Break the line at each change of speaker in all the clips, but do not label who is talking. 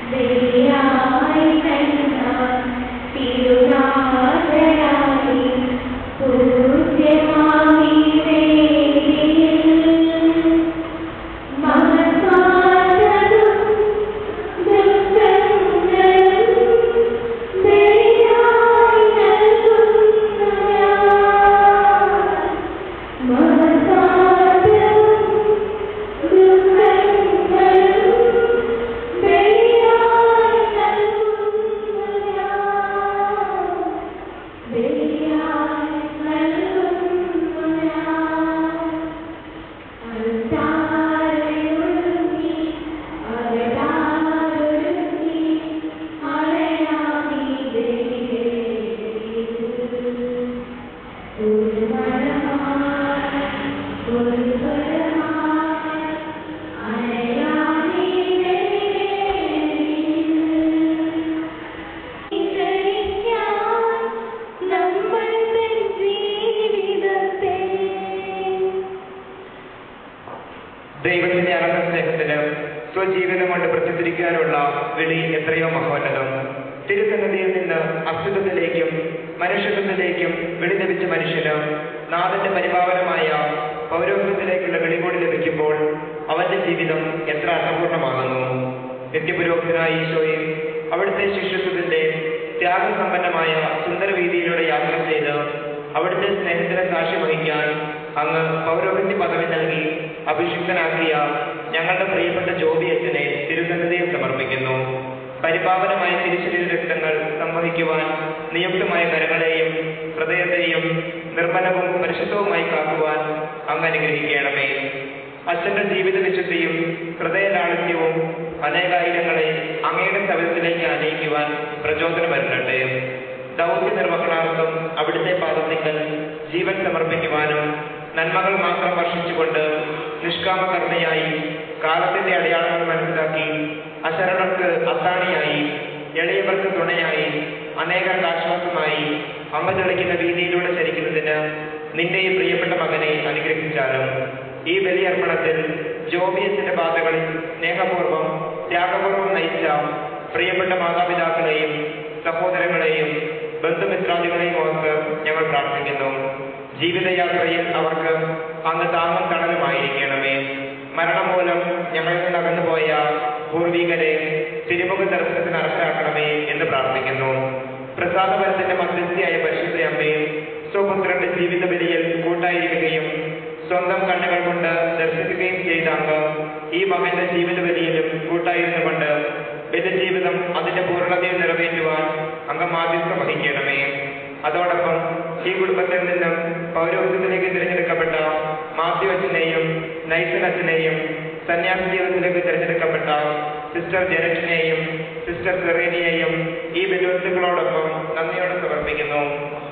ദൈവത്തിന്റെ അനന്ത സ്നേഹത്തിന് സ്വജീവിതം കൊണ്ട് പ്രത്യത്തിരിക്കാനുള്ള വിളി എത്രയോ മഹോന്നതം തിരുസന്നിധിയിൽ നിന്ന് അസ്തിത്വത്തിലേക്കും മനുഷ്യത്വത്തിലേക്കും വിളി ലഭിച്ച മനുഷ്യന് നാഥന്റെ പരിപാവനമായ പൗരോഹിത്യത്തിലേക്കുള്ള വിളി കൂടി ലഭിക്കുമ്പോൾ അവന്റെ ജീവിതം എത്ര അർത്ഥപൂർണമാകുന്നു നിത്യപുരോഹിതനായ ഈശോയും അവിടുത്തെ ശിഷ്യത്വത്തിന്റെ ത്യാഗസമ്പന്നമായ സുന്ദരവീതിയിലൂടെ യാത്ര ചെയ്ത് അവിടുത്തെ സ്നേഹത്തിന് സാക്ഷ്യം വഹിക്കാൻ അങ്ങ് പൗരോഹിത്യ പദവി നൽകി അഭിഷിക്തനാക്കിയ ഞങ്ങളുടെ പ്രിയപ്പെട്ട ജോബി അച്ഛനെ തിരുസന്നിധിയിൽ സമർപ്പിക്കുന്നു പരിപാവനമായ തിരിച്ചറിയ രക്തങ്ങൾ സംവഹിക്കുവാൻ നിയുക്തമായ കരങ്ങളെയും ഹൃദയത്തെയും നിർമ്മലവും പരിശുദ്ധവുമായി കാക്കുവാൻ അങ്ങ് അനുഗ്രഹിക്കണമേ അച്ഛന്റെ ജീവിത വിശുദ്ധിയും ഹൃദയ ലാളിത്യവും അനേകായിരങ്ങളെ അങ്ങയുടെ സവിധത്തിലേക്ക് ആനയിക്കുവാൻ പ്രചോദനം വരുന്നട്ടെ ദൗത്യ നിർവഹണാർത്ഥം അവിടുത്തെ പാദത്തിങ്കൽ ജീവൻ സമർപ്പിക്കുവാനും നന്മകൾ മാത്രം വർഷിച്ചുകൊണ്ട് നിഷ്കാമകർമ്മയായി കാലത്തിന്റെ അടയാളങ്ങൾ മനസ്സിലാക്കി അശരണർക്ക് അത്താണിയായി എളിയവർക്ക് തുണയായി അനേകർക്ക് ആശ്വാസമായി അമ്മ തെളിക്കുന്ന വീതിയിലൂടെ ചരിക്കുന്നതിന് നിന്റെ ഈ പ്രിയപ്പെട്ട മകനെ അനുഗ്രഹിച്ചാലും ഈ ബലിയർപ്പണത്തിൽ ജോബിയസിന്റെ പാതകളിൽ സ്നേഹപൂർവ്വം ത്യാഗപൂർവ്വം നയിച്ച പ്രിയപ്പെട്ട മാതാപിതാക്കളെയും സഹോദരങ്ങളെയും ബന്ധുമിത്രാദികളെയും ഓർത്ത് ഞങ്ങൾ പ്രാർത്ഥിക്കുന്നു ജീവിതയാത്രയിൽ അവർക്ക് അങ്ങ് താങ്ങും തണലുമായിരിക്കണമേ മരണം മൂലം ഞങ്ങളിൽ നിന്ന് അകന്നുപോയ പൂർവികരെ തിരുമുഖ ദർശനത്തിന് അർഹരാക്കണമേ എന്ന് പ്രാർത്ഥിക്കുന്നു പ്രസാദപരത്തിന്റെ മധ്യസ്ഥയായ പരിശുദ്ധ അമ്മയും സ്വപുത്രന്റെ ജീവിത ബലിയിൽ കൂട്ടായിരിക്കുകയും സ്വന്തം കണ്ണുകൾ കൊണ്ട് ദർശിക്കുകയും ചെയ്ത അങ്ങ് ഈ മകന്റെ ജീവിത ബലിയിലും കൂട്ടായിരുന്നുകൊണ്ട് ബലിജീവിതം അതിന്റെ പൂർണ്ണതയിൽ നിറവേറ്റുവാൻ അങ്ങ് മാധ്യസ്ഥം വഹിക്കണമേ അതോടൊപ്പം ഈ കുടുംബത്തിൽ നിന്നും പൗരോഹിത്യത്തിലേക്ക് തിരഞ്ഞെടുക്കപ്പെട്ട മാത്യു അച്ഛനെയും നൈസൻ അച്ഛനെയും സന്യാസ ജീവിതത്തിലേക്ക് തിരഞ്ഞെടുക്കപ്പെട്ട സിസ്റ്റർ ജനറ്റിനെയും സിസ്റ്റർ സെറീനിയെയും ഈ ബലിവസ്തുക്കളോടൊപ്പം നന്ദിയോടെ സമർപ്പിക്കുന്നു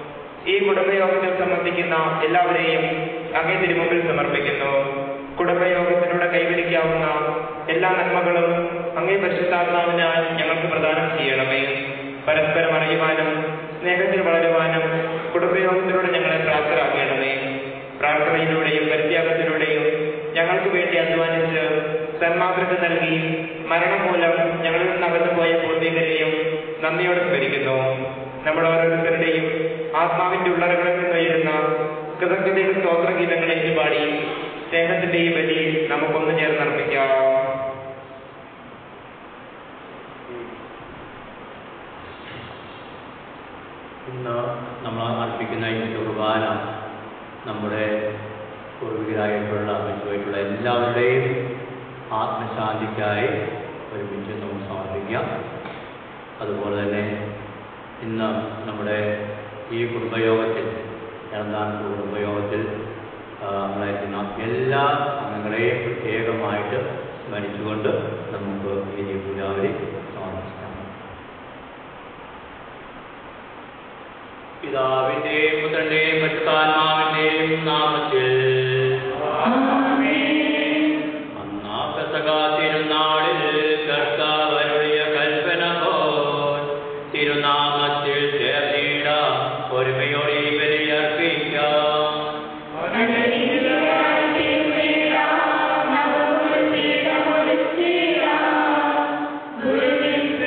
ഈ കുടുംബയോഗത്തിൽ സംബന്ധിക്കുന്ന എല്ലാവരെയും അങ്ങേ തിരുമുമ്പിൽ സമർപ്പിക്കുന്നു കുടുംബയോഗത്തിലൂടെ കൈവരിക്കാവുന്ന എല്ലാ നന്മകളും അങ്ങേ പരിശുദ്ധാത്മാവിനാൽ ഞങ്ങൾക്ക് പ്രദാനം ചെയ്യണമേ പരസ്പരം അറിയുവാനും സ്നേഹത്തിൽ വളരുവാനും കുടുംബയോഗത്തിലൂടെ ഞങ്ങളെ പ്രാപ്തരാക്കണമേ പ്രാർത്ഥനയിലൂടെയും പരിത്യാഗത്തിലൂടെയും ഞങ്ങൾക്ക് വേണ്ടി അധ്വാനിച്ച് സന്മാതൃക നൽകി മരണം മൂലം ഞങ്ങളിൽ നിന്ന് അകന്നുപോയ പൂർവികരെയും നന്ദിയോടെ സ്മരിക്കുന്നു നമ്മുടെ ഓരോരുത്തരുടെയും ആത്മാവിന്റെ ഉള്ളറകളിൽ നിന്ന് ഉയരുന്ന കൃതജ്ഞതയുടെ സ്തോത്രഗീതങ്ങളെ പാടി സ്നേഹത്തിന്റെ ഈ ബലി നമുക്കൊന്നു ചേർന്ന് അർപ്പിക്കാം
ഇന്ന് നമ്മൾ അർപ്പിക്കുന്ന ഈ കുർബാന നമ്മുടെ പൂർവികരായിട്ടുള്ള മറ്റുമായിട്ടുള്ള എല്ലാവരുടെയും ആത്മശാന്തിക്കായി ഒരുമിച്ച് നമുക്ക് സമർപ്പിക്കാം അതുപോലെ തന്നെ ഇന്ന് നമ്മുടെ ഈ കുടുംബയോഗത്തിൽ ഇറന്താൻ കുടുംബയോഗത്തിൽ ആ, നമ്മളായിരിക്കുന്ന എല്ലാ അംഗങ്ങളെയും പ്രത്യേകമായിട്ട് സ്മരിച്ചുകൊണ്ട് നമുക്ക് ഈ പൂജാവലി സമർപ്പിക്കാം പിതാവിന്റെയും പുത്രന്റെയും പരിശുദ്ധാത്മാവിന്റെയും നാമത്തിൽ അന്നാ പെസക തിരുനാളിൽ കർത്താവരുடைய കൽപ്പന പോൽ തിരുനാമത്തിൽ ചേർന്നിടാം ഒരുമയോടെ ഈ ബലിയർപ്പിക്കാം
ഗുരുവിൻ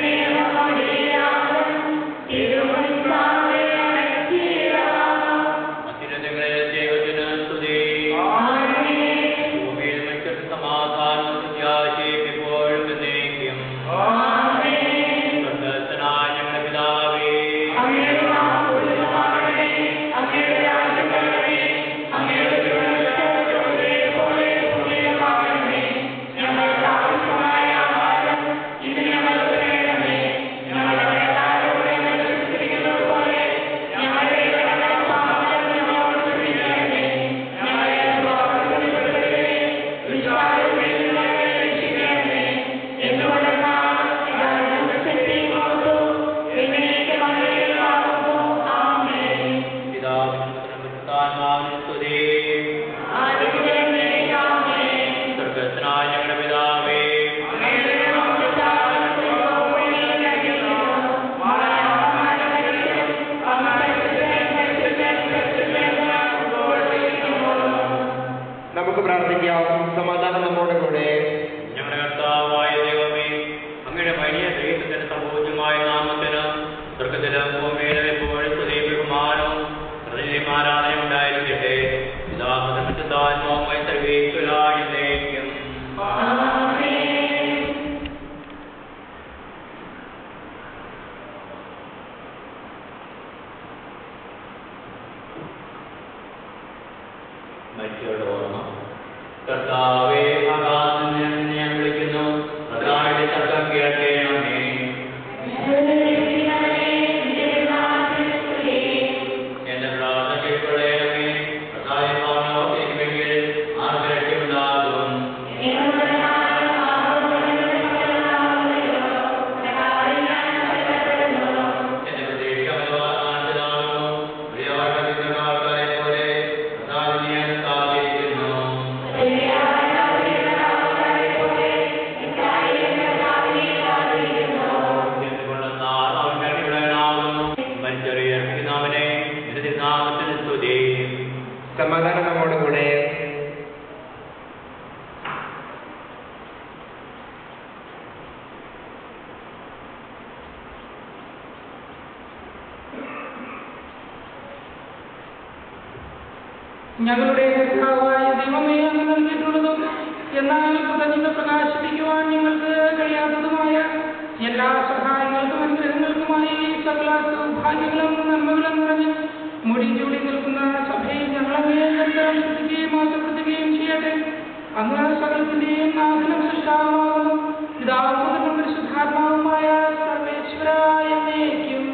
ഞങ്ങളുടെ കർത്താവായ ദൈവമേ അങ്ങ് നൽകിയിട്ടുള്ളതും എന്നാൽ കൃതജ്ഞത പ്രകാശിപ്പിക്കുവാൻ ഞങ്ങൾക്ക് കഴിയാത്തതുമായ എല്ലാ സഹായങ്ങൾക്കും അനുഗ്രഹങ്ങൾക്കുമായി സകല സൗഭാഗ്യങ്ങളും നന്മകളും നിറഞ്ഞ് മുടി ചൂടി നിൽക്കുന്ന സഭയിൽ ഞങ്ങളങ്ങേ നിരന്തരം ശ്രദ്ധിക്കുകയും മാറ്റപ്പെടുത്തുകയും ചെയ്യട്ടെ അങ്ങ് സകലത്തിന്റെയും നാഥനും സൃഷ്ടാവുമാകുന്നു പിതാവും പുത്രനും പരിശുദ്ധാത്മാവുമായ സർവേശ്വരായ എന്നേക്കും.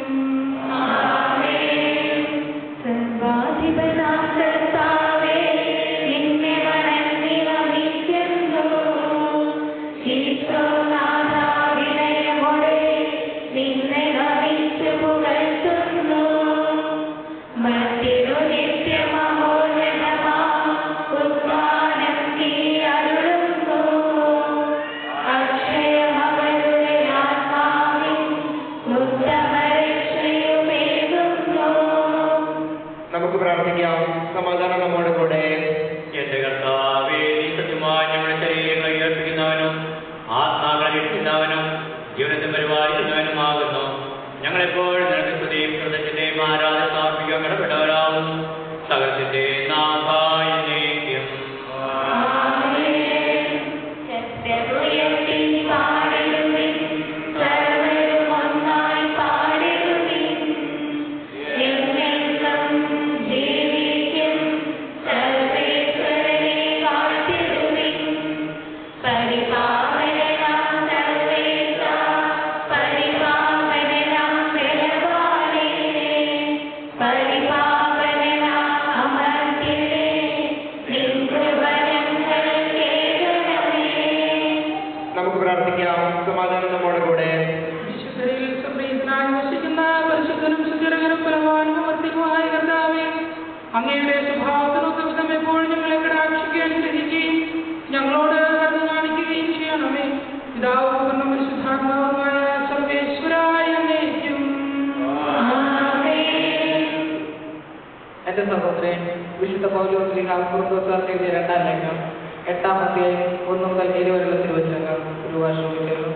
സർവാധിപനാം കർത്താവേ, നിന്നെ വണങ്ങി നമിക്കുന്നു. ഈശോനാഥ വിനയമോടെ നിന്നെ നമിച്ചു പുകഴ്ത്തുന്നു. മറ്റൊരു നിത്യമഹോന്നതമാം ഉദ്ധാനം നീ അരുളുന്നു. അക്ഷയമവരുടെ ആത്മാവിൻ ഉത്തമരക്ഷയുമേകുന്നു.
നമുക്ക് പ്രാർത്ഥിക്കാം സമാധാനം നമ്മോട് കൂടെ
എന്റെ കർത്താവേ നീ സത്യമായി ഞങ്ങളുടെ ശരീരങ്ങളെ ഉയർപ്പിക്കുന്നവനും ആത്മാക്കളെ രക്ഷിക്കുന്നവനും ജീവനത്തെ പരിപാലിക്കുന്നവനുമാകുന്നു ഞങ്ങളെപ്പോഴും നിനക്ക് സ്തുതിയും പ്രദർശനയും ആരാധന സമർപ്പിക്കാൻ കടപ്പെട്ടവരാകുന്നു സകലത്തിന്റെ നാഥായി നീക്കും
ശബ്ദമുയർത്തി പാടിടുവിൻ, സർവ്വരും ഒന്നായി പാടിടുവിൻ. എന്നെന്നും ജീവിക്കും സർവേശ്വരനെ വാഴ്ത്തിടുവിൻ. പരിപാവനനാം സർവേശ, പരിപാവനനാം ബലവാനേ, പരിപാവനനാം അമർത്യനേ, നിൻ കൃപ ഞങ്ങൾ കേൾക്കണമേ.
നമുക്ക് പ്രാർത്ഥിക്കാം സമാധാനം നമ്മോട് കൂടെ
വിശുദ്ധരിൽ സംപ്രീതനായി വസിക്കുന്ന പരിശുദ്ധനും സുചിരകനും ബലവാനും വർദ്ധിക്കുമായ കർത്താവേ അങ്ങയുടെ സ്വഭാവത്തിനൊത്ത വിധം എപ്പോഴും ഞങ്ങളെ കടാക്ഷിക്കുകയും ഗ്രഹിക്കുകയും ഞങ്ങളോട് കരുണ കാണിക്കുകയും ചെയ്യണമേ പിതാവ് പുത്രനും പരിശുദ്ധാത്മാവുമായ സർവേശ്വരായ എന്നേക്കും.
എന്റെ സഹോദരൻ വിശുദ്ധ പൗലോസ് ലിഹാപുറത്തോസാർക്ക് എഴുതിയ രണ്ടാം ലേഖനം എട്ടാം അധ്യായം ഒന്ന് മുതൽ ഏഴ് വരെയുള്ള തിരുവചനങ്ങൾ ഒരു വർഷം ചേർന്നു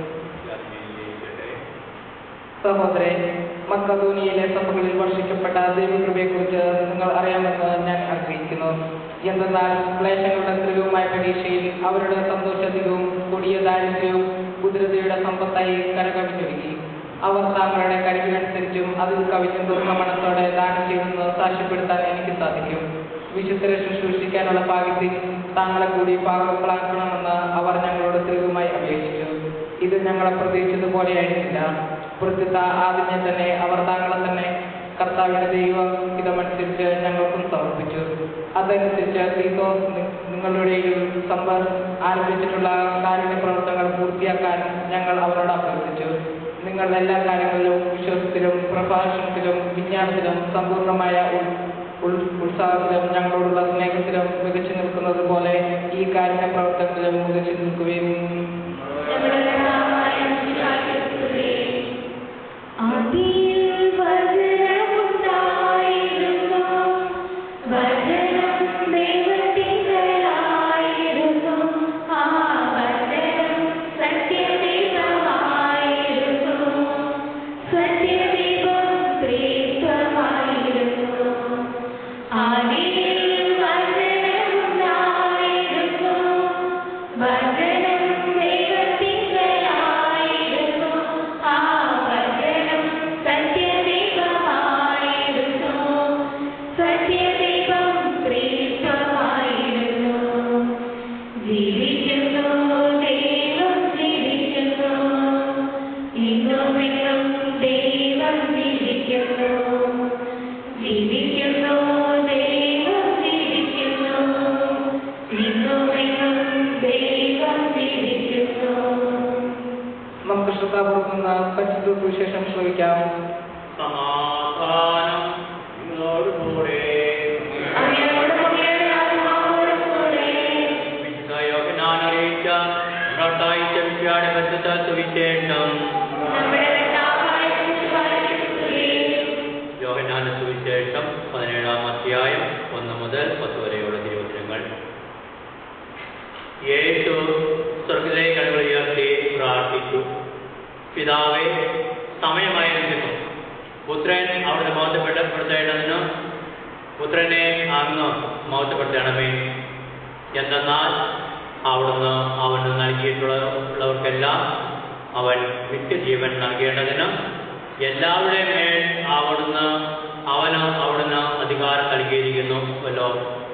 സഹോദരൻ മക്കധോനിയിലെ സഭകളിൽ വർഷിക്കപ്പെട്ട ദൈവകൃപയെക്കുറിച്ച് നിങ്ങൾ അറിയാമെന്ന് ഞാൻ ആഗ്രഹിക്കുന്നു എന്തെന്നാൽ ക്ലേശങ്ങളുടെ ത്രികവുമായ പരീക്ഷയിൽ അവരുടെ സന്തോഷത്തിലും കൊടിയ ദാരിദ്ര്യവും കുതിരതയുടെ സമ്പത്തായി കരകവിഞ്ഞൊരുക്കി അവർ താങ്കളുടെ കഴിവിനനുസരിച്ചും അതിൽ കവിഞ്ഞും തുറന്ന മനത്തോടെ ദാനം ചെയ്തെന്ന് സാക്ഷ്യപ്പെടുത്താൻ എനിക്ക് സാധിക്കും വിശുദ്ധരെ ശുശ്രൂഷിക്കാനുള്ള ഭാഗ്യത്തിൽ താങ്കളെ കൂടി പാകങ്ങളാക്കണമെന്ന് അവർ ഞങ്ങളോട് ത്രികവുമായി അപേക്ഷിച്ചു ഇത് ഞങ്ങളെ പ്രതീക്ഷിച്ചതുപോലെയായിരുന്നില്ല പുറത്തുത്ത ആദ്യം തന്നെ അവർ താങ്കളെ തന്നെ കർത്താവിന്റെ ദൈവ ഹിതമനുസരിച്ച് ഞങ്ങൾക്കും സമർപ്പിച്ചു അതനുസരിച്ച് തീത്തോസ് നി- നിങ്ങളുടെ സമ്പർ ആരംഭിച്ചിട്ടുള്ള കാരുണ്യ പ്രവർത്തനങ്ങൾ പൂർത്തിയാക്കാൻ ഞങ്ങൾ അവരോട് അഭ്യർത്ഥിച്ചു നിങ്ങൾ എല്ലാ കാര്യങ്ങളിലും വിശ്വാസത്തിലും പ്രഭാഷണത്തിലും വിജ്ഞാനത്തിലും സമ്പൂർണ്ണമായ ഉൾ- ഉൾ- ഉത്സാഹത്തിലും ഞങ്ങളോടുള്ള സ്നേഹത്തിലും മികച്ചു നിൽക്കുന്നത് പോലെ ഈ കാരുണ്യ പ്രവർത്തനത്തിലും മികച്ചു നിൽക്കുകയും
നമ്മുടെ കർത്താവായ മിശിഹായ്ക്കുസ്തുതി. ആദിയിൽ വചനമുണ്ടായിരുന്നു. വചനം ദൈവത്തിങ്കലായിരുന്നു. ആ വചനം സത്യദൈവമായിരുന്നു. സത്യദൈവം ത്രിത്വമായിരുന്നു. ആദിയിൽ വചനമുണ്ടായിരുന്നു. വചനം ദൈവത്തിങ്കലായിരുന്നു. ആ വചനം സത്യദൈവമായിരുന്നു. സത്യദൈവം ത്രിത്വമായിരുന്നു. ജീവിക്കുന്നു ദൈവം ജീവിക്കുന്നു ഇന്നുമെന്നും ദൈവം ജീവിക്കുന്നു ജീവിക്കുന്നു ദൈവം ജീവിക്കുന്നു ഇന്നുമെന്നും ദൈവം ജീവിക്കുന്നു
നമുക്ക് ശ്രദ്ധാപൂർവ്വം നിന്ന് പരിശുദ്ധ സുവിശേഷം ശ്രമിക്കാം
സമാധാനം നിങ്ങളോടുകൂടെ
അങ്ങയോട് കൂടിയുടെ ആത്മാവോടും കൂടെ
വിശുദ്ധ യോഹന്നാൻ അറിയിച്ച പ്രവർത്തായിച്ച വിശ്വാടെ പരിശുദ്ധ സുവിശേഷം
നമ്മുടെ കർത്താവായ യേശുവായ സ്തുതി.
യോഹന്നാന്റെ സുവിശേഷം പതിനേഴാം അധ്യായം ഒന്ന് മുതൽ പത്ത് വരെയുള്ള തിരുവചനങ്ങൾ യേശു സ്വർഗത്തിലേക്ക് കണ്ണുകൾ ഉയർത്തി പ്രാർത്ഥിച്ചു പിതാവേ സമയമായിരിക്കുന്നു പുത്രൻ അവിടുന്ന് ബോധപ്പെട്ടപ്പെടുത്തേണ്ടതിന് പുത്രനെ അങ്ങ് മഹത്വപ്പെടുത്തണമേ എന്തെന്നാൽ അവിടുന്ന് അവന് നൽകിയിട്ടുള്ളവർക്കെല്ലാം അവൻ നിത്യജീവൻ നൽകേണ്ടതിന് എല്ലാവരുടെയും മേൽ അവിടുന്ന് അവന് അവിടുന്ന് അധികാരം നൽകിയിരിക്കുന്നുവല്ലോ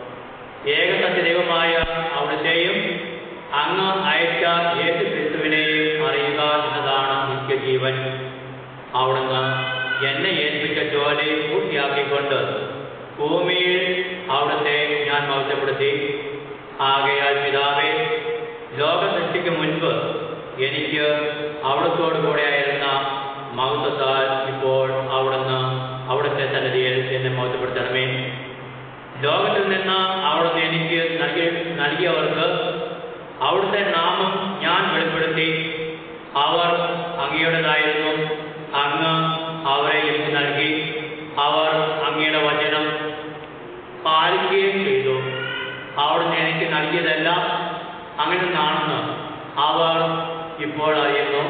ഏകസത്യ ദൈവമായ അവിടുത്തെയും അങ്ങ് അയച്ച യേശു ക്രിസ്തുവിനെയും അറിയുക എന്നതാണ് നിത്യജീവൻ അവിടുന്ന് എന്നെ ഏൽപ്പിച്ച ജോലി പൂർത്തിയാക്കിക്കൊണ്ട് ഭൂമിയിൽ അവിടുത്തെ ഞാൻ മഹത്വപ്പെടുത്തി ആകയാൽ പിതാവേ ലോക സൃഷ്ടിക്ക് മുൻപ് എനിക്ക് അവിടത്തോടു കൂടെ ആയിരുന്ന മഹത്വത്താൽ ഇപ്പോൾ അവിടുന്ന് അവിടുത്തെ സന്നിധിയിൽ എന്നെ മഹത്വപ്പെടുത്തണമേ ലോകത്തിൽ നിന്ന് അവിടുന്ന് എനിക്ക് നൽകി നൽകിയവർക്ക് അവിടുത്തെ നാമം ഞാൻ വെളിപ്പെടുത്തി അവർ അങ്ങയുടേതായിരുന്നു അങ്ങ് അവരെ എനിക്ക് നൽകി അവർ അങ്ങയുടെ വചനം പാലിക്കുകയും ചെയ്തു അവിടുന്ന് എനിക്ക് നൽകിയതെല്ലാം അങ്ങനെ നിന്നാണെന്ന് അവർ ഇപ്പോൾ അറിയുന്നു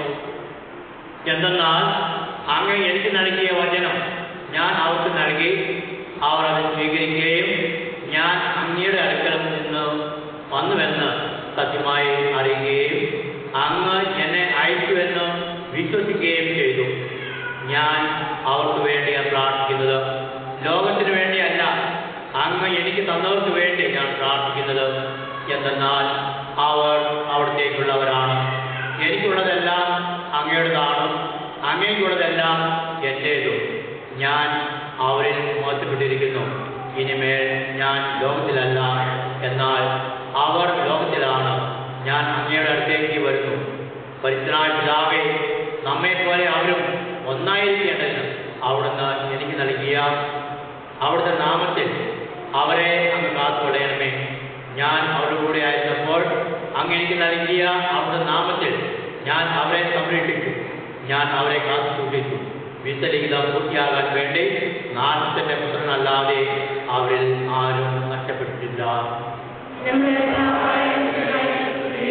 എന്തെന്നാൽ അങ്ങ് എനിക്ക് നൽകിയ വചനം ഞാൻ അവർക്ക് നൽകി അവർ അത് സ്വീകരിക്കുകയും ഞാൻ അങ്ങയുടെ അടുക്കൽ നിന്ന് വന്നുവെന്ന് സത്യമായി അറിയുകയും അങ്ങ് എന്നെ അയച്ചുവെന്ന് വിശ്വസിക്കുകയും ചെയ്തു ഞാൻ അവർക്ക് വേണ്ടിയാണ് പ്രാർത്ഥിക്കുന്നത് ലോകത്തിന് വേണ്ടിയല്ല അങ്ങ് എനിക്ക് തന്നവർക്ക് വേണ്ടി ഞാൻ പ്രാർത്ഥിക്കുന്നത് എന്തെന്നാൽ അവർ അവിടത്തേക്കുള്ളവരാണ് എനിക്കുള്ളതെല്ലാം അങ്ങയുടേതാണ് അങ്ങേക്കുള്ളതെല്ലാം എൻ്റേതും ഞാൻ അവരിൽ മോശപ്പെട്ടിരിക്കുന്നു ഇനിമേൽ ഞാൻ ലോകത്തിലല്ല എന്നാൽ അവർ ലോകത്തിലാണ് ഞാൻ അങ്ങയുടെ അടുത്തേക്ക് വരുന്നു പരിശുദ്ധനായ പിതാവേ നമ്മെപ്പോലെ അവരും ഒന്നായിരിക്കേണ്ടതിന് അവിടുന്ന് എനിക്ക് നൽകിയ അവിടുത്തെ നാമത്തിൽ അവരെ അങ്ങ് കാത്തുകൊള്ളണമേ ഞാൻ അവരുടെ കൂടെ ആയിരുന്നപ്പോൾ അങ്ങ് എനിക്ക് നൽകിയ അവിടുത്തെ നാമത്തിൽ ഞാൻ അവരെ സംരക്ഷിച്ചു ഞാൻ അവരെ കാത്തു സൂക്ഷിച്ചു വിത്തലിഖിതം പൂർത്തിയാകാൻ വേണ്ടി നാശത്തിന്റെ പുത്രനല്ലാതെ അവരിൽ ആരും നഷ്ടപ്പെട്ടിട്ടില്ല
നമ്മുടെ കർത്താവായ യേശുക്രിസ്തുവേ,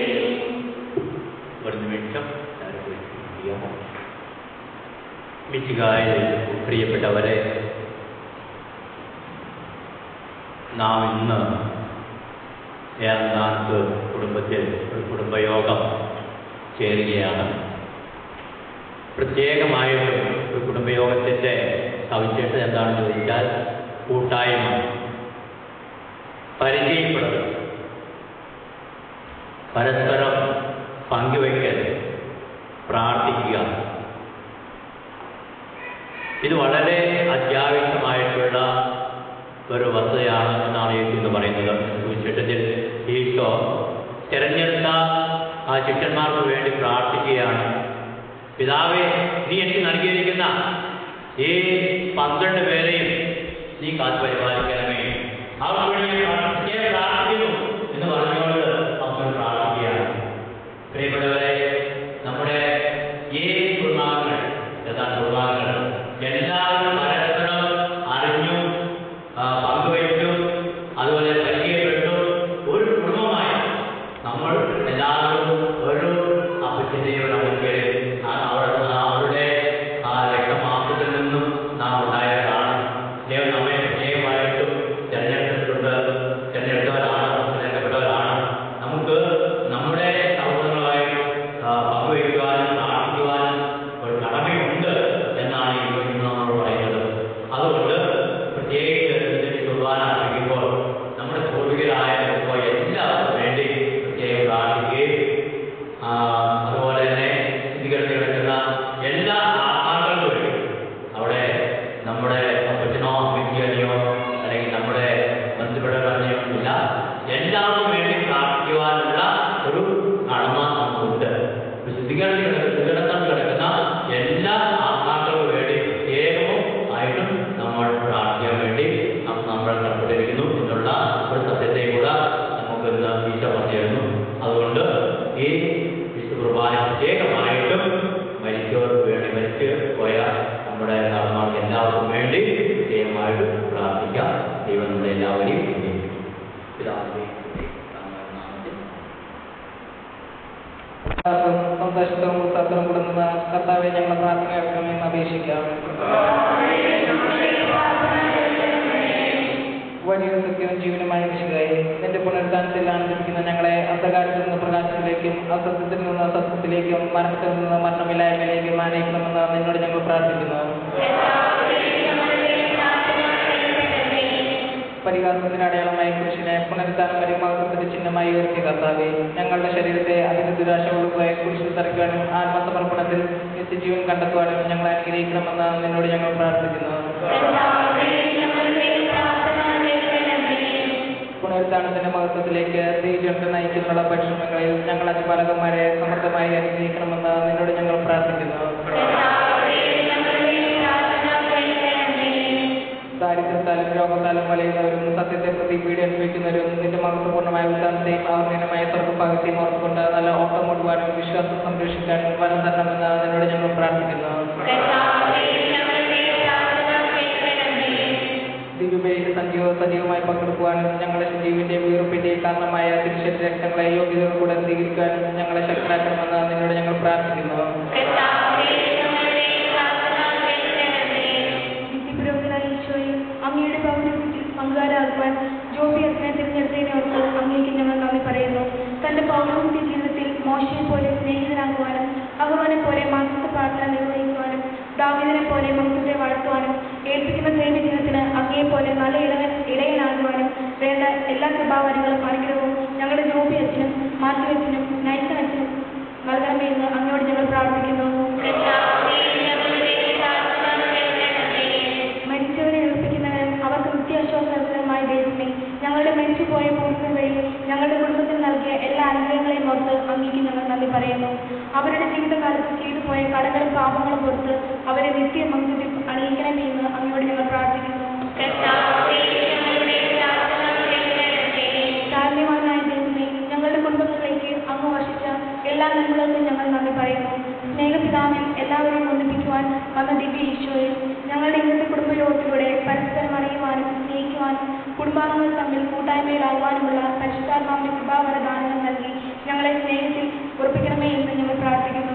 ഒരു നിമിഷം എല്ലാവരും പോയി ഇരിക്കാമോ? മിശിഹായിൽ പ്രിയപ്പെട്ടവരെ നാം ഇന്ന് ഏറനാൾക്ക് കുടുംബത്തിൽ ഒരു കുടുംബയോഗം ചേരുകയാണ് പ്രത്യേകമായിട്ടും ഒരു കുടുംബയോഗത്തിൻ്റെ സവിശേഷത എന്താണെന്ന് ചോദിച്ചാൽ കൂട്ടായ്മ പരിചയപ്പെടുക പരസ്പരം പങ്കുവയ്ക്കൽ പ്രാർത്ഥിക്കുക ഇത് വളരെ അത്യാവശ്യമായിട്ടുള്ള ഒരു വസ്തുതയാണ് എന്നാണ് യേശു എന്ന് പറയുന്നത് സുവിശേഷത്തിൽ ഈശോ തിരഞ്ഞെടുത്ത ആ ശിഷ്യന്മാർക്ക് വേണ്ടി പ്രാർത്ഥിക്കുകയാണ് പിതാവേ നീ എനിക്ക് നൽകിയിരിക്കുന്ന ഈ പന്ത്രണ്ട് പേരെയും നീ കാത്തു പരിപാലിക്കണമേ അവർക്ക് വേണ്ടി ഞാൻ പ്രത്യേകം പ്രാർത്ഥിക്കുന്നു എന്ന് പറഞ്ഞുകൊണ്ട് അവർ പ്രാർത്ഥിക്കുകയാണ് പ്രിയപ്പെട്ടവരെ നമ്മുടെ ഈ കുർബാനകൾ യഥാ കുർബാനകൾ എല്ലാവരും പരസ്പരം അറിഞ്ഞു ആ, പങ്കുവച്ചു അതുപോലെ പരിചയപ്പെട്ടു ഒരു കുടുംബമായി നമ്മൾ എല്ലാവരും ഒരു അപ്പച്ചൻ്റെയും നമുക്ക് അവിടെ അവരുടെ ആ രക്തമാസത്തിൽ നിന്നും നാം ഉണ്ടായതാണ് ദൈവം നമ്മെ പ്രത്യേകമായിട്ടും തിരഞ്ഞെടുത്തിട്ടുണ്ട് തിരഞ്ഞെടുത്തവരാണ് തിരഞ്ഞെടുക്കപ്പെട്ടവരാണ് നമുക്ക് നമ്മുടെ സൗഹൃദങ്ങളായി ആ, പങ്കുവയ്ക്കുവാനും പ്രാർത്ഥിക്കുവാനും ഒരു കടമയുണ്ട് എന്നാണ് ഈ ഇന്ന് നമ്മൾ പറയുന്നത് അതുകൊണ്ട് പ്രത്യേകിച്ച് ഇതിന്റെ കുർബാന ആരംഭിക്കുമ്പോൾ നമ്മുടെ പൂർവികരായ ഇപ്പോൾ എല്ലാവർക്കും വേണ്ടി പ്രത്യേകം പ്രാർത്ഥിക്കുകയും ആ, അതുപോലെ തന്നെ സ്ഥിതികളിൽ കിടക്കുന്ന എല്ലാ ആത്മാക്കൾക്കും വേണ്ടി അവിടെ നമ്മുടെ അപ്പച്ചനോ അമ്മയ്ക്കോ അല്ലെങ്കിൽ നമ്മുടെ ബന്ധുക്കളോ ഇല്ല എല്ലാവർക്കും വേണ്ടി പ്രാർത്ഥിക്കുവാനുള്ള ഒരു കടമ നമുക്കുണ്ട് സ്ഥിതികളിൽ സ്ഥിതികളിൽ കിടക്കുന്ന എല്ലാ ആത്മാക്കൾക്കും വേണ്ടി പ്രത്യേകവും ആയിട്ടും നമ്മൾ പ്രാർത്ഥിക്കാൻ വേണ്ടി നം- നമ്മൾ കടപ്പെട്ടിരിക്കുന്നു എന്നുള്ള ഒരു സത്യത്തെ കൂടെ നമുക്ക് ഇന്ന് ഈശോ പറഞ്ഞിരുന്നു അതുകൊണ്ട് ഈ വിശുദ്ധ കുർബാന പ്രത്യേകമായിട്ടും മരിച്ചവർക്ക് വേണ്ടി മരിച്ച് പോയ നമ്മുടെ നാളന്മാർക്ക് എല്ലാവർക്കും വേണ്ടി പ്രത്യേകമായിട്ട് പ്രാർത്ഥിക്കാം ദൈവം നമ്മളെ എല്ലാവരെയും അനുഗ്രഹിക്കട്ടെ. പിതാവിന്റെയും പുത്രന്റെയും നാമത്തിൽ
എല്ലാവർക്കും സന്തോഷവും ഉത്സാഹവും കൊടുക്കുന്ന കർത്താവെ ഞങ്ങളെ പ്രാർത്ഥന കേൾക്കണമെന്ന് അപേക്ഷിക്കാം വലിയ സത്യവും ജീവനുമായ വിശുകായി നിന്റെ പുനരുദ്ധാനത്തിൽ ആനന്ദിക്കുന്ന ഞങ്ങളെ അന്ധകാരത്തിൽ നിന്ന് പ്രകാശത്തിലേക്കും അസത്യത്തിൽ നിന്ന് സത്യത്തിലേക്കും മരണത്തിൽ നിന്ന് മരണമില്ലായ്മയിലേക്കും ആനയിക്കണമെന്ന് നിന്നോട് ഞങ്ങൾ പ്രാർത്ഥിക്കുന്നു പരിഹാസത്തിന് അടയാളമായ കുരിശിനെ പുനരുദ്ധാനം വരെ മഹത്വത്തിന്റെ ചിഹ്നമായി ഉയർത്തിയ കർത്താവെ ഞങ്ങളുടെ ശരീരത്തെ അതിന്റെ ദുരാശകളോടുകൂടെ കുരിശിൽ തറയ്ക്കുവാനും ആത്മസമർപ്പണത്തിൽ നിത്യജീവൻ കണ്ടെത്തുവാനും ഞങ്ങൾ അനുഗ്രഹിക്കണമെന്ന് നിന്നോട് ഞങ്ങൾ പ്രാർത്ഥിക്കുന്നു പുനരുദ്ധാനത്തിന്റെ മഹത്വത്തിലേക്ക് ദൈവജനം നയിക്കുന്നതിനുള്ള പരിശ്രമങ്ങളിൽ ഞങ്ങൾ അനുപാലകന്മാരെ സമർത്ഥമായി അനുഗ്രഹിക്കണമെന്ന് നിന്നോട് ഞങ്ങൾ പ്രാർത്ഥിക്കുന്നു ദാരിദ്ര്യത്താലും രോഗത്താലും വലയുന്നവരും സത്യത്തെ പ്രതി പീഡ അനുഭവിക്കുന്നവരും നിന്റെ മഹത്വപൂർണ്ണമായ ഉദ്ധാനത്തെയും അവർണ്ണീയമായ സ്വർഗഭാഗത്തെയും ഓർത്തുകൊണ്ട് നല്ല ഓട്ടം ഓടുവാനും വിശ്വാസം സംരക്ഷിക്കാനും വരം തരണമെന്ന് നിന്നോട് ഞങ്ങൾ പ്രാർത്ഥിക്കുന്നു ദിവ്യബലിക്ക് സജീവ സജീവമായി പങ്കെടുക്കുവാനും ഞങ്ങളുടെ ജീവന്റെ വീർപ്പിന്റെ കാരണമായ തിരിച്ചറി രക്തങ്ങളെ യോഗ്യതയോടുകൂടെ സ്വീകരിക്കാനും ഞങ്ങളെ ശക്തരാക്കണമെന്ന് നിന്നോട് ഞങ്ങൾ പ്രാർത്ഥിക്കുന്നു
നിത്യപുരോഹിതനായ ഈശോയെ അങ്ങയുടെ പൗരത്തിൽ പങ്കാരാകുവാൻ ജോബി അതിനെ തിരഞ്ഞെടുത്തതിനെ ഓർത്ത് അങ്ങേക്ക് ഞങ്ങൾ നന്ദി പറയുന്നു തന്റെ പൗരോഹിത്യ ജീവിതത്തിൽ മോശയെ പോലെ സ്നേഹിതനാകുവാനും അഹ്റോനെ പോലെ മാസത്തെ പ്രാർത്ഥന നിർവഹിക്കുവാനും ദാവിദിനെ പോലെ മക്കളെ വാഴ്ത്തുവാനും ഏൽപ്പിക്കുന്ന സൈന്യജീവിതത്തിന് അങ്ങയെ പോലെ നല്ല ഇടവൻ ഇടയനാകുവാനും വേണ്ട എല്ലാ കൃപാവരങ്ങളും അനുഗ്രഹവും ഞങ്ങളുടെ ജോബി അച്ഛനും മാത്യു അച്ഛനും നൈസൻ അച്ഛനും നൽകണമേ എന്ന് അങ്ങയോട് ഞങ്ങൾ പ്രാർത്ഥിക്കുന്നു മരിച്ചവരെ ഉറപ്പിക്കുന്നവരും അവർക്ക് നിത്യാശ്വാസകരമായ ദൈവമേ ഞങ്ങളുടെ മരിച്ചുപോയ പൂർണ്ണതയിൽ ഞങ്ങളുടെ കുടുംബത്തിൽ നൽകിയ എല്ലാ അനുഗ്രഹങ്ങളെയും ഓർത്ത് അങ്ങേക്ക് ഞങ്ങൾ നന്ദി പറയുന്നു അവരുടെ ജീവിതകാലത്ത് ചെയ്തു പോയ കടകളും പാപങ്ങളും ഓർത്ത് അവരെ നിത്യ മംഗളത്തിൽ അണിയിക്കണമേ എന്ന് അങ്ങയോട് ഞങ്ങൾ പ്രാർത്ഥിക്കുന്നു കാരണവാനായ ദൈവമേ ഞങ്ങളുടെ കുടുംബങ്ങളിലേക്ക് അങ്ങ് വർഷിച്ച എല്ലാ നന്മകൾക്കും ഞങ്ങൾ നന്ദി പറയുന്നു സ്നേഹപിതാവിൽ എല്ലാവരെയും ഒന്നിപ്പിക്കുവാൻ വന്ന ദിവ്യ ഈശോയിൽ ഞങ്ങളുടെ ഇന്നത്തെ കുടുംബയോഗത്തിലൂടെ പരസ്പരം അറിയുവാനും സ്നേഹിക്കുവാനും കുടുംബാംഗങ്ങൾ തമ്മിൽ കൂട്ടായ്മയിലാകുവാനുമുള്ള പരിശുദ്ധാത്മാവിന്റെ കൃപാവരദാനങ്ങൾ നൽകി ഞങ്ങളെ സ്നേഹത്തിൽ ഉറപ്പിക്കണമേ എന്ന് ഞങ്ങൾ പ്രാർത്ഥിക്കുന്നു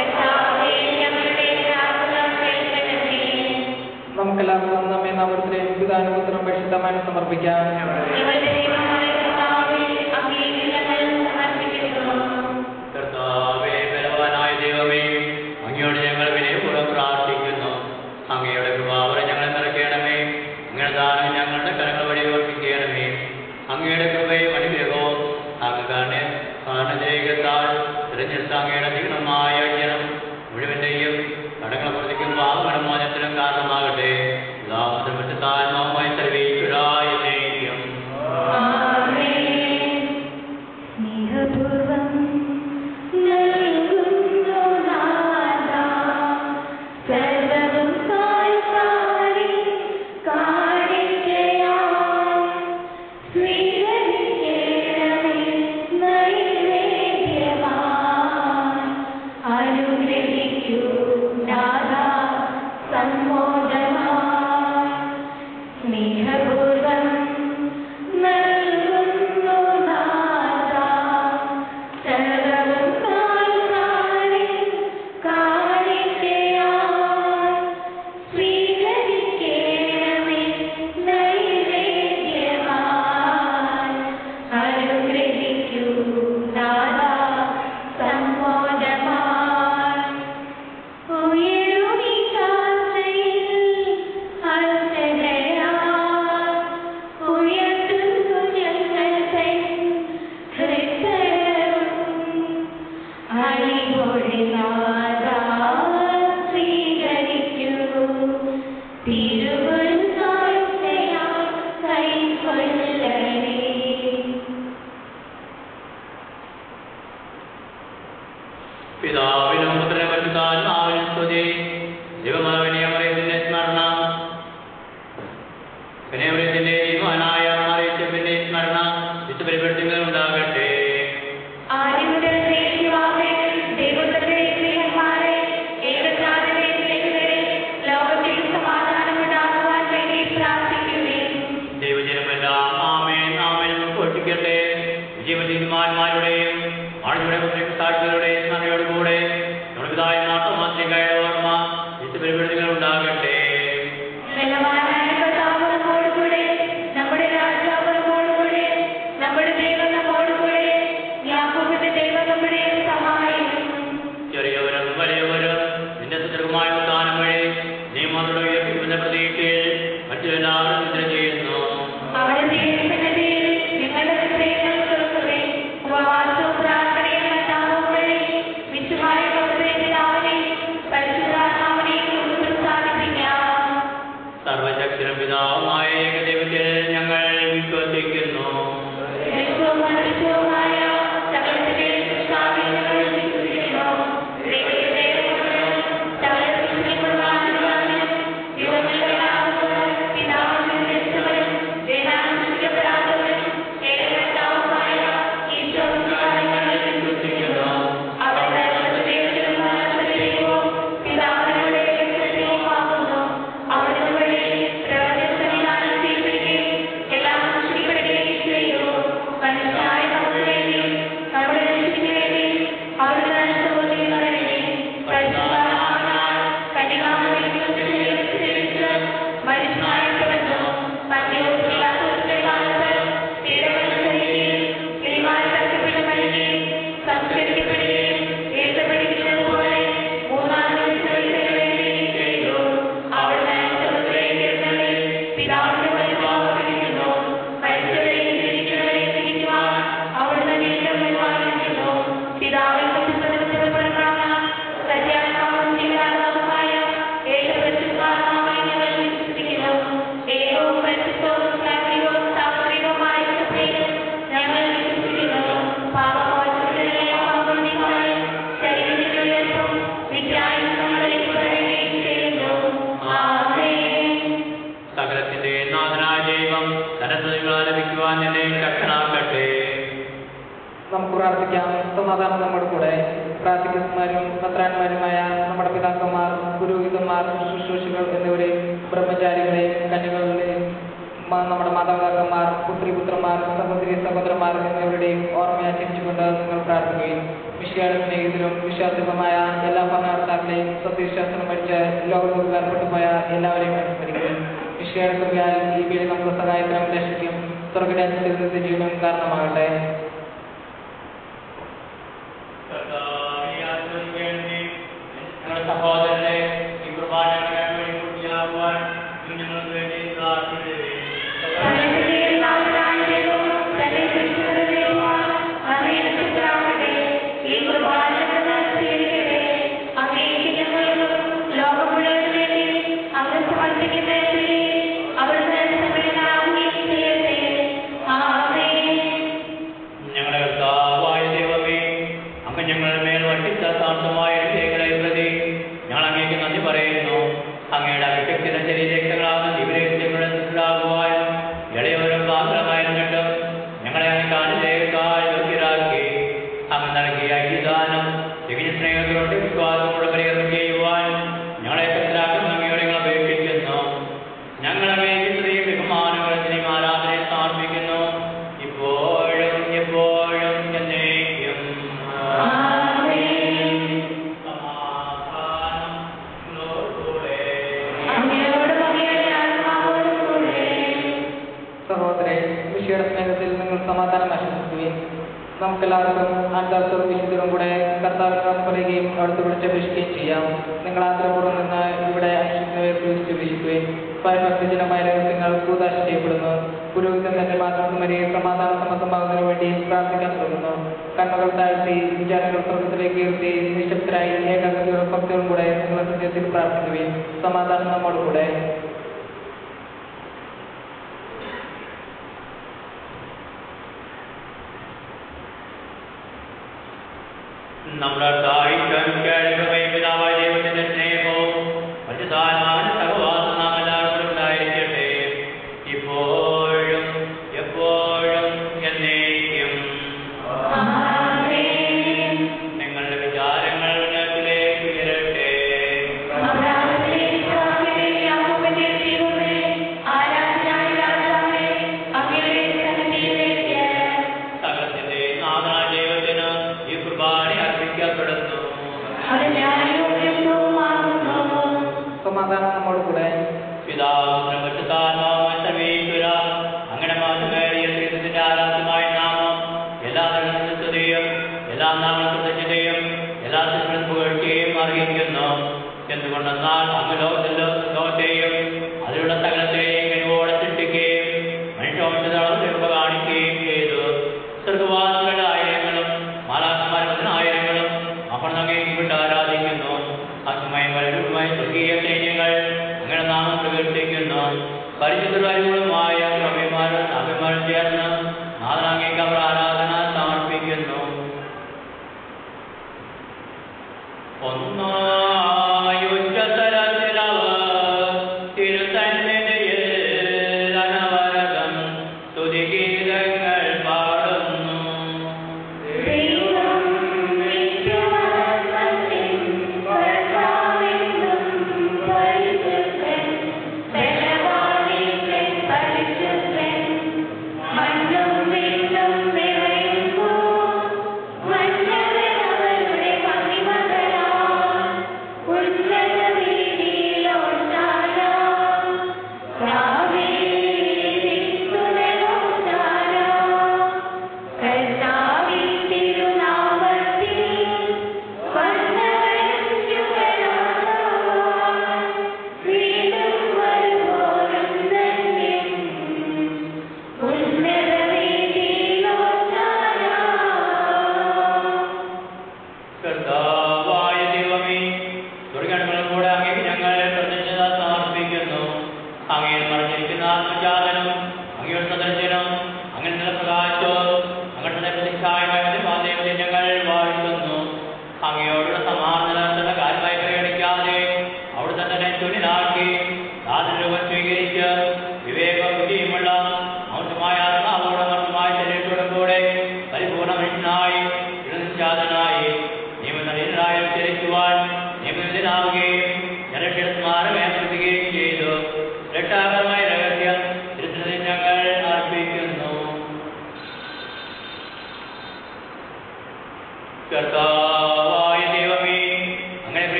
നമുക്കെല്ലാവർക്കും നമ്മെ നാമത്തിലെയും പിതാനുപുത്രം പരിശുദ്ധമായി സമർപ്പിക്കാം
കർത്താവേ ബലവാനായ ദൈവമേ അങ്ങയോട് ഞങ്ങൾ വിനയപൂർവ്വം പ്രാർത്ഥിക്കുന്നു അങ്ങയുടെ കൃപാവരെ ഞങ്ങളെ നിറയ്ക്കണമേ അങ്ങയുടെ ദാനം ഞങ്ങളുടെ കരങ്ങൾ വഴി വർദ്ധിക്കണമേ അങ്ങയുടെ കൃപയും അനുഗ്രഹവും അങ്ങ് കാണെ കാരണജയകത്താൽ തിരഞ്ഞെടുത്ത അങ്ങയുടെ തീക്ഷ്ണമായ ജനം മുഴുവൻ്റെയും കടങ്ങൾ പ്രവർത്തിക്കും പാവങ്ങളും മോചനത്തിനും കാരണമാകട്ടെ എല്ലാവരും താഴ്മമായി സർവീശ്വരായ നയിക്കും
സ്നേഹപൂർവം നൽകുന്നു നാഥ സർവ്വവും കാഴ്ച
ചെയ്യുവാൻ എന്നെ ശക്തനാക്കട്ടെ
നമുക്ക് പ്രാർത്ഥിക്കാം സമാധാനം നമ്മുടെ കൂടെ പ്രാർത്ഥിക്കുന്നവരും പത്രാന്മാരുമായ നമ്മുടെ പിതാക്കന്മാർ പുരോഹിതന്മാർ ശുശ്രൂഷികൾ എന്നിവരെ ബ്രഹ്മചാരികളെയും കന്യകളുടെയും മ- നമ്മുടെ മാതാപിതാക്കന്മാർ പുത്രിപുത്രന്മാർ സഹോദരി സഹോദരന്മാർ എന്നിവരുടെയും ഓർമ്മയാചരിച്ചുകൊണ്ട് നിങ്ങൾ പ്രാർത്ഥിക്കുകയും വിശ്വാസ സ്നേഹിതരും വിശ്വാസികളുമായ എല്ലാ ഭരണകർത്താക്കളെയും സത്യവിശ്വാസം പഠിച്ച് ലോകത്തോട് വേർപെട്ടു പോയ എല്ലാവരെയും അനുസ്മരിക്കുകയും വിശ്വാസത്താൽ ഈ വീട് നമുക്ക് സഹായത്തിനും രക്ഷിക്കും സ്വർഗരാജ്യത്തിൽ ജീവനും കാരണമാകട്ടെ
കർത്താവേ, ആശീർവദിക്കണമേ. ഞങ്ങളുടെ സഹോദരനെ ഈ കുർബാന ഞങ്ങൾക്ക് വേണ്ടി പൂർത്തിയാക്കുവാൻ നീ ഞങ്ങൾക്ക് വേണ്ടി പ്രാർത്ഥിക്കണമേ. ഞങ്ങളുടെ കർത്താവായ ദൈവമേ അങ്ങ് ഞങ്ങളുടെ മേൽ വർഷിച്ച സാന്തമായ വിഷയങ്ങളെ പ്രതി ഞങ്ങൾ അങ്ങേക്ക് നന്ദി പറയുന്നു അങ്ങയുടെ അഭിഷക്തിയുടെ ശരീരങ്ങളാകുന്ന ദിവരങ്ങളുടെ ഉണ്ടാകുവാനും ഇളയവരും പാത്രമായിരുന്നിട്ടും ഞങ്ങളെ അങ്ങ് കാണിലേക്കാൾ യോഗ്യരാക്കി അങ്ങ് നൽകിയ ഈ ദാനം തികഞ്ഞ സ്നേഹത്തിലോട്ട് വിശ്വാസത്തോടെ പരികരണം ചെയ്യുവാൻ ഞങ്ങളെ ശക്തരാക്കുന്ന അങ്ങയോട് ഞങ്ങൾ അപേക്ഷിക്കുന്നു ഞങ്ങൾ അങ്ങേക്ക് സ്ത്രീ ബഹുമാനങ്ങളത്തിനെയും ആരാധനയെ സമർപ്പിക്കുന്നു ഇപ്പോഴും എപ്പോഴും എന്നേക്കും സമാധാനം നിങ്ങളോടുകൂടെ.
സഹോദരൻ വിഷയുടെ സ്നേഹത്തിൽ നിങ്ങൾ സമാധാനം ആശംസിക്കുകയും നമുക്കെല്ലാവർക്കും ആൾക്കാർക്കും വിശുദ്ധരും കൂടെ കർത്താവിനോട് പറയുകയും അടുത്ത് വിളിച്ചപേക്ഷിക്കുകയും ചെയ്യാം നിങ്ങൾ ആഗ്രഹപൂർവ്വം നിന്ന് ഇവിടെ അനുഷ്ഠിക്കുന്നവരെ കുറിച്ച് വീക്ഷിക്കുകയും ഭയഭക്തിജനമായ രഹസ്യങ്ങൾ കൂതാശ ചെയ്യപ്പെടുന്നു പുരോഹിതൻ തന്റെ മാത്രം വരെ സമാധാന സംബന്ധമാകുന്നതിനു വേണ്ടി പ്രാർത്ഥിക്കാൻ തുടങ്ങുന്നു കണ്ണുകൾ താഴ്ത്തി വിചാരങ്ങൾ സ്വർഗത്തിലേക്ക് ഉയർത്തി നിശബ്ദരായി ഏകാഗ്രതയോടും ഭക്തിയോടും കൂടെ നിങ്ങളുടെ ഹൃദയത്തിൽ പ്രാർത്ഥിക്കുകയും സമാധാനം നമ്മോട് കൂടെ
നമ്മുടെ സാഹിത്യം കേൾക്കുകയും പിതാവായ ദൈവത്തിന്റെ സ്നേഹവും പരിശുദ്ധാത്മാവിന്റെ സഹവാസം നാം എല്ലാവരോടും ഉണ്ടായിരിക്കട്ടെ ഇപ്പോഴും എപ്പോഴും എന്നേക്കും നിങ്ങളുടെ വിചാരങ്ങൾ ഉന്നതത്തിലേക്ക് ഉയരട്ടെ സകലത്തിന്റെ നാഥനായ ദൈവത്തിന് ഈ കുർബാന അർപ്പിക്കപ്പെടുന്നു
സമാധാനം നമ്മോട് കൂടെ
പിതാവും പരിശുദ്ധാത്മാവും സർവീശ്വര അങ്ങനെ മാത്രമേറിയ ശ്രീകൃഷ്ണന്റെ ആരാധ്യമായ നാമം എല്ലാ സ്തുതിയും എല്ലാ നാമകൃതജ്ഞതയും എല്ലാ പുകഴ്ചയും അറിയിക്കുന്നു എന്തുകൊണ്ടെന്നാൽ അങ്ങ് ലോകത്തിലും ലോകത്തെയും അതിലുള്ള സകലത്തെയും കഴിവോടെ സൃഷ്ടിക്കുകയും മനുഷ്യവംശത്തോളം കൃപ കാണിക്കുകയും ചെയ്തു സ്വർഗവാസികളുടെ ആയിരങ്ങളും മാലാത്മാരുടെ പതിനായിരങ്ങളും അപ്പോൾ നമ്മെ വിട്ട് ആരാധിക്കുന്നു അസുമയം വലുതുമായി സ്വർഗീയ സൈന്യങ്ങൾ അങ്ങനെ നാമം പ്രകീർത്തിക്കുന്നു പരിശുദ്ധരുമായ കവിമാരും അഭിമാനം ചേർന്ന് നാദാംഗിക അവർ ആരാധന സമർപ്പിക്കുന്നു ഒന്നായുച്ചതരത്തിലവർ തിരുസന്നിധിയിൽ അനവരതം സ്തുതിഗീതങ്ങൾ പാടുന്നു
മഞ്ഞവരവരുടെ മഹിമകളാൽ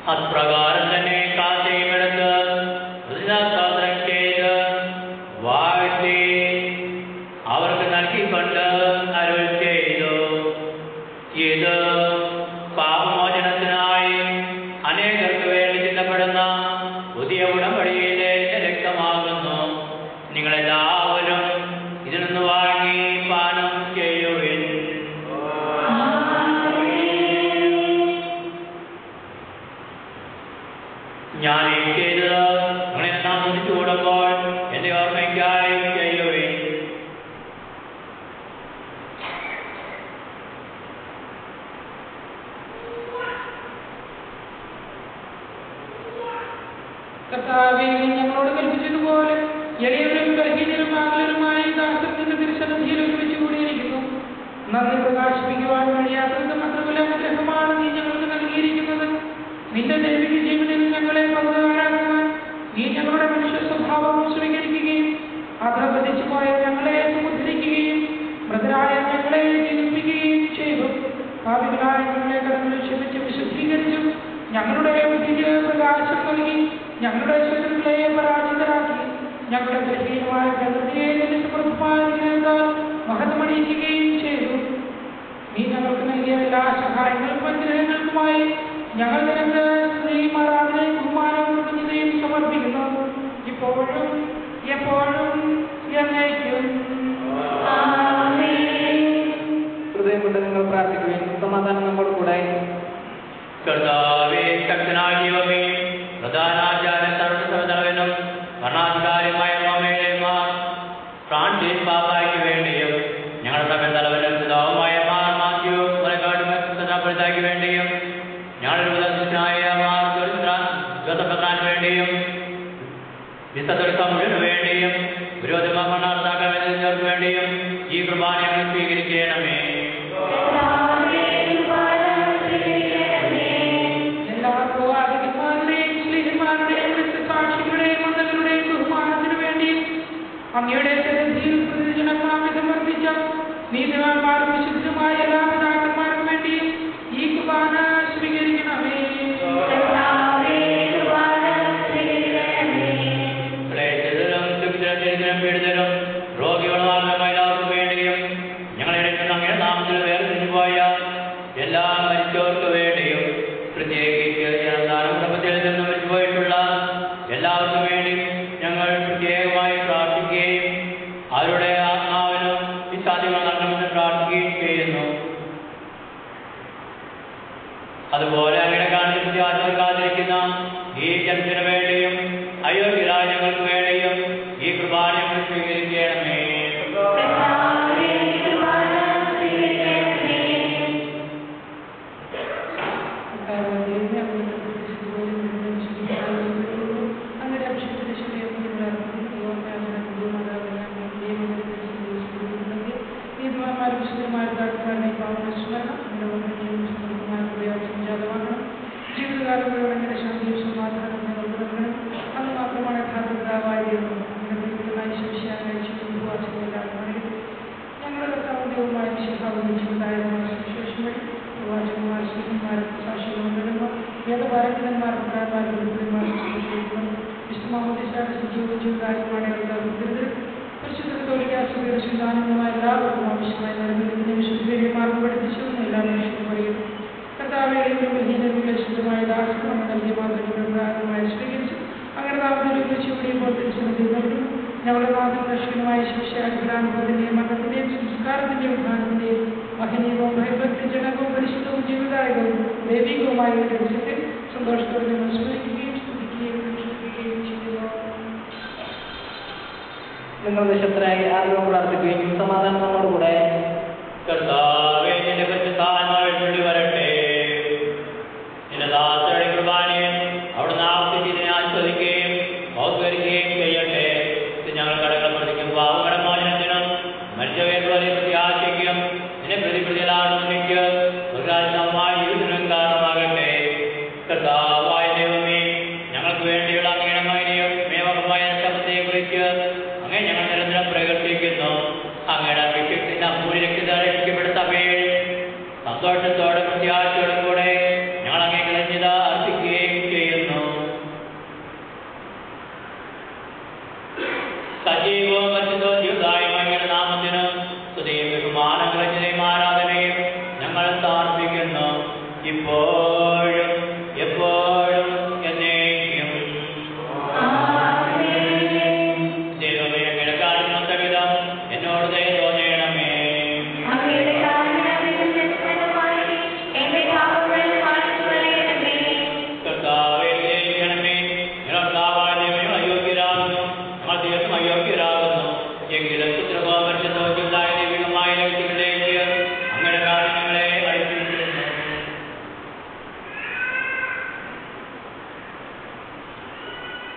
അപ്രകാരം തന്നെ കാശയുമെടുത്ത് പ്രതിനാസ്ത്രം ചെയ്ത് വാഴ്ത്തി അവർക്ക് നൽകിക്കൊണ്ട് അരുൾ ചെയ്തു ഇത് പാപമോചനത്തിനായി അനേകർക്ക് വേണ്ടി ചിന്തപ്പെടുന്ന പുതിയ ഉടമ്പടിയിലെ എന്റെ രക്തമാകുന്നു നിങ്ങളെല്ലാവരും ഇതിൽ നിന്ന് വാങ്ങി പാനം ചെയ്യുവിൻ ഞാൻ ഈ ചെയ്തത് നിങ്ങളെ നാമത്തിൽ കൂടുമ്പോൾ എന്റെ ഓർമ്മയ്ക്കായി ചെയ്യുവിൻ
കർത്താവേ നീ ഞങ്ങളോട് കൽപ്പിച്ചതുപോലെ എളിയവരും ബലഹീനരും ആകുലരുമായി ദാസത്തിന്റെ തിരുസന്നിധിയിൽ ഒരുമിച്ച് കൂടിയിരിക്കുന്നു നന്ദി പ്രകാശിപ്പിക്കുവാൻ കഴിയാത്തത് മാത്രമല്ല അനുഗ്രഹമാണ് നീ ഞങ്ങൾക്ക് നൽകിയിരിക്കുന്നത് നിന്റെ ദൈവിക ജീവനിൽ ഞങ്ങളെ പങ്കുകാരാക്കുവാൻ നീ ഞങ്ങളുടെ മനുഷ്യ സ്വഭാവം സ്വീകരിക്കുകയും അധപതിച്ചു പോയ ഞങ്ങളെ സമുദ്ധരിക്കുകയും മൃതരായ ഞങ്ങളെ ജനിപ്പിക്കുകയും ചെയ്തു പാപികളായ ഞങ്ങളെ കടന്നു ക്ഷമിച്ച് വിശുദ്ധീകരിച്ചു ഞങ്ങളുടെ ബുദ്ധിക്ക് പ്രകാശം നൽകി ഞങ്ങളുടെ ശത്രുക്കളെ പരാജിതരാക്കി ഞങ്ങളുടെ ബലഹീനമായ പ്രകൃതിയെ നിന്റെ സമൃദ്ധമായതിനേക്കാൾ മഹത്വമണിയിക്കുകയും ചെയ്തു നീ ഞങ്ങൾക്ക് നൽകിയ എല്ലാ സഹായങ്ങൾക്കും അനുഗ്രഹങ്ങൾക്കുമായി ഞങ്ങൾ നിനക്ക് സ്തുതിയും ആരാധനയും ബഹുമാനവും കൃതജ്ഞതയും സമർപ്പിക്കുന്നു ഇപ്പോഴും എപ്പോഴും എന്നേക്കും
ഹൃദയം കൊണ്ട് നിങ്ങൾ പ്രാർത്ഥിക്കുകയും സമാധാനം നമ്മോട് കൂടെ
കർത്താവേ ശക്തനായ ദൈവമേ പ്രധാനാചാര്യ സർവസഭതലവനും ഭരണാധികാരിയുമായ മാമേമാർ ഫ്രാൻസിസ് പാപ്പായ്ക്ക് വേണ്ടിയും ഞങ്ങളുടെ സഭ തലവനും പിതാവുമായ മാർ മാത്യു മലക്കാട് വേണ്ടിയും ഞങ്ങളുടെ വിദഗ്ധനായ മാർ ജോസഫത്താൻ വേണ്ടിയും വിശുദ്ധ മുഴുവന് വേണ്ടിയും വിരോധമാർത്താക്കാൻ വേണ്ടിയും ഈ കുർബാന ഞങ്ങൾ സ്വീകരിക്കണമേ
എല്ലാ പ്രവാചകന്മാരുടെയും സ്ത്രീഹന്മാരുടെയും സാക്ഷികളുടെയും മന്ദങ്ങളുടെയും ബഹുമാനത്തിനു വേണ്ടിയും അങ്ങയുടെ സന്നിധിയിൽ പ്രതിജനമാമി സമർപ്പിച്ച നീതിമാന്മാരും വിശുദ്ധരുമായ എല്ലാ പിതാക്കന്മാർക്കും വേണ്ടിയും ഈ കുർബാന സ്വീകരിക്കണമേ
ക്ലേശിതരും ദുഃഖിതരും പീഡിതരും രോഗികളും എല്ലാവർക്കും വേണ്ടിയും ഞങ്ങളുടെ അങ്ങയുടെ നാമത്തിൽ വേർതിരിഞ്ഞു പോയ എല്ലാ മരിച്ചവർക്ക് വേണ്ടിയും പ്രത്യേകിച്ച് ജനദാന കുടുംബത്തിൽ നിന്ന് മരിച്ചു പോയിട്ടുള്ള എല്ലാവർക്കും വേണ്ടിയും ഞങ്ങൾ പ്രത്യേകമായി പ്രാർത്ഥിക്കുകയും അവരുടെ ആത്മാവിനും വിശാന്തികൾ നൽകണമെന്ന് പ്രാർത്ഥിക്കുകയും ചെയ്യുന്നു അതുപോലെ അങ്ങനെ കാണിച്ച് വിദ്യാർത്ഥികൾ കാത്തിരിക്കുന്ന ഈ ജനത്തിന് വേണ്ടിയും അയോഗ്യരായ ഞങ്ങൾക്ക് വേണ്ടിയും ഈ കുർബാന ഞങ്ങൾ സ്വീകരിക്കണമേ
അങ്ങയുടെ അഭിഷേകത്തിന്റെ നീതിമാന്മാരും വിശുദ്ധന്മാരും താഴ്ത്താരുടെ പാവനസ്മരണം നമ്മുടെ വന്ദനയും സമൃദ്ധമായ സംജാതമാക്കണം ജീവിതകാലം മുഴുവൻ അങ്ങനെ ശാന്തിയും സമാധാനം ഞങ്ങൾക്ക് നൽകണം അത് മാത്രമാണ് യഥാർത്ഥതാവായ ദൈവം അങ്ങനെ ദൈവമായി ശിക്ഷയായ ഉപവാസങ്ങളെല്ലാം നൽകി ഞങ്ങളുടെ കർത്താവ് ദൈവമായ വിശുദ്ധാവും ജീവിതായതുമായ സുവിശേഷം വഴി പ്രവാചകന്മാർ ശ്രീമാർ സാക്ഷികളും നൽകുമ്പോൾ വേദപാരകന്മാർ പ്രധാനമാർ ഗുരുക്കന്മാർ വിശുദ്ധമാമോദിശാല സജീവ ജീവിതായതുമാണ് എല്ലാവരും പരിശുദ്ധത്തോലിക്കാസുഖ സുന്ദാനന്ദമായ എല്ലാവർക്കും ആവശ്യമായ നിലനിൽക്കുന്ന വിശുദ്ധമാർഗം പഠിപ്പിച്ചു എല്ലാ മനുഷ്യരും അറിയുന്നു കർത്താവേയും ബലഹീനരുടെ ശുദ്ധമായ ദാസം നമ്മൾ നൽകിയ മാതൃകയുടെ പ്രാരംഭമായി സ്വീകരിച്ചു അങ്ങനെ നാമത്തിൽ ഉപയോഗിച്ച് കൂടിയപ്പോൾ തിരിച്ചു നൽകുന്നു ഞങ്ങളുടെ മാതൃദർശനമായ ശിക്ഷ അനുഗ്രഹാനുഭവത്തിന്റെയും മരണത്തിന്റെയും സംസ്കാരത്തിന്റെയും ഉദ്ധാനത്തിന്റെയും മഹനീയവും ഭയഭക്തി ജനകവും പരിശുദ്ധവും ജീവിതായകവും ദൈവികവുമായ ഒരു ദിവസത്തിൽ സന്തോഷത്തോടെ ഞങ്ങൾ സ്മരിക്കുകയും സ്തുതിക്കുകയും അനുഷ്ഠിക്കുകയും ചെയ്യുന്നു
നിങ്ങൾ നിശബ്ദരായി ആരോഗ്യം പ്രാർത്ഥിക്കുകയും സമാധാനം നമ്മോട് കൂടെ
കർത്താവേ നിന്റെ പരിശുദ്ധാത്മാവിൽ ചൊല്ലി വരട്ടെ നിന്റെ ദാസരുടെ കുർബാനയെ അവിടുന്ന് ആവശ്യത്തിന് ആസ്വദിക്കുകയും ബഹുകരിക്കുകയും ചെയ്യട്ടെ ഇത് ഞങ്ങൾ കടകൾ പ്രതിക്കും പാവങ്ങളുടെ മോചനത്തിനും മരിച്ചവയെ പ്രത്യാശയ്ക്കും നിന്നെ പ്രതിപ്രതികളാണെന്നിക്ക് സ്വർഗാത്മമായ ജീവിതത്തിനും കാരണമാകട്ടെ കർത്താവായ ദൈവമേ ഞങ്ങൾക്ക് വേണ്ടിയുള്ള അങ്ങയുടെ മകനെയും മേവകമായ ശബ്ദത്തെ കുറിച്ച് അങ്ങനെ ഞങ്ങൾ നിരന്തരം പ്രകർത്തിക്കുന്നു അങ്ങയുടെ അഭിഷേകത്തിന്റെ അമൂല്യ രക്ഷിത രക്ഷിക്കപ്പെട്ട സഭയിൽ സന്തോഷത്തോടെ പ്രത്യാശയോടെ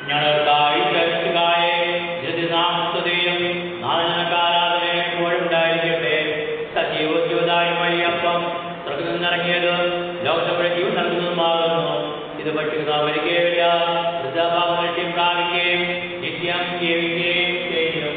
ഞങ്ങൾക്കായി ചരിച്ചുകായെ നാമസ്തുതിയും നാളനക്കാരാധനയും എപ്പോഴും ഉണ്ടായിരിക്കട്ടെ സജീവോദ്യോതായുമായി അപ്പം സ്വർഗത്തിൽ നിന്നിറങ്ങിയത് ലോകത്തെ ജീവൻ നൽകുന്നതുമാകുന്നു ഇത് ഭക്ഷിക്കുന്ന വരികയില്ല വൃദ്ധാഭാവം പ്രാപിക്കുകയും നിത്യം ജീവിക്കുകയും ചെയ്യും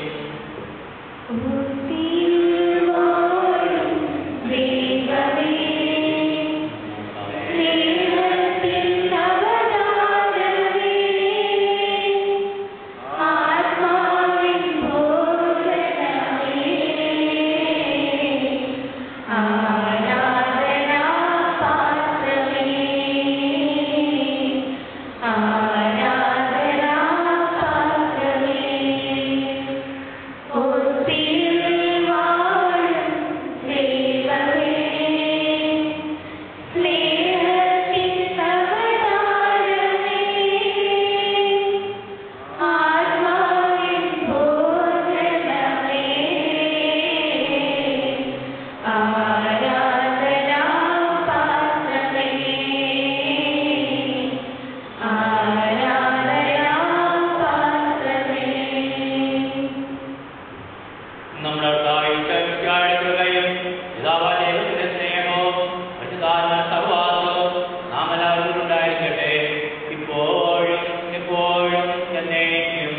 നമ്മുടെ സാഹിത്യകൃപയും പിതാവാലയത്തിന്റെ സ്നേഹവും പരിശുദ്ധാത്മ സഹവാസവും നാം എല്ലാവരും ഉണ്ടായിരിക്കട്ടെ ഇപ്പോഴും എപ്പോഴും എന്നേക്കും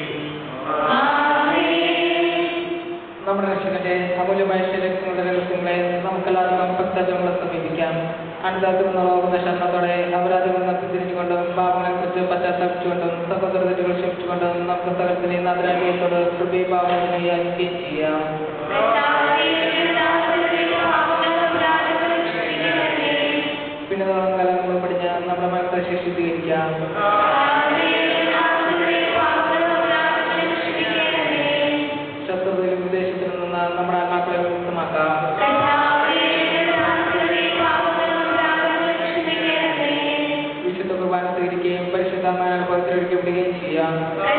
നമ്മുടെ രക്ഷകന്റെ അമൂല്യമായ ശരീരങ്ങളുടെ രഹസ്യങ്ങളെ നമുക്കെല്ലാവർക്കും ഭക്തജങ്ങളെ സമീപിക്കാം അണിതാക്കുന്ന ശരണത്തോടെ അപരാധങ്ങൾ നമുക്ക് തിരിഞ്ഞുകൊണ്ടും പാപങ്ങളെ കുറിച്ച് പശ്ചാത്തലപ്പിച്ചുകൊണ്ടും സഹോദരതകൾ ക്ഷമിച്ചുകൊണ്ടും നമുക്ക് സകലത്തിനെ നാദരാജ്യത്തോട് കൃപയും പാവനത്തിനെ യാചിക്കുകയും ചെയ്യാം പിന്നെ നമുക്ക് കലങ്ങൾ പഠിഞ്ഞ് നമ്മുടെ മനസ്സെ ശേഷിപ്പിക്കാം ശത്രുതയിലും ഉദ്ദേശത്തിൽ നിന്ന് നമ്മുടെ ആത്മാക്കളെ മുക്തമാക്കാം വിശുദ്ധ കുർബാന സ്വീകരിക്കുകയും പരിശുദ്ധമായ പവിത്രപ്പെടുകയും ചെയ്യാം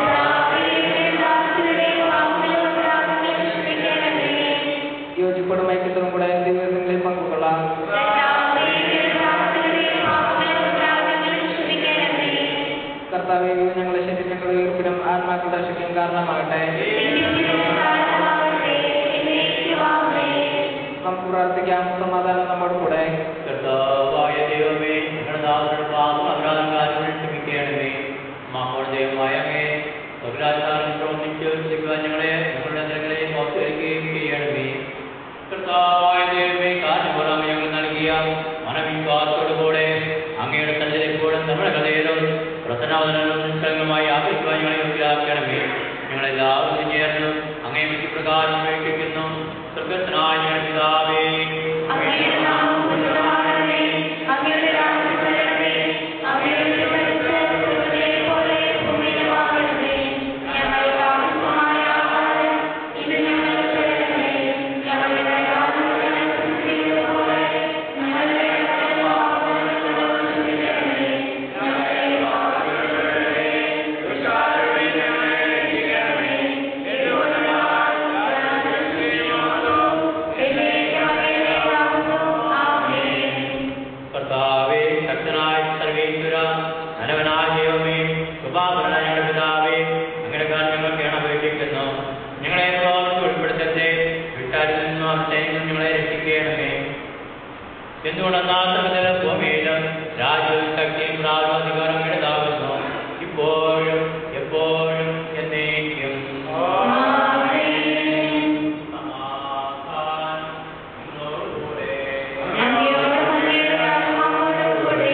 യോജിപ്പോടും ഐക്യത്തോടും കൂടെ ദിവസങ്ങളിൽ പങ്കുകൊള്ളാം കർത്താവെ ഇത് ഞങ്ങളുടെ ശരീരങ്ങളുടെ ഉയർപ്പിനും ആത്മാക്കളുടെ രക്ഷയ്ക്കും കാരണമാകട്ടെ നമുക്ക് പ്രാർത്ഥിക്കാം സമാധാനം നമ്മോട് കൂടെ
കർത്താവായ ദൈവമേ ഞങ്ങളുടെ ദാസരുടെ പാപം അപരാധം കാര്യങ്ങൾ ക്ഷമിക്കണമേ മഹോൾ ദൈവമായ അങ്ങേ സ്വരാചാരം പ്രവർത്തിച്ച് ചെയ്യുവാൻ ഞങ്ങളെ ഞങ്ങളുടെ നിലകളെ ഓർത്തിരിക്കുകയും ചെയ്യണമേ കർത്താവായ ദൈവമേ കാരണപുറം ഞങ്ങൾ നൽകിയ മനവിശ്വാസത്തോടുകൂടെ അങ്ങയുടെ സഞ്ചരിപ്പോഴും നമ്മുടെ കഥയിലും പ്രസന്നവദനവും നിഷ്കളങ്കമായി ആഗ്രഹിക്കുവാൻ ഞങ്ങളെ യോഗ്യരാക്കണമേ ഞങ്ങളെല്ലാവരും ചേർന്ന് അങ്ങേ വിധി പ്രകാരം ഉപേക്ഷിക്കുന്നു സ്വർഗത്തിനായ ഞങ്ങളുടെ പിതാവേ
അങ്ങയുടെ നാമം പൂജിതമാകണമേ. അങ്ങയുടെ രാജ്യം വരണമേ. അങ്ങയുടെ തിരുമനസ്സ് പോലെ ഭൂമിയിലുമാകണമേ. ഞങ്ങൾക്ക് ആവശ്യമായ ആഹാരം ഇന്ന് ഞങ്ങൾക്ക് തരണമേ. ഞങ്ങളുടെ കടക്കാരോട് ഞങ്ങൾ ചെയ്യുന്നതുപോലെ ഞങ്ങളുടെ കടപ്പാടുകളോട് ഞങ്ങളോട് ക്ഷമിക്കണമേ. ഞങ്ങളെ പാപത്തിൽപ്പെടുത്തരുതേ. ദുഷ്ടാരൂപിയിൽ ഞങ്ങളെ രക്ഷിക്കണമേ. എന്തുകൊണ്ടെന്നാൽ രാജ്യവും ശക്തിയും എന്നേക്കും അങ്ങയുടേതാകുന്നു. ആമേൻ.
കർത്താവേ ശക്തനായ സർവേശ്വര നലവനായ ദൈവമേ കൃപാകരണ ഞങ്ങളുടെ പിതാവേ അങ്ങനെ ഞങ്ങൾ കേണപേക്ഷിക്കുന്നു ഞങ്ങളെ പാപത്തിൽ ഉൾപ്പെടുത്തരുതേ വിട്ടാരിൽ നിന്നും അവിടത്തേക്ക് ഞങ്ങളെ രക്ഷിക്കണമേ എന്തുകൊണ്ടെന്നാൽ സകല ഭൂമിയിലും രാജ്യവും ശക്തിയും പ്രാവും അധികാരം ഇടതാകുന്നു ഇപ്പോഴും എപ്പോഴും എന്നേക്കും
ആമേൻ.
സമാധാനം നിങ്ങളോടുകൂടെ.
അങ്ങയോടും അങ്ങയുടെ ആത്മാവോടും കൂടെ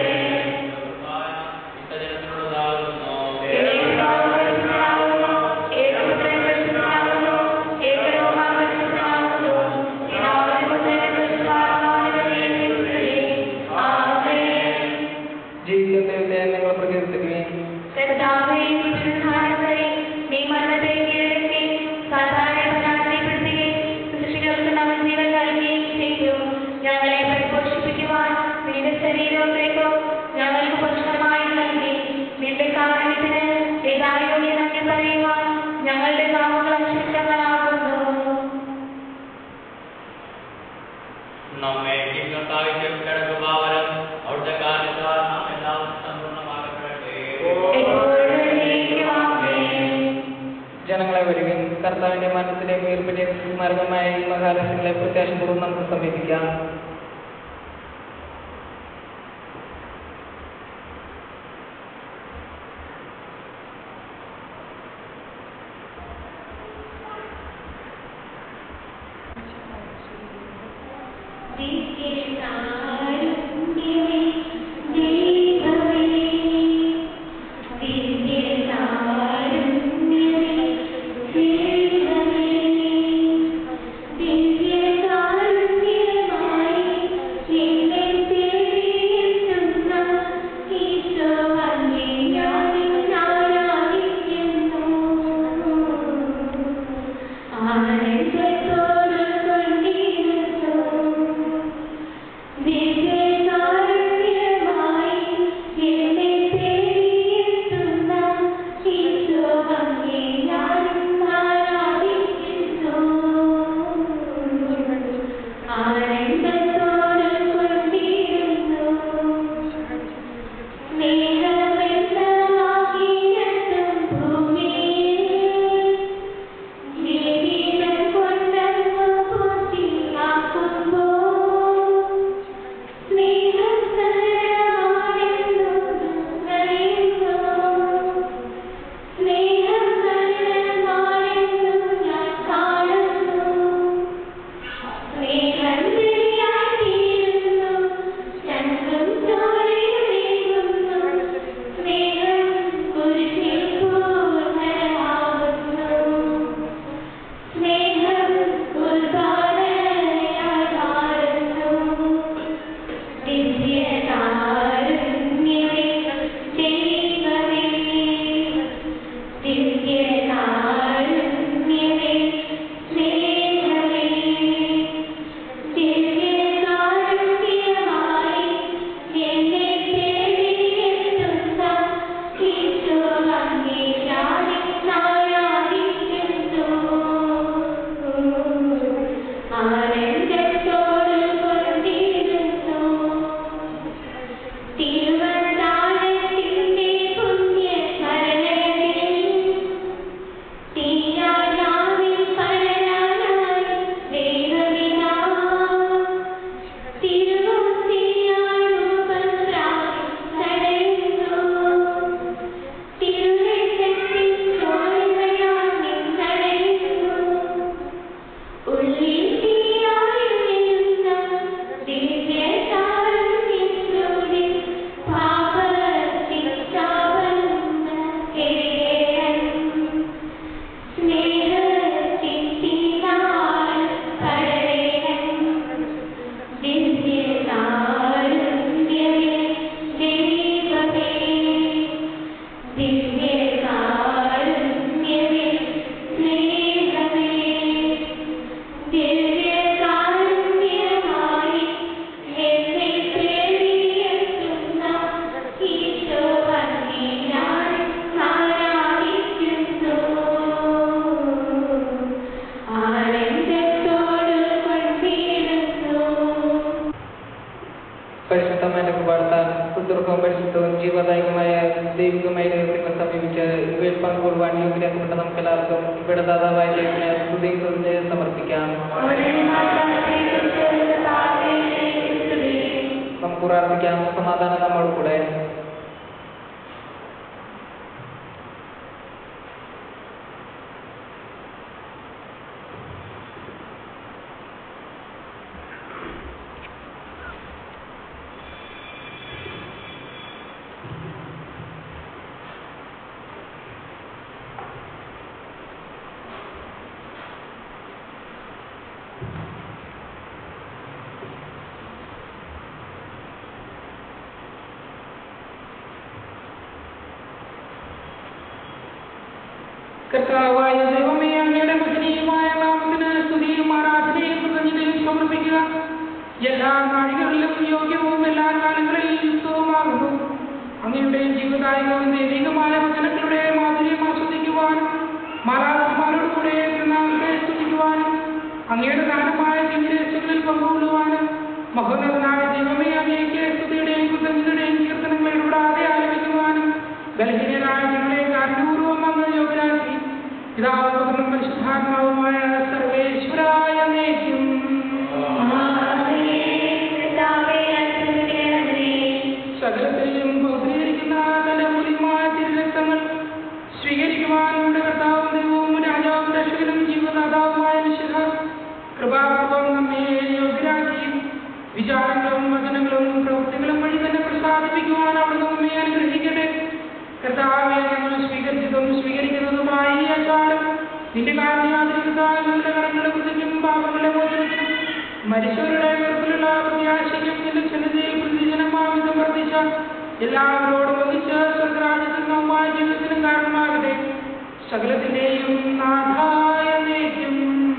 ഇത്തരത്തിലുള്ളതാകുന്നു
ഏകദൈവമാകുന്നു, ഏകപുത്രൻ പരിശുദ്ധനാകുന്നു, ഏകരൂപം പരിശുദ്ധനാകുന്നു, പിതാവിനും പുത്രനും പരിശുദ്ധാത്മാവിനും സ്തുതി. ആമേൻ.
ജീവിക്കുന്ന ദൈവത്തെ നിങ്ങൾ പ്രകീർത്തിക്കുകയും
കർത്താവേ, പരിശുദ്ധാത്മാവേ, നീ മരണത്തെ കീഴടക്കി സാധാരണ പരാജയപ്പെടുത്തുകയും സൃഷ്ടികൾക്ക് നവജീവൻ നൽകുകയും ചെയ്തു ഞങ്ങളെ പരിപോഷിപ്പിക്കുവാൻ നിന്റെ ശരീരത്തേക്കോ ഞങ്ങൾക്ക് ഭക്ഷണമായി നൽകി നിന്റെ കാരണത്തിന് ഏതായോഗ്യ നന്ദി പറയുവാൻ ഞങ്ങളുടെ നാമങ്ങൾ അശുദ്ധങ്ങളാകുന്നു
നമ്മെ ജീവിതത്തായിട്ടും കിടക്കുപാവനം അവിടുത്തെ കാരണത്താൽ നാം എല്ലാവരും സമ്പൂർണ്ണമാകപ്പെടട്ടെ
എപ്പോഴും നീക്കുവാൻ
കർത്താവിന്റെ മരണത്തിന്റെ ഉയർപ്പിന്റെ സ്മാരകമായ ഈ മഹാരസ്യങ്ങളെ പ്രത്യാശപൂർവ്വം നമുക്ക് സമീപിക്കാം
ആനന്ദത്തോട് കൊണ്ടിരുന്നു ദിവ്യകാരുണ്യമായി എന്നെ തേടിയെത്തുന്ന ഈശോവങ്ങേ ഞാനും ആരാധിക്കുന്നു. ആനന്ദത്തോട് കൊണ്ടിരുന്നു. സ്നേഹമെന്നവാക്കിയെത്തും ഭൂമിയിൽ ജീവിതം കൊണ്ടങ്ങ് പൂർത്തിയാക്കുമ്പോൾ സ്നേഹം സരളമാണെന്നു അറിയുന്നു. സ്നേഹം സരളമാണെന്നു ഞാൻ കാണുന്നു. സ്നേഹം ശരിയായിത്തീരുന്നു. ചങ്കും ചോരയുമേകുന്നു. സ്നേഹം കുരിശിൽ പൂർണ്ണമാകുന്നു. സ്നേഹം ഉത്പാദനയായി മാറുന്നു. ദിവ്യകാരുണ്യമേ ദൈവമേ, ദിവ്യകാരുണ്യമേ സ്നേഹമേ, ദിവ്യകാരുണ്യമായി എന്നെ തേടിയെത്തുന്ന ഈശോ അങ്ങേ ഞാനും ആരാധിക്കുന്നു. ആനന്ദത്തോട് കൊണ്ടിരുന്നു തിരുവനാളത്തിന്റെ പുണ്യസ്മരണയിൽ തീരാനാവിൽ പരനാനായി ദൈവപിതാവ് തിരുവോസ്തിയായി രൂപം പ്രാപിച്ചടയുന്നു. തിരുരക്തത്തിൽ ചോരയാൽ നിന്നടയുന്നു. ഉള്ളിൽ തീയായുയരുന്ന ദിവ്യകാരുണ്യത്തിലൂടെ പാപശിക്ഷാവന്ന എരിയണം. സ്നേഹത്തിൻ തീനാൾ പടരണം. ദിവ്യകാരുണ്യമേ ദൈവമേ, ദിവ്യകാരുണ്യമേ സ്നേഹമേ, ദിവ്യകാരുണ്യമായി എന്നെ തേടിയെത്തുന്ന ഈശോ അങ്ങേ ഞാൻ ആരാധിക്കുന്നു. ആനന്ദത്തോട് കൊണ്ടിരുന്നു
പരിശുദ്ധമായ കുപാർത്താൻ സുദൃഢവും പരിശുദ്ധവും ജീവദായകമായ ദൈവികമായ ദൈവത്തെ സമീപിച്ച് ഇവയിൽ പങ്കുകൊള്ളുവാൻ യോഗ്യരാക്കപ്പെട്ട നമുക്കെല്ലാവർക്കും ഇവിടെ ദാതാവായ ദൈവത്തിന് സ്തുതിയും കൃതജ്ഞതയും സമർപ്പിക്കാം നമുക്ക് പ്രാർത്ഥിക്കാം സമാധാനം നമ്മോട് കൂടെ
കർത്താവായ ദൈവമേ അങ്ങയുടെ മഹനീയമായ നാമത്തിന് സ്തുതിയും ആരാധനയും കൃതജ്ഞതയും സമർപ്പിക്കുക എല്ലാ നാഴികളിലും യോഗ്യവും എല്ലാ കാലങ്ങളിലും യുക്തവുമാകുന്നു അങ്ങയുടെ ജീവദായകവും ദൈവികമായ വചനങ്ങളുടെ മാധുര്യം ആസ്വദിക്കുവാനും മാലാത്മാരോട് കൂടെ നാമത്തെ സ്തുതിക്കുവാനും അങ്ങയുടെ ദാനമായ ദിവ്യരഹസ്യങ്ങളിൽ പങ്കുകൊള്ളുവാനും മഹോന്നതനായ ദൈവമേ അങ്ങേക്ക് സ്തുതിയുടെയും കൃതജ്ഞതയുടെയും കീർത്തനങ്ങൾ ഇടപെടാതെ ആലപിക്കുവാനും ബലഹീനരായ ഞങ്ങളെ കാരണപൂർവ്വം അങ്ങ് യോഗ്യരാക്കി പിതാവും പരിശുദ്ധാത്മാവുമായ സർവേശ്വരായ നേക്കും സകലത്തെയും പൗത്രീകരിക്കുന്ന തന്റെ മൂല്യമായ തിരുരക്തങ്ങൾ സ്വീകരിക്കുവാൻ നമ്മുടെ കർത്താവും ദൈവവും രാജാവും രക്ഷകനും ജീവദാതാവുമായ നിശിത കൃപാപൂർവം നമ്മെ യോഗ്യരാക്കി വിചാരങ്ങളും വചനങ്ങളും പ്രവൃത്തികളും വഴി തന്നെ പ്രസാദിപ്പിക്കുവാൻ അവിടുന്ന് നമ്മെ അനുഗ്രഹിക്കട്ടെ കർത്താവെ ഞങ്ങൾ സ്വീകരിച്ചതും സ്വീകരിക്കുന്നതുമായ ഈ ആചാരം നിന്റെ കാരണയാതിരിക്കത്താൽ നമ്മുടെ കടങ്ങളുടെ വൃത്തിക്കും പാപങ്ങളുടെ മോചനത്തിനും മരിച്ചവരുടെ ഉയർപ്പിലുള്ള പ്രത്യാശയ്ക്കും നിന്റെ സന്നിധിയിൽ പ്രതിജനമാവിധം വർദ്ധിച്ച എല്ലാവരോടും ഒന്നിച്ച് സ്വർഗരാജ്യത്തിൽ നമ്മായ ജീവിതത്തിനും കാരണമാകട്ടെ സകലത്തിന്റെയും നാഥായ നേക്കും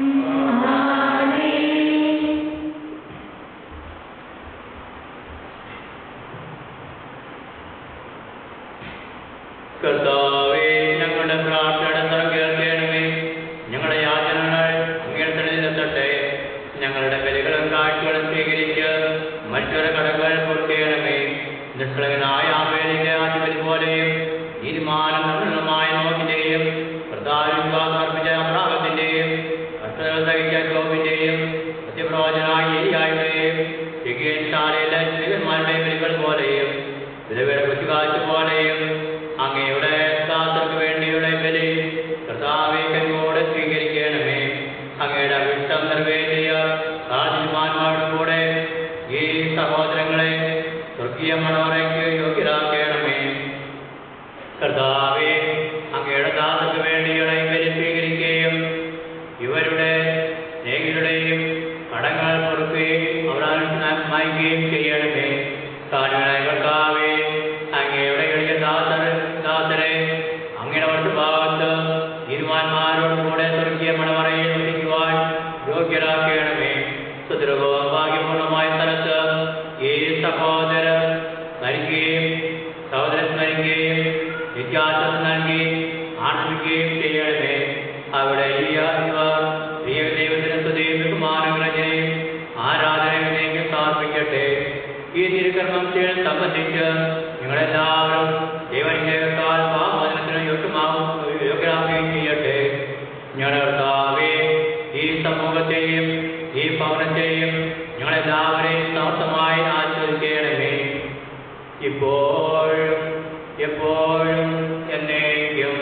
കർത്താവേ ഞങ്ങളുടെ പ്രാർത്ഥന കേൾക്കണമേ ഞങ്ങളുടെ യാചനകൾ അങ്ങേർത്തണിലെത്തട്ടെ ഞങ്ങളുടെ ബലികളും കാഴ്ചകളും സ്വീകരിച്ച് മറ്റൊരു കടകൾ പൊറുക്കണമേ നിഷ്കളങ്കനായ ആവേലിന്റെ ആധിപതി പോലെയും തീരുമാനം നിർമ്മലമായ നോക്കിന്റെയും പ്രധാനവിശ്വാസം അർപ്പിച്ച അബ്രാഹത്തിന്റെയും കഷ്ടതകൾ സഹിച്ച ജോബിന്റെയും സത്യപ്രവചനായ ഏരിയായുടെയും ശാലയിലെ സ്ത്രീകന്മാരുടെയും ബലികൾ പോലെയും വിധവയുടെ കുത്തിക്കാറ്റ് പോലെയും അങ്ങയുടെ ദാസർക്ക് വേണ്ടിയുള്ള ബലി കർത്താവെ കനിവോടെ സ്വീകരിക്കണമേ അങ്ങയുടെ അഭിഷ്ടം നിറവേറ്റിയ സാധിമാന്മാരുടെ കൂടെ ഈ സഹോദരങ്ങളെ സ്വർഗീയ മനോരയ്ക്ക് യോഗ്യരാക്കണമേ കർത്താവെ അങ്ങയുടെ ദാസർക്ക് വേണ്ടിയുള്ള ഈ ബലി സ്വീകരിക്കുകയും ഇവരുടെ സ്നേഹിതരുടെയും കടങ്ങൾ പൊറുക്കുകയും അവരാൽ മായ്ക്കുകയും ചെയ്യണമേ കാരണങ്ങളായ കർത്താവേ അങ്ങയുടെ എളിയ ദാസർ ദാസരെ അങ്ങയുടെ വട്ടു ഭാഗത്ത് ഇരുമാന്മാരോട് കൂടെ സ്വർഗീയ മണവറയിൽ ഒന്നിക്കുവാൻ യോഗ്യരാക്കണമേ സുദൃഢവും ഭാഗ്യപൂർണമായ സ്ഥലത്ത് ഈ സഹോദരർ മരിക്കുകയും സഹോദരൻ സ്മരിക്കുകയും നിത്യാശ്വാസം നൽകി ആനന്ദിക്കുകയും ചെയ്യണമേ അവിടെ ഈ ഇവർ പ്രിയ ദൈവത്തിന് സ്തുതിയും ബഹുമാനങ്ങളെയും ആരാധനകളെയും സമർപ്പിക്കട്ടെ ഈ തിരുക്കർമ്മം ചെയ്യാൻ സംബന്ധിച്ച് നിങ്ങളെല്ലാവരും ദൈവനിശ്ചയത്താൽ പാപവചനത്തിന് യോഗ്യമാവും യോഗ്യരാക്കുകയും ചെയ്യട്ടെ ഞങ്ങളുടെ കർത്താവേ ഈ സമൂഹത്തെയും ഈ ഭവനത്തെയും ഞങ്ങളെല്ലാവരെയും സമർത്ഥമായി ആശ്വദിക്കണമേ ഇപ്പോഴും എപ്പോഴും എന്നേക്കും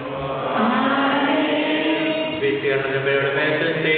വിശീർണയുടെ മേഘത്തെ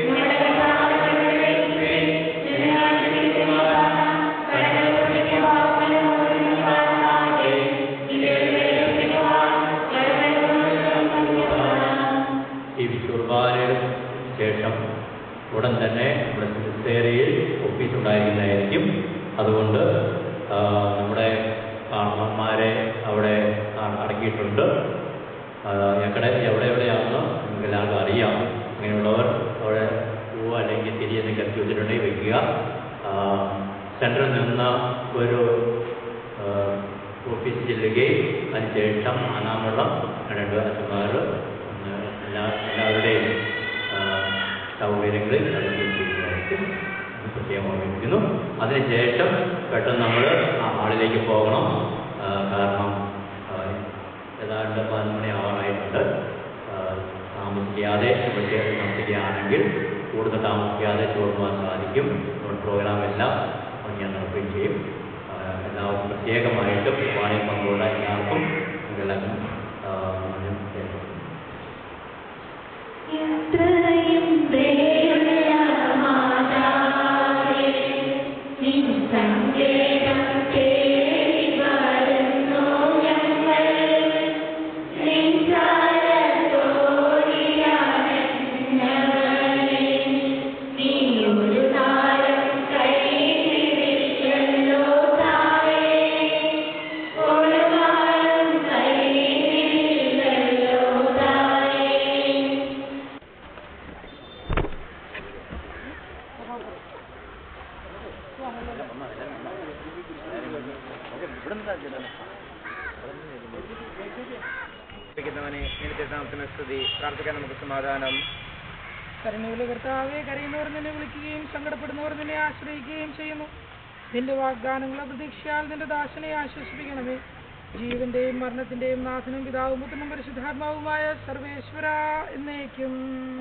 ഈ വിശുർബാനയുടെ ശേഷം ഉടൻ തന്നെ നമ്മുടെ സെക്രട്ടേറിയയിൽ ഓഫീസ് ഉണ്ടായിരിക്കുന്നതായിരിക്കും അതുകൊണ്ട് ആ, നമ്മുടെ കാരണവന്മാരെ അവിടെ ആ- അടക്കിയിട്ടുണ്ട് ആ, ഞങ്ങളുടെ എവിടെ എവിടെയാണെന്ന് നിങ്ങൾക്ക് എല്ലാവർക്കും അറിയാം അങ്ങനെയുള്ളവർ അവിടെ പൂവ് അല്ലെങ്കിൽ തിരി എന്നൊക്കെ എത്തി വെച്ചിട്ടുണ്ടെങ്കിൽ വയ്ക്കുക സെൻറ്ററിൽ നിന്ന് ഒരു ആ, ഓഫീസിൽ ചെല്ലുകയും അതിനുശേഷം ആനാമുള്ള രണ്ട് അച്ഛന്മാർ എല്ലാ എല്ലാവരുടെയും ആ, സൗകര്യങ്ങളിൽ നൽകുകയും ചെയ്യുന്നതായിരിക്കും എന്ന് പ്രത്യേകം ഓർമ്മിപ്പിക്കുന്നു അതിനുശേഷം പെട്ടെന്ന് നമ്മൾ ആ ഹാളിലേക്ക് പോകണം ആ, കാരണം ആ, ഏതാണ്ട് പതിനൊന്ന് മണി ആവാറായിട്ടുണ്ട് ആ, താമസിക്കാതെ ഇവിടെ താമസിക്കുകയാണെങ്കിൽ കൂടുതൽ താമസിക്കാതെ ചോറുവാൻ സാധിക്കും നമ്മുടെ പ്രോഗ്രാം എല്ലാം ഞാൻ നടക്കുകയും ചെയ്യും ആ, എല്ലാവർക്കും പ്രത്യേകമായിട്ട് വാണിൽ പങ്കുള്ള എല്ലാവർക്കും എല്ലാവർക്കും ആ, ഞാൻ കേൾക്കുന്നു.
എത്രയും ദയുള്ള മാതാവേ, നിൻ സങ്കേതം തേടി വരുന്നു ഞങ്ങൾ. നിൻ ചാരത്തോടിയാണെന്നവനെ, നീ ഒരു നാളും കൈവിടില്ലല്ലോ തായേ. ഒരു നാളും കൈവിടില്ലല്ലോ തായേ.
ിക്കുന്നവനെ നിന്റെ നാമത്തിന് സ്തുതി പ്രാർത്ഥിക്കാൻ നമുക്ക് സമാധാനം
കരുണയുള്ള കർത്താവെ കരയുന്നവർ നിന്നെ വിളിക്കുകയും സങ്കടപ്പെടുന്നവർ നിന്നെ ആശ്രയിക്കുകയും ചെയ്യുന്നു നിന്റെ വാഗ്ദാനങ്ങളെ പ്രതീക്ഷയാൽ നിന്റെ ദാസനെ ആശ്വസിപ്പിക്കണമേ ജീവന്റെയും മരണത്തിന്റെയും നാഥനും പിതാവും പുത്രനും പരിശുദ്ധാത്മാവുമായ സർവേശ്വര എന്നേക്കും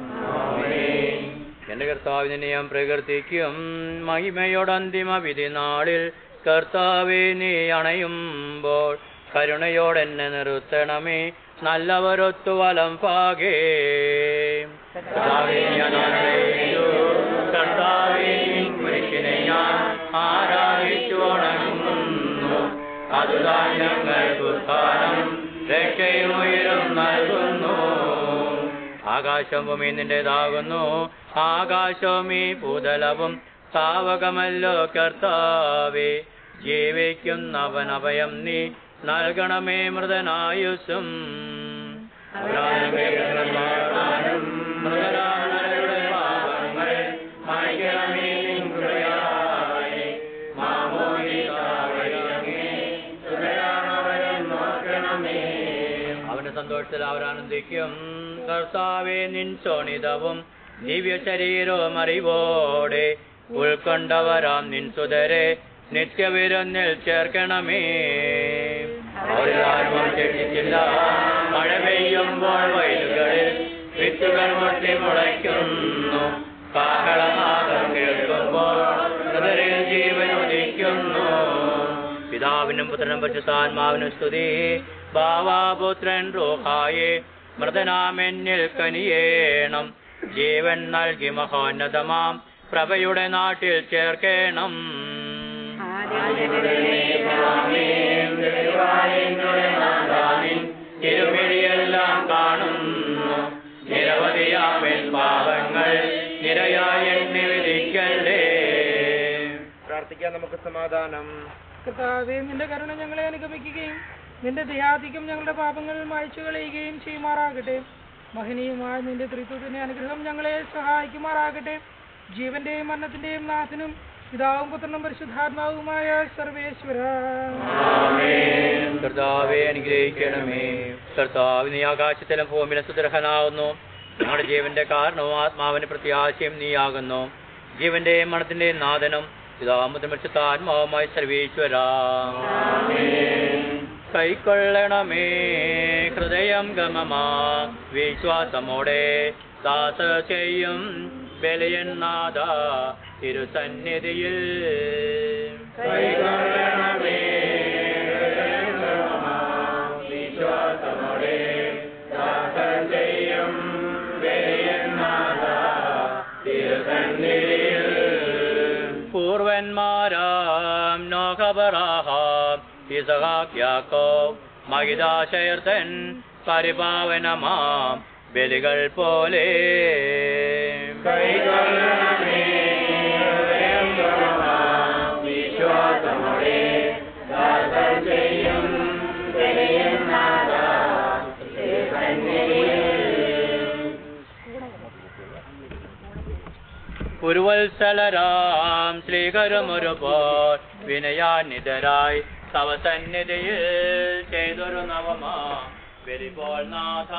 എന്റെ കർത്താവിനെ ഞാൻ പ്രകീർത്തിക്കും മഹിമയുടെ അന്തിമ വിധി നാളിൽ കർത്താവെ നീ അണയുമ്പോൾ കരുണയോടെന്നെ നിർത്തണമേ നല്ലവരൊത്തു വലം പാകേ കർത്താവേ, ഞാൻ ആഗ്രഹിച്ചു. കർത്താവേ, നിൻ കുരിശിനെ ഞാൻ ആരാധിച്ചു വണങ്ങുന്നു അതുതാൻ ഞങ്ങൾക്ക് സ്ഥാനം രക്ഷയും ഉയരും നൽകുന്നു ആകാശം ഭൂമി നിന്റേതാകുന്നു ആകാശവും ഈ ഭൂതലവും താവകമല്ലോ കർത്താവേ ജീവിക്കുന്നവൻ അഭയം നീ നൽകണമേ മൃതനായുസും മൃതരാമരുടെ പാപങ്ങൾ മായ്ക്കണമേ നിൻ കൃപയായി. മാമോദീസാവഴിയങ്ങേ തുടരാണവരും നോക്കണമേ. അവന്റെ സന്തോഷത്തിൽ അവരാനന്ദിക്കും കർത്താവെ നിൻ ശോണിതവും ദിവ്യ ശരീരവും അറിവോടെ ഉൾക്കൊണ്ടവരാം നിൻ സുതരെ നിത്യവിരുന്നിൽ ചേർക്കണമേ അവരാരും ശേഷിച്ചില്ല മഴ പെയ്യുമ്പോൾ വയലുകളിൽ വിത്തുകൾ പൊട്ടി മുളയ്ക്കുന്നു കാഹളനാദം കേൾക്കുമ്പോൾ ഹൃദയ ജീവൻ ഉദിക്കുന്നു പിതാവിനും പുത്രനും പരിശുദ്ധാത്മാവിനും സ്തുതി ബാവാപുത്രൻ റോഹായെ മൃതനാമെന്നിൽ കനിയേണം ജീവൻ നൽകി മഹോന്നതമാം പ്രഭയുടെ നാട്ടിൽ ചേർക്കേണം തിരുമിഴിയെല്ലാം കാണുന്നു നിരവധിയാമൻ പാപങ്ങൾ നിരയായി എണ്ണി വിധിക്കല്ലേ
പ്രാർത്ഥിക്കാൻ നമുക്ക് സമാധാനം
കർത്താവേ നിന്റെ കരുണ ഞങ്ങളെ അനുഗമിക്കുകയും നിന്റെ ദയാധികം ഞങ്ങളുടെ പാപങ്ങൾ മായ്ച്ചു കളയുകയും ചെയ്യുമാറാകട്ടെ മഹനീയമായ നിന്റെ ത്രിത്വത്തിന്റെ അനുഗ്രഹം ഞങ്ങളെ സഹായിക്കുമാറാകട്ടെ ജീവന്റെയും മരണത്തിന്റെയും നാഥനും പിതാവും പുത്രനും പരിശുദ്ധാത്മാവുമായ സർവേശ്വര
കർത്താവെ അനുഗ്രഹിക്കണമേ കർത്താവ് നീ ആകാശത്തിലും ഭൂമിയിലും സുദർഹനാവുന്നു ഞങ്ങളുടെ ജീവന്റെ കാരണവും ആത്മാവിന്റെ പ്രത്യാശയും നീയാകുന്നു ജീവന്റെയും മണത്തിന്റെയും നാഥനും പിതാമുദ്രമരിച്ചത്ത ആത്മാവുമായി സർവീശ്വര കൈക്കൊള്ളണമേ ഹൃദയം ഗമമാ വിശ്വാസമോടെ ദാസ ചെയ്യും ബലിയന്നാഥ തിരുസന്നിധിയിൽ കൈക്കൊള്ളണമേ വിശ്വാസമോടെ ദാസ ചെയ്യും ബലിയന്നാഥ തിരുസന്നിധിയിൽ പൂർവന്മാരാം നോഹബറാഹാം ഇസഹാക്ക് യാക്കോബ് മഹിതാശയർത്തൻ പരിപാവനമാം ബലികൾ പോലെ വിശ്വാസമോടെ ചെയ്യും പുരുവത്സലരാം ശ്രീകരമൊരുപോൽ വിനയാനിതരായി തവ സന്നിധിയിൽ ചെയ്തൊരു നവമാ ബലിപോൽ നാഥ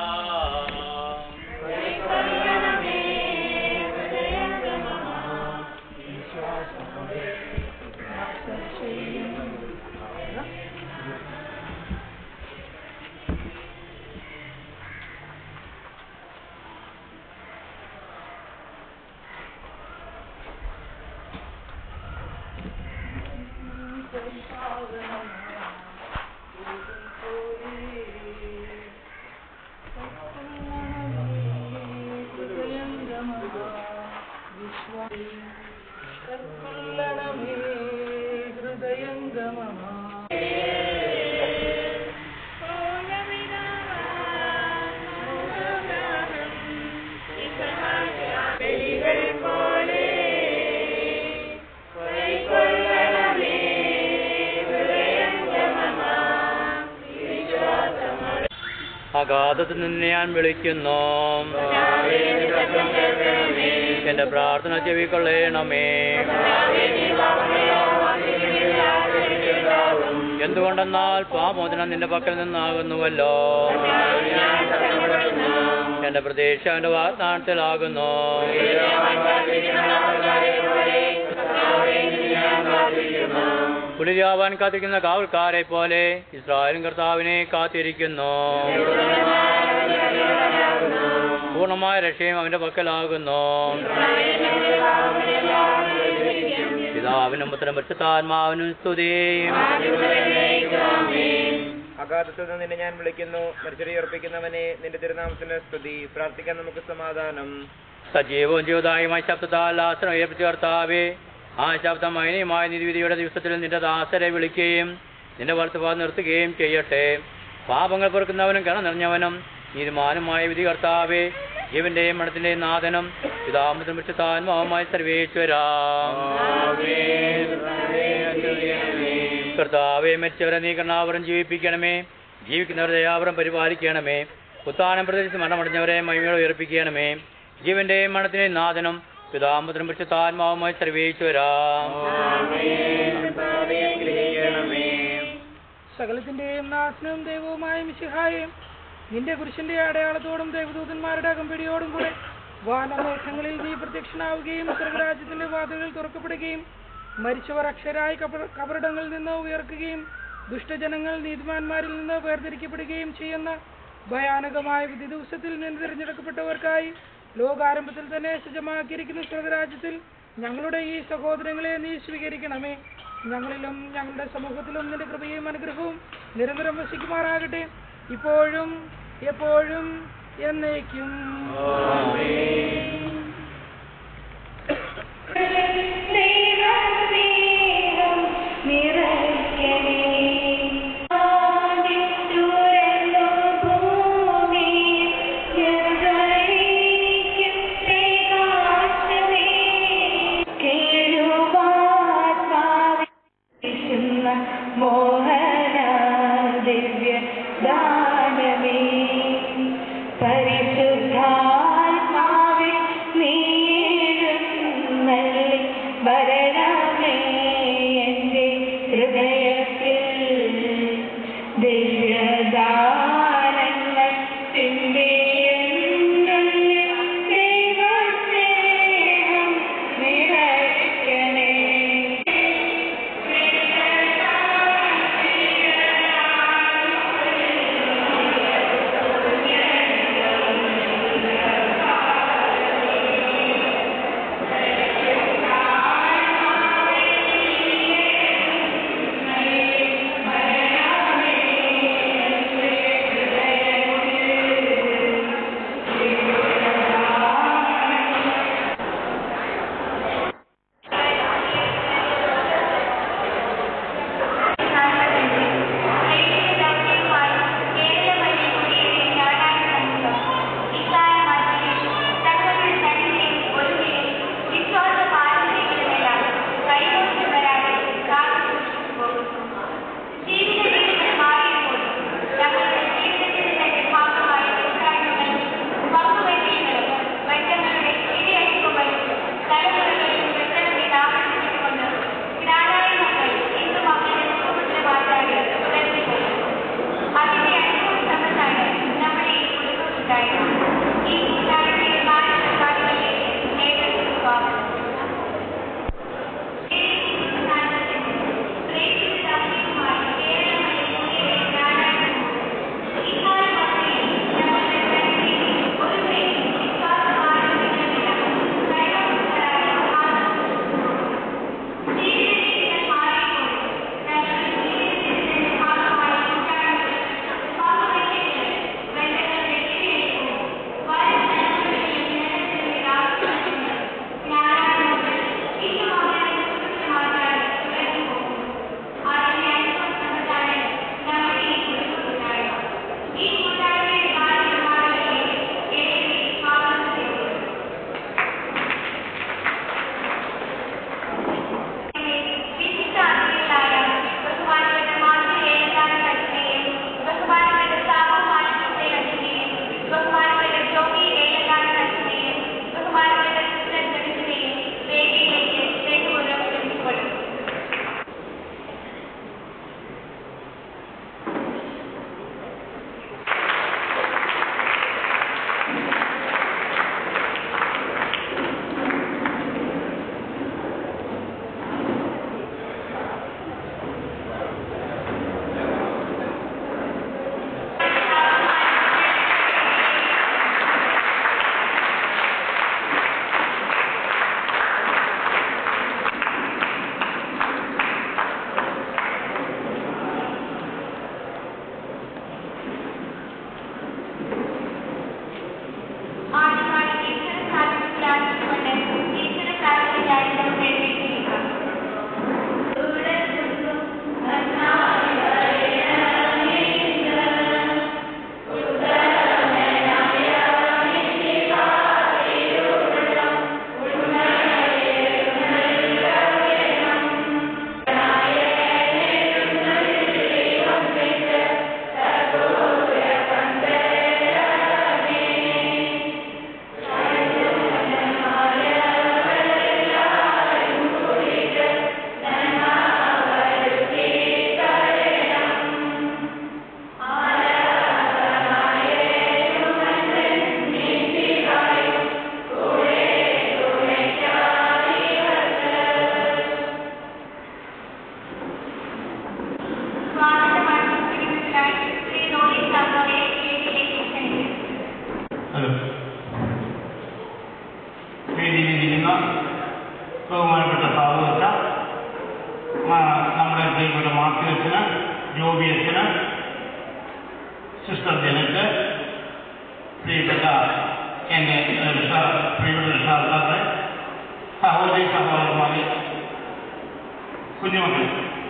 അഗാധത്തിൽ നിന്ന് ഞാൻ വിളിക്കുന്നു എന്റെ പ്രാർത്ഥന ചെവിക്കൊള്ളണമേ എന്തുകൊണ്ടെന്നാൽ പാമോചനം നിന്റെ പക്കൽ നിന്നാകുന്നുവല്ലോ എന്റെ പ്രതീക്ഷ അവന്റെ വാഗ്ദാനത്തിലാകുന്നു പുലിയാവാൻ കാത്തിരിക്കുന്ന കാവൽക്കാരെ പോലെ ഇസ്രായേലും കർത്താവിനെ കാത്തിരിക്കുന്നു പൂർണ്ണമായ രക്ഷയും അവന്റെ പക്കലാകുന്നു പിതാവിനും പുത്രനും പരിശുദ്ധാത്മാവിനും സ്തുതിയും
അഗാധത്തിൽ നിന്ന് നിന്നെ ഞാൻ വിളിക്കുന്നു മരിച്ചടി ഉറപ്പിക്കുന്നവനെ നിന്റെ തിരുനാമത്തിന് സ്തുതി പ്രാർത്ഥിക്കാൻ നമുക്ക് സമാധാനം
സജീവവും ജീവദായമായ ശബ്ദത്താൽ ആശ്രം ഉയർപ്പിച്ച കർത്താവേ ആ ശബ്ദം അയനീയമായ നിധിവിധിയുടെ ദിവസത്തിൽ നിന്റെ ദാസരെ വിളിക്കുകയും നിന്റെ വർത്തപാത നിർത്തുകയും ചെയ്യട്ടെ പാപങ്ങൾ പൊറുക്കുന്നവനും കണ നിറഞ്ഞവനും നീതിമാനുമായ വിധി കർത്താവേ ജീവന്റെയും മണത്തിന്റെയും നാഥനും പിതാമൃതം വിശുദ്ധാത്മാവുമായ സർവേശ്വരാം കർത്താവെ മരിച്ചവരെ നീ കർണാവരം ജീവിപ്പിക്കണമേ ജീവിക്കുന്നവരെ ദയാവരം പരിപാലിക്കണമേ ഉത്താനം പ്രദേശത്ത് മരണമടഞ്ഞവരെ മഹിമയോടെ ഉയർപ്പിക്കണമേ ജീവന്റെയും മരണത്തിന്റെയും നാഥനും പിതാമൃതം വിശുദ്ധാത്മാവുമായി സർവേശ്വരാം
സകലത്തിന്റെയും നാഥനും ദൈവവുമായ മിശിഹായും നിന്റെ കുരിശിന്റെ അടയാളത്തോടും ദൈവദൂതന്മാരുടെ അകമ്പടിയോടും കൂടെ വാനമേഘങ്ങളിൽ നീ പ്രത്യക്ഷനാവുകയും സ്വർഗരാജ്യത്തിന്റെ വാതിലുകൾ തുറക്കപ്പെടുകയും മരിച്ചവർ അക്ഷരായി കബ- കബറിടങ്ങളിൽ നിന്ന് ഉയർക്കുകയും ദുഷ്ടജനങ്ങൾ നീതിമാന്മാരിൽ നിന്ന് വേർതിരിക്കപ്പെടുകയും ചെയ്യുന്ന ഭയാനകമായ വിധി ദിവസത്തിൽ നിന്ന് തിരഞ്ഞെടുക്കപ്പെട്ടവർക്കായി ലോകാരംഭത്തിൽ തന്നെ സജ്ജമാക്കിയിരിക്കുന്ന സ്വർഗരാജ്യത്തിൽ ഞങ്ങളുടെ ഈ സഹോദരങ്ങളെ നീ സ്വീകരിക്കണമേ ഞങ്ങളിലും ഞങ്ങളുടെ സമൂഹത്തിലും നിന്റെ കൃപയും അനുഗ്രഹവും നിരന്തരം വസിക്കുമാറാകട്ടെ ഇപ്പോഴും എപ്പോഴും എന്നേക്കും
ദൈവസ്നേഹം നിറയ്ക്കണേ. ആദിത്തുരന്നു ഭൂമി ഞങ്ങളിലേക്കും പ്രകാശമേ. കേഴുവാത്മാവിൽ വീശുന്ന മോഹന ദിവ്യ ദാനമേ പരിശുദ്ധാത്മാവിൽ നീഴുന്നള്ളി വരണമേ എൻ്റെ ഹൃദയത്തിൽ ദിവ്യദാനങ്ങൾ ചിന്തിയുന്നുള്ളിൽ ദൈവസ്നേഹം നിറയ്ക്കണേ
സിസ്റ്റർ ജനക്ക് പ്രിയപ്പെട്ട എൻ്റെ രക്ഷാ പ്രിയപ്പെട്ട രക്ഷാകർത്താക്കളെ സഹോദരി സഹോദരന്മാരെ കുഞ്ഞുമക്കളെ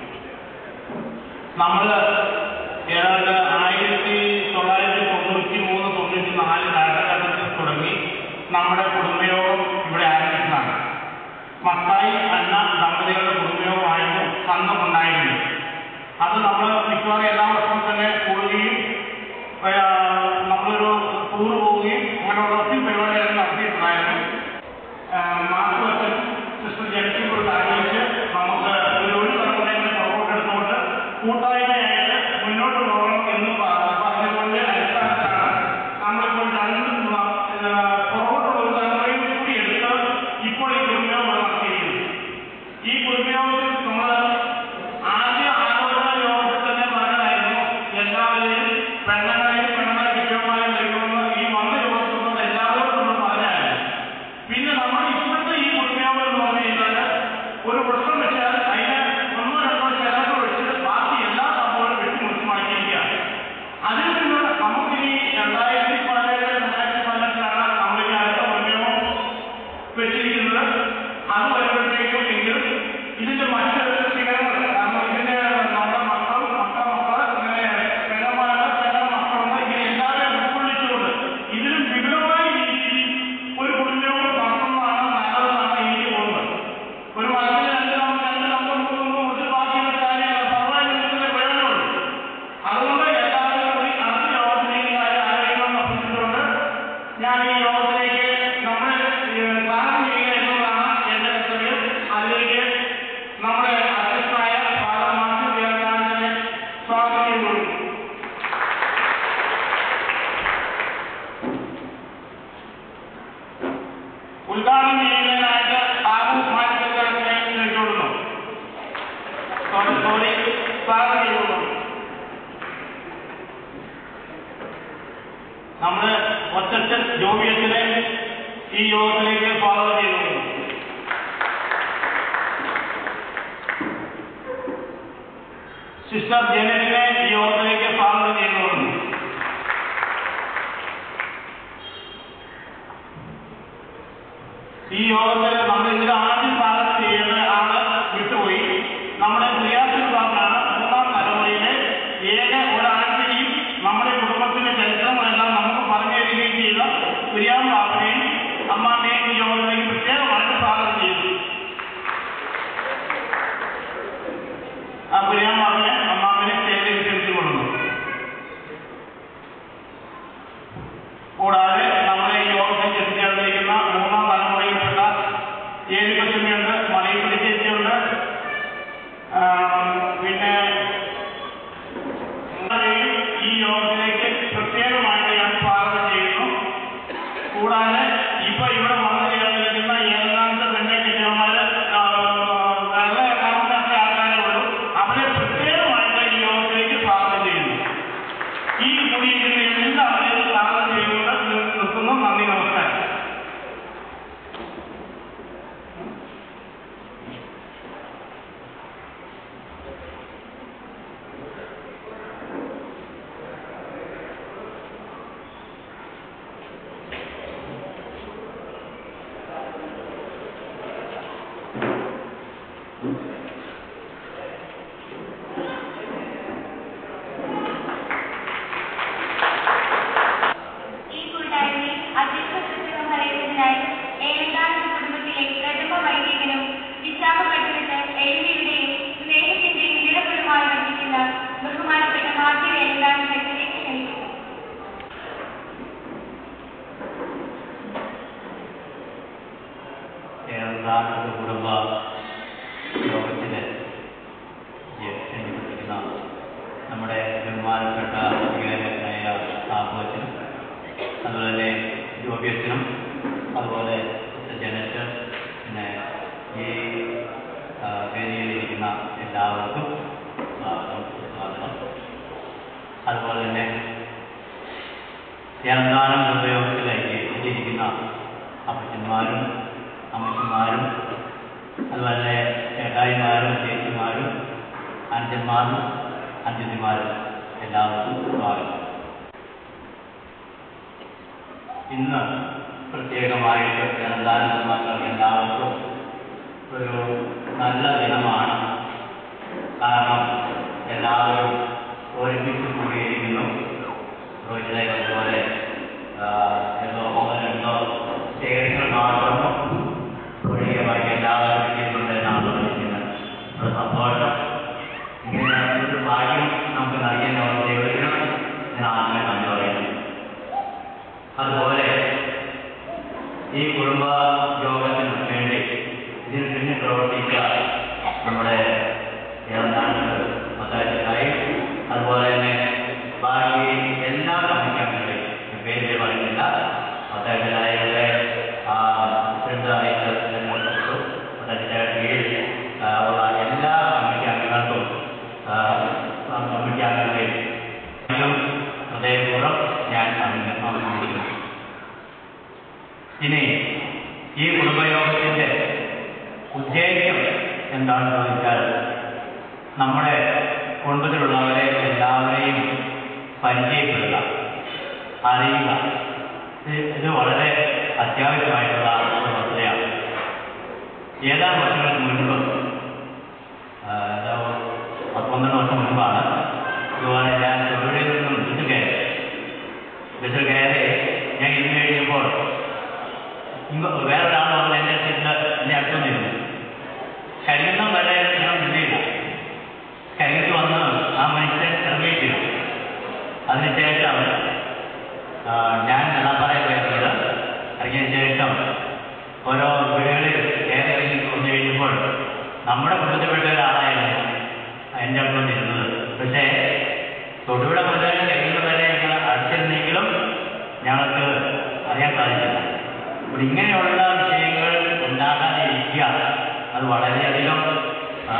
നമ്മൾ ഏതാണ്ട് ആയിരത്തി തൊള്ളായിരത്തി തൊണ്ണൂറ്റി മൂന്ന് തൊണ്ണൂറ്റി നാല് കാലഘട്ടത്തിൽ തുടങ്ങി നമ്മുടെ കുടുംബയോഗം ഇവിടെ ആരംഭിച്ചതാണ് മത്തായി അന്ന ദമ്പതികളുടെ കുടുംബയോഗമായിരുന്നു അന്ന് ഉണ്ടായിരുന്നത് അത് നമ്മൾ മിക്കവാറും എല്ലാ വർഷവും തന്നെ കൂടുകയും ആ, നമ്മളൊരു ടൂർ പോവുകയും അങ്ങനെയുള്ള ഒത്തിരി പരിപാടികൾ നടത്തിയിട്ടുണ്ടായിരുന്നു ആ, മാർഗവത്തിൽ സിസ്റ്റർ ജനത്തിനോട് ആലോചിച്ച് നമുക്ക് ഒരു ഒരു തലമുറയുടെ പുറകോട്ടെടുത്തുകൊണ്ട് കൂട്ടായ്മയായിട്ട് മുന്നോട്ട് പോകണം എന്ന് പ- പറഞ്ഞതുകൊണ്ട് അടിസ്ഥാനത്തിലാണ് നമ്മളിപ്പോൾ രണ്ട് വ- ആ, പുറകോട്ടുള്ള ഒരു തലമുറയും കൂടി എടുത്ത് ഇപ്പോൾ ഈ കുടുംബയോഗം നടത്തിയിരിക്കുന്നത് ഈ കുടുംബയോഗത്തിൽ നമ്മൾ ആദ്യ ആലോചന യോഗത്തിൽ തന്നെ പറഞ്ഞതായിരുന്നു എല്ലാവരെയും പെണ്ണങ്ങളെയും പെണ്ണങ്ങളെ കുറ്റമായി നൽകുമെന്ന് ഈ വന്ന യോഗത്തിൽ നിന്ന് എല്ലാവരോടും നമ്മൾ പറഞ്ഞായിരുന്നു പിന്നെ നമ്മൾ ഇപ്പോഴത്തെ ഈ കുടുംബയോഗം എന്ന് പറഞ്ഞു കഴിഞ്ഞാൽ ഒരു വൃക്ഷം വെച്ചാൽ അതിന് ഒന്നോ രണ്ടോ ചിലവ് വെച്ച് ബാക്കി എല്ലാ സംഭവങ്ങളും വെട്ടിമുറിച്ച് മാറ്റിയിരിക്കുകയാണ് അതിൽ നിന്ന് നമുക്കിനി രണ്ടായിരത്തി പതിനേഴ് രണ്ടായിരത്തി പതിനെട്ടിലാണ് നമ്മളിനി അടുത്ത കുടുംബയോഗം വെച്ചിരിക്കുന്നത് അത് വരുമ്പോഴത്തേക്കും എങ്കിലും ഇതിന്റെ മറ്റ് ശിഖരങ്ങൾ കാരണം ഇതിന്റെ നമ്മുടെ മക്കൾ മക്കൾ മക്കൾ ഇങ്ങനെ പെണ്ണന്മാരുടെ പെണ്ണ മക്കളുണ്ട് ഇങ്ങനെ എല്ലാവരെയും ഉൾക്കൊള്ളിച്ചുകൊണ്ട് ഇതിലും വിപുലമായ രീതിയിൽ ഒരു കുടുംബയോഗം നടത്തുന്നതാണ് നല്ലതെന്നാണ് എനിക്ക് തോന്നുന്നത് ഒരു മരത്തിന് രണ്ട് നമുക്ക് രണ്ട് നമുക്ക് മൂന്ന് ഒരു ബാക്കിയുള്ള കാര്യങ്ങൾ സർവ്വ പ്രയോജനമുള്ളൂ അതുകൊണ്ട് എല്ലാവരും കൂടി അടുത്ത യോഗത്തിലേക്ക് കാര്യം ആലോചിക്കണം അഭ്യർത്ഥിച്ചുകൊണ്ട് ഞാൻ ഈ യോഗത്തിലേക്ക് നമ്മൾ ദാനം ചെയ്യുക എന്നതാണ് എന്റെ കർത്തവ്യം അതിലേക്ക് നമ്മുടെ അധ്യക്ഷനായ ഫാദർ മാത്യു ദേവനാഥനെ സ്വാഗതം ചെയ്തുകൊള്ളുന്നു ഉദ്ഘാടനം ചെയ്യുന്നതിനായിട്ട് ബാബു മാത്യു ദേവനാഥനെ ക്ഷണിച്ചുകൊള്ളുന്നു സോറി സോറി സ്വാഗതം ചെയ്തുകൊള്ളുന്നു നമ്മള് ഒറ്റ ജോബിയത്തിനെ ഈ യോഗത്തിലേക്ക് സ്വാഗതം ചെയ്യുന്നു സിസ്റ്റർ ജനലിനെ ഈ യോഗത്തിലേക്ക് സ്വാഗതം ചെയ്യുന്നു ഈ യോഗത്തിൽ നമ്മൾ ഇതിൽ ആദ്യം സ്വാഗതം ചെയ്യുന്ന ആള് വിട്ടുപോയി നമ്മുടെ ക്രിയാസിൽ ബാബാണ് മൂന്നാം തലമുറയിലെ ഏക ഒരാഴ്ചയും നമ്മുടെ കുടുംബത്തിന്റെ ചരിത്രങ്ങളെല്ലാം നമുക്ക് പറഞ്ഞു തരികയും ചെയ്ത ക്രിയാം ബാബിനെയും അമ്മാമ്മയെയും ഈ യോഗത്തിലേക്ക് പ്രത്യേകമായിട്ട് സ്വാഗതം ചെയ്തു ആ ക്രിയാം ബാബിനെ അമ്മാമ്മനെ സ്റ്റേജിൽ ക്ഷണിച്ചുകൊള്ളുന്നു കൂടാതെ നമ്മുടെ ഈ യോഗത്തിൽ എത്തിച്ചേർന്നിരിക്കുന്ന മൂന്നാം തലമുറയിൽപ്പെട്ട ഏഴ് കൊച്ചുമ്മയുണ്ട് മലയപ്പള്ളി ചേച്ചിയുണ്ട് ആ, പിന്നെ എല്ലാവരെയും ഈ യോഗത്തിലേക്ക് പ്രത്യേകമായിട്ട് ഞാൻ സ്വാഗതം ചെയ്യുന്നു കൂടാതെ ഇപ്പൊ ഇവിടെ വന്നു ചേർന്നിരിക്കുന്ന ഏതാണ്ട് പെണ്ണെ കിട്ടിയവന്മാര് നല്ല എറണാകുളത്തെ ആൾക്കാരേ ഉള്ളൂ അവരെ പ്രത്യേകമായിട്ട് ഈ യോഗത്തിലേക്ക് സ്വാഗതം ചെയ്യുന്നു ഈ കൂടിയിരിക്കുന്ന എല്ലാവരെയും സ്വാഗതം ചെയ്തുകൊണ്ട് നിർത്തുന്നു നന്ദി നമസ്കാരം
ഈ കൂട്ടായ്മയിൽ അധ്യക്ഷ പുസ്തകം പറയുന്നതിനായി ഏഴാം കുടുംബത്തിലെ പ്രഥമ വൈദികനും വിശാഖപട്ടണത്ത് എഴുതിയുടെയും സ്നേഹത്തിന്റെയും നിലപെടുമായി വർദ്ധിക്കുന്ന ബഹുമാനപ്പെട്ട മാത്യു ഏഴാം സെക്രട്ടറി ക്ഷണിക്കുന്നു
ഏറെന്താണ്ട് കുടുംബ യോഗത്തിന് ക്ഷണിക്കപ്പെട്ടിരിക്കുന്ന നമ്മുടെ ബഹുമാനപ്പെട്ട വികാരനായ സാഹോച്ചനും അതുപോലെ തന്നെ ജോബിയച്ചനും അതുപോലെ ജനറ്റ് പിന്നെ ഈ ആ, വേദിയിലിരിക്കുന്ന എല്ലാവർക്കും സ്വാഗതം സ്വാഗതം അതുപോലെ തന്നെ ഏറെന്താനും ഉപയോഗത്തിലേക്ക് എത്തിയിരിക്കുന്ന അപ്പച്ചന്മാരും അമ്മച്ചന്മാരും അതുപോലെ ചേട്ടായിമാരും ചേച്ചിമാരും അനുജന്മാരും അനുജത്തിമാരും എല്ലാവർക്കും സ്വാഗതം ഇന്ന് പ്രത്യേകമായിട്ട് ജനദാന മക്കൾ എല്ലാവർക്കും ഒരു നല്ല ദിനമാണ് കാരണം എല്ലാവരും ഒരുമിച്ച് കൂടിയിരിക്കുന്നു റോഹിതയെ പോലെ എന്തോ ഒന്നോ രണ്ടോ സ്റ്റേജുകൾ മാത്രം ഒഴികെ ബാക്കി എല്ലാവരും എത്തിയിട്ടുണ്ട് എന്നാണ് പറഞ്ഞിരിക്കുന്നത് ഒരു സന്തോഷം ഇങ്ങനെ ഒരു ഭാഗ്യം നമുക്ക് നൽകിയ ദൈവത്തിനും ഞാൻ ആദ്യമേ നന്ദി പറയുന്നു അതുപോലെ ഈ കുടുംബ യോഗത്തിന് വേണ്ടി ഇതിന് പിന്നിൽ പ്രവർത്തിച്ച നമ്മുടെ ഏറനാട് മതാചായി അതുപോലെ തന്നെ ബാക്കി എല്ലാ കമ്മിറ്റികളുടെയും പേര് പറയുന്നില്ല മതാചാരിയുടെ പ്രസിഡന്റായിട്ട് തിരഞ്ഞെടുത്തു മതാചാര്യ കീഴിൽ ആ, ഉള്ള എല്ലാ കമ്മിറ്റി അംഗങ്ങൾക്കും ആ, കമ്മിറ്റി അംഗങ്ങളെയും ഹൃദയപൂർവ്വം ഞാൻ അഭിനന്ദനം അഭിനന്ദിക്കുന്നു ഇനി ഈ കുടുംബയോഗത്തിന്റെ ഉദ്ദേശം എന്താണെന്ന് ചോദിച്ചാൽ നമ്മുടെ കുടുംബത്തിലുള്ളവരെ എല്ലാവരെയും പരിചയപ്പെടുക അറിയുക ഇത് ഇത് വളരെ അത്യാവശ്യമായിട്ടുള്ള ഒരു വസ്തുതയാണ് ഏതാനും വർഷങ്ങൾക്ക് മുൻപ് ആ, ഏതോ പത്തൊമ്പത് വർഷം മുൻപാണ് ഇതുപോലെ ഞാൻ തൊഴിലിൽ നിന്നും ബസ്സിൽ കയറി ബസ്സിൽ കയറി ഞാൻ ഇന്ന് കഴിയുമ്പോൾ ഇങ്ങോ വേറൊരാൾ വന്ന് എൻ്റെ അടുത്ത് എന്നെ അടുത്തൊന്നിരുന്നു കഴിയുന്ന വരെ ഞാൻ നിന്നില്ല കഴിഞ്ഞിട്ട് വന്ന് ആ മനുഷ്യൻ ഇറങ്ങിയിട്ടില്ല അതിനുശേഷം ആ, ഞാൻ എളാപ്പാറയിൽ പോയിരുന്നത് ഇറങ്ങിയ ശേഷം ഓരോ വീടുകളിൽ കയറി ഇറങ്ങി വന്നു കഴിഞ്ഞപ്പോൾ നമ്മുടെ കുടുംബത്തിൽപ്പെട്ട ഒരാളായിരുന്നു എൻ്റെ അടുത്ത് വന്നിരുന്നത് പക്ഷേ തൊടുപുഴ മുതൽ കഴിയുന്നവരെ ഞങ്ങൾ അടുത്തിരുന്നെങ്കിലും ഞങ്ങൾക്ക് അറിയാൻ സാധിച്ചില്ല അപ്പോൾ ഇങ്ങനെയുള്ള വിഷയങ്ങൾ ഉണ്ടാകാതിരിക്കുക അത് വളരെയധികം ആ,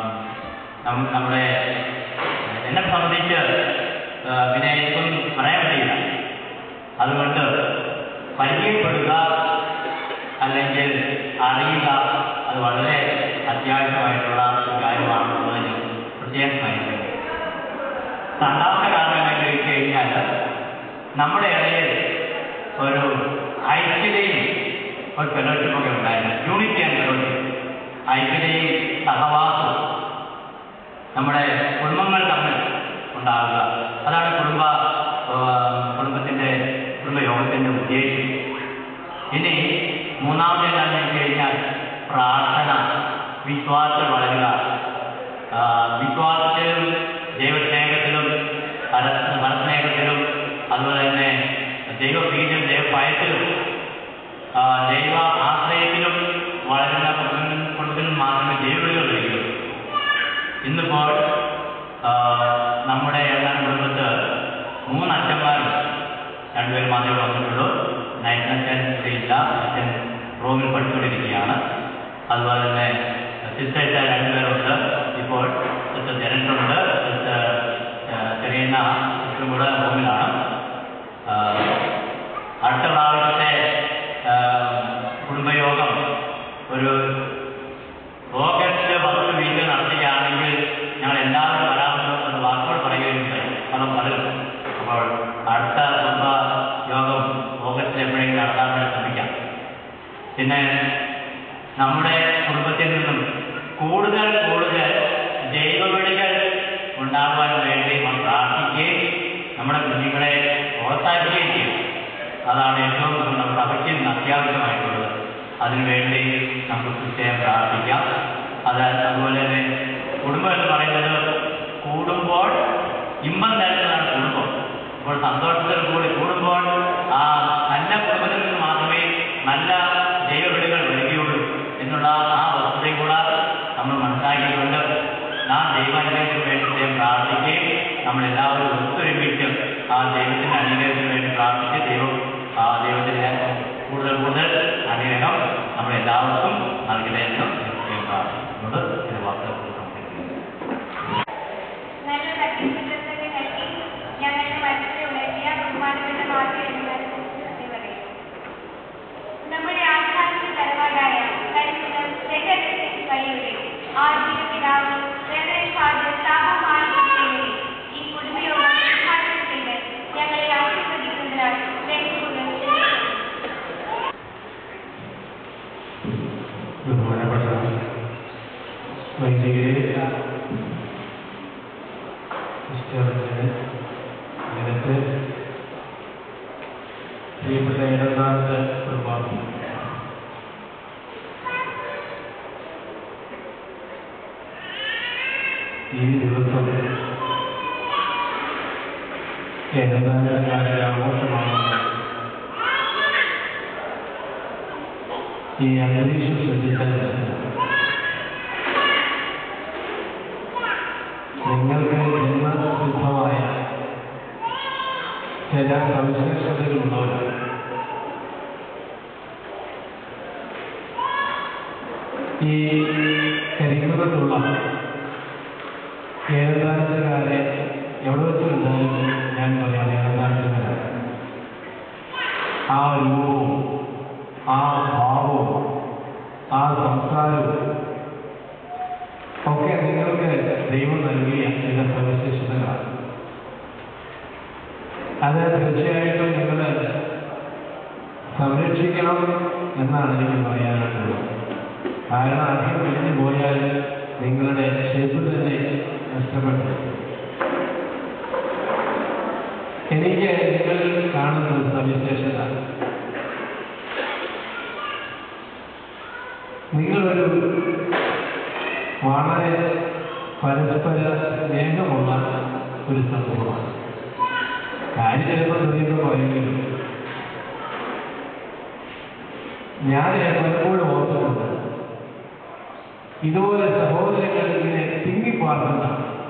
നം- നമ്മുടെ എന്നെ സംബന്ധിച്ച് ആ, പിന്നെ എനിക്കൊന്നും പറയാൻ കഴിയില്ല അതുകൊണ്ട് പരിചയപ്പെടുക അല്ലെങ്കിൽ അറിയുക അത് വളരെ അത്യാവശ്യമായിട്ടുള്ള ഒരു കാര്യമാണെന്നുള്ളത് ഞാൻ പ്രത്യേകം സ്മരിക്കുന്നു രണ്ടാമത്തെ കാരണം എന്താണെന്ന് ചോദിച്ചു കഴിഞ്ഞാൽ നമ്മുടെ ഇടയിൽ ഒരു ഐക്യതയും ഒരു ഫെലോഷിപ്പൊക്കെ ഉണ്ടായിരുന്നു യൂണിറ്റി ആൻഡ് ഫെലോഷിപ്പ് ഐക്യതയും സഹവാസവും നമ്മുടെ കുടുംബങ്ങൾ തമ്മിൽ ഉണ്ടാവുക അതാണ് കുടുംബ ആ, കുടുംബത്തിന്റെ കുടുംബയോഗത്തിന്റെ ഉദ്ദേശം ഇനി മൂന്നാമത് എന്താണെന്ന് വെച്ച് കഴിഞ്ഞാൽ പ്രാർത്ഥന വിശ്വാസം വളരുക ആ, വിശ്വാസത്തിലും ദൈവസ്നേഹത്തിലും പര പരസ്നേഹത്തിലും അതുപോലെ തന്നെ ദൈവഭീതിയും ദൈവഭയത്തിലും ആ, ദൈവ ആശ്രയത്തിലും വളരുന്ന കുടുംബ- കുടുംബത്തിൽ മാത്രമേ ദൈവവിളികൾ വരികയുള്ളൂ ഇന്നിപ്പോൾ ആ, നമ്മുടെ ഏതാനും കുടുംബത്ത് മൂന്ന് അച്ഛന്മാരും രണ്ടുപേരും മാത്രമേ വന്നിട്ടുള്ളൂ നൈറ്റൻ ഇല്ല അച്ഛൻ റൂമിൽ പഠിച്ചുകൊണ്ടിരിക്കുകയാണ് അതുപോലെ തന്നെ സിസ്റ്റേഴ്സ് രണ്ടുപേരുണ്ട് ഇപ്പോൾ സിസ്റ്റർ ജനറ്റുണ്ട് സിസ്റ്റർ ചെറിയുന്ന സിസ്റ്ററും കൂടെ റൂമിലാണ് ആ, അടുത്ത പ്രാവശ്യത്തെ ആ, കുടുംബയോഗം ഒരു ഓഗസ്റ്റ് പത്ത് വീക്ക് നടത്തുകയാണെങ്കിൽ ഞങ്ങൾ എല്ലാവരും വരാമെന്ന് ഒരു വാക്കുകൾ പറയുകയുണ്ടായി പലരും പലരും അപ്പോൾ അടുത്ത കുടുംബ യോഗം ഓഗസ്റ്റിൽ എപ്പോഴെങ്കിലും നടത്താൻ വേണ്ടി ശ്രമിക്കാം പിന്നെ നമ്മുടെ കുടുംബത്തിൽ നിന്നും കൂടുതൽ കൂടുതൽ ജൈവവിളികൾ ഉണ്ടാകുവാൻ വേണ്ടി നാം പ്രാർത്ഥിക്കുകയും നമ്മുടെ കുഞ്ഞുങ്ങളെ പ്രോത്സാഹിപ്പിക്കുകയും ചെയ്യും അതാണ് ഏറ്റവും നമ്മുടെ സഭയ്ക്ക് ഇന്ന് അത്യാവശ്യമായിട്ടുള്ളത് അതിനുവേണ്ടി നമുക്ക് പ്രത്യേകം പ്രാർത്ഥിക്കാം അത് അതുപോലെ തന്നെ കുടുംബം എന്ന് പറയുന്നത് കൂടുമ്പോൾ ഇമ്പം തരുന്നതാണ് കുടുംബം അപ്പോൾ സന്തോഷത്തിൽ കൂടി കൂടുമ്പോൾ ആ നല്ല കുടുംബത്തിൽ നിന്ന് മാത്രമേ നല്ല ദൈവവിളികൾ വരികയുള്ളൂ എന്നുള്ള ആ വസ്തുതയും കൂടെ നമ്മൾ മനസ്സിലാക്കിക്കൊണ്ട് നാം ദൈവാനുഗ്രഹത്തിന് വേണ്ടി ദൈവം പ്രാർത്ഥിക്കുകയും നമ്മളെല്ലാവരും ഒത്തൊരുമിച്ച് ആ ദൈവത്തിന്റെ അനുഗ്രഹത്തിന് വേണ്ടി പ്രാർത്ഥിച്ച് ദൈവം ആ ദൈവത്തിന്റെ കൂടുതൽ കൂടുതൽ അനുഗ്രഹം നമ്മളെല്ലാവർക്കും നൽകട്ടെ എന്ന് ദൈവം പ്രാർത്ഥിച്ചുകൊണ്ട് ഇത് വാർത്തകൾ സംസാരിക്കുന്നു
നല്ലൊരു അഗ്നിപ്രസംഗം നൽകി ഞങ്ങളുടെ മനസ്സിൽ ഉണർത്തിയ ബഹുമാനപ്പെട്ട മാതൃ പറയുന്നു നമ്മുടെ ആസ്ഥാനത്തെ തറവാടായ കരിക്കുളം സെക്രട്ടറി വഴിയുടെ ആദ്യ പിതാവ് റെവറൻഡ് ഫാദർ സാബുമാരി ഈ കുടുംബയോഗം ഉദ്ഘാടനം ചെയ്ത് ഞങ്ങളെ ആശീർവദിക്കുന്നതിനാൽ സ്നേഹപൂർവ്വം ക്ഷണിക്കുന്നു
ഏകദാനകാല ആഘോഷമാകുന്ന ഈ അന്തരീക്ഷം ശ്രദ്ധിച്ചാൽ നിങ്ങൾക്ക് ജന്മസിദ്ധമായ ചില സവിശേഷതകളുള്ളവരാണ് ഈ കരിക്കുറത്തുള്ള ഏകദാനക്കാരെ എവിടെ വെച്ച് കണ്ടാലും ഞാൻ പറയാം ഏകദാനക്കാരാണ് ആ രൂപവും ആ ഭാവവും ആ സംസ്കാരവും ഒക്കെ നിങ്ങൾക്ക് ദൈവം നൽകിയ ചില സവിശേഷതകളാണ് അത് തീർച്ചയായിട്ടും നിങ്ങൾ സംരക്ഷിക്കണം എന്നാണ് എനിക്ക് പറയാനുള്ളത് കാരണം അധികം കഴിഞ്ഞു പോയാൽ നിങ്ങളുടെ ഷേപ്പ് തന്നെ നഷ്ടപ്പെട്ടു എനിക്ക് നിങ്ങൾ കാണുന്ന ഒരു സവിശേഷത നിങ്ങളൊരു വളരെ പരസ്പര സ്നേഹമുള്ള ഒരു സമൂഹമാണ് കാര്യം ചിലപ്പോൾ ചെറിയൊക്കെ പറയുമെങ്കിലും ഞാൻ പലപ്പോഴും ഓർക്കുന്നുണ്ട് ഇതുപോലെ സഹോദരങ്ങൾ ഇങ്ങനെ തിങ്ങിപ്പാർക്കുന്ന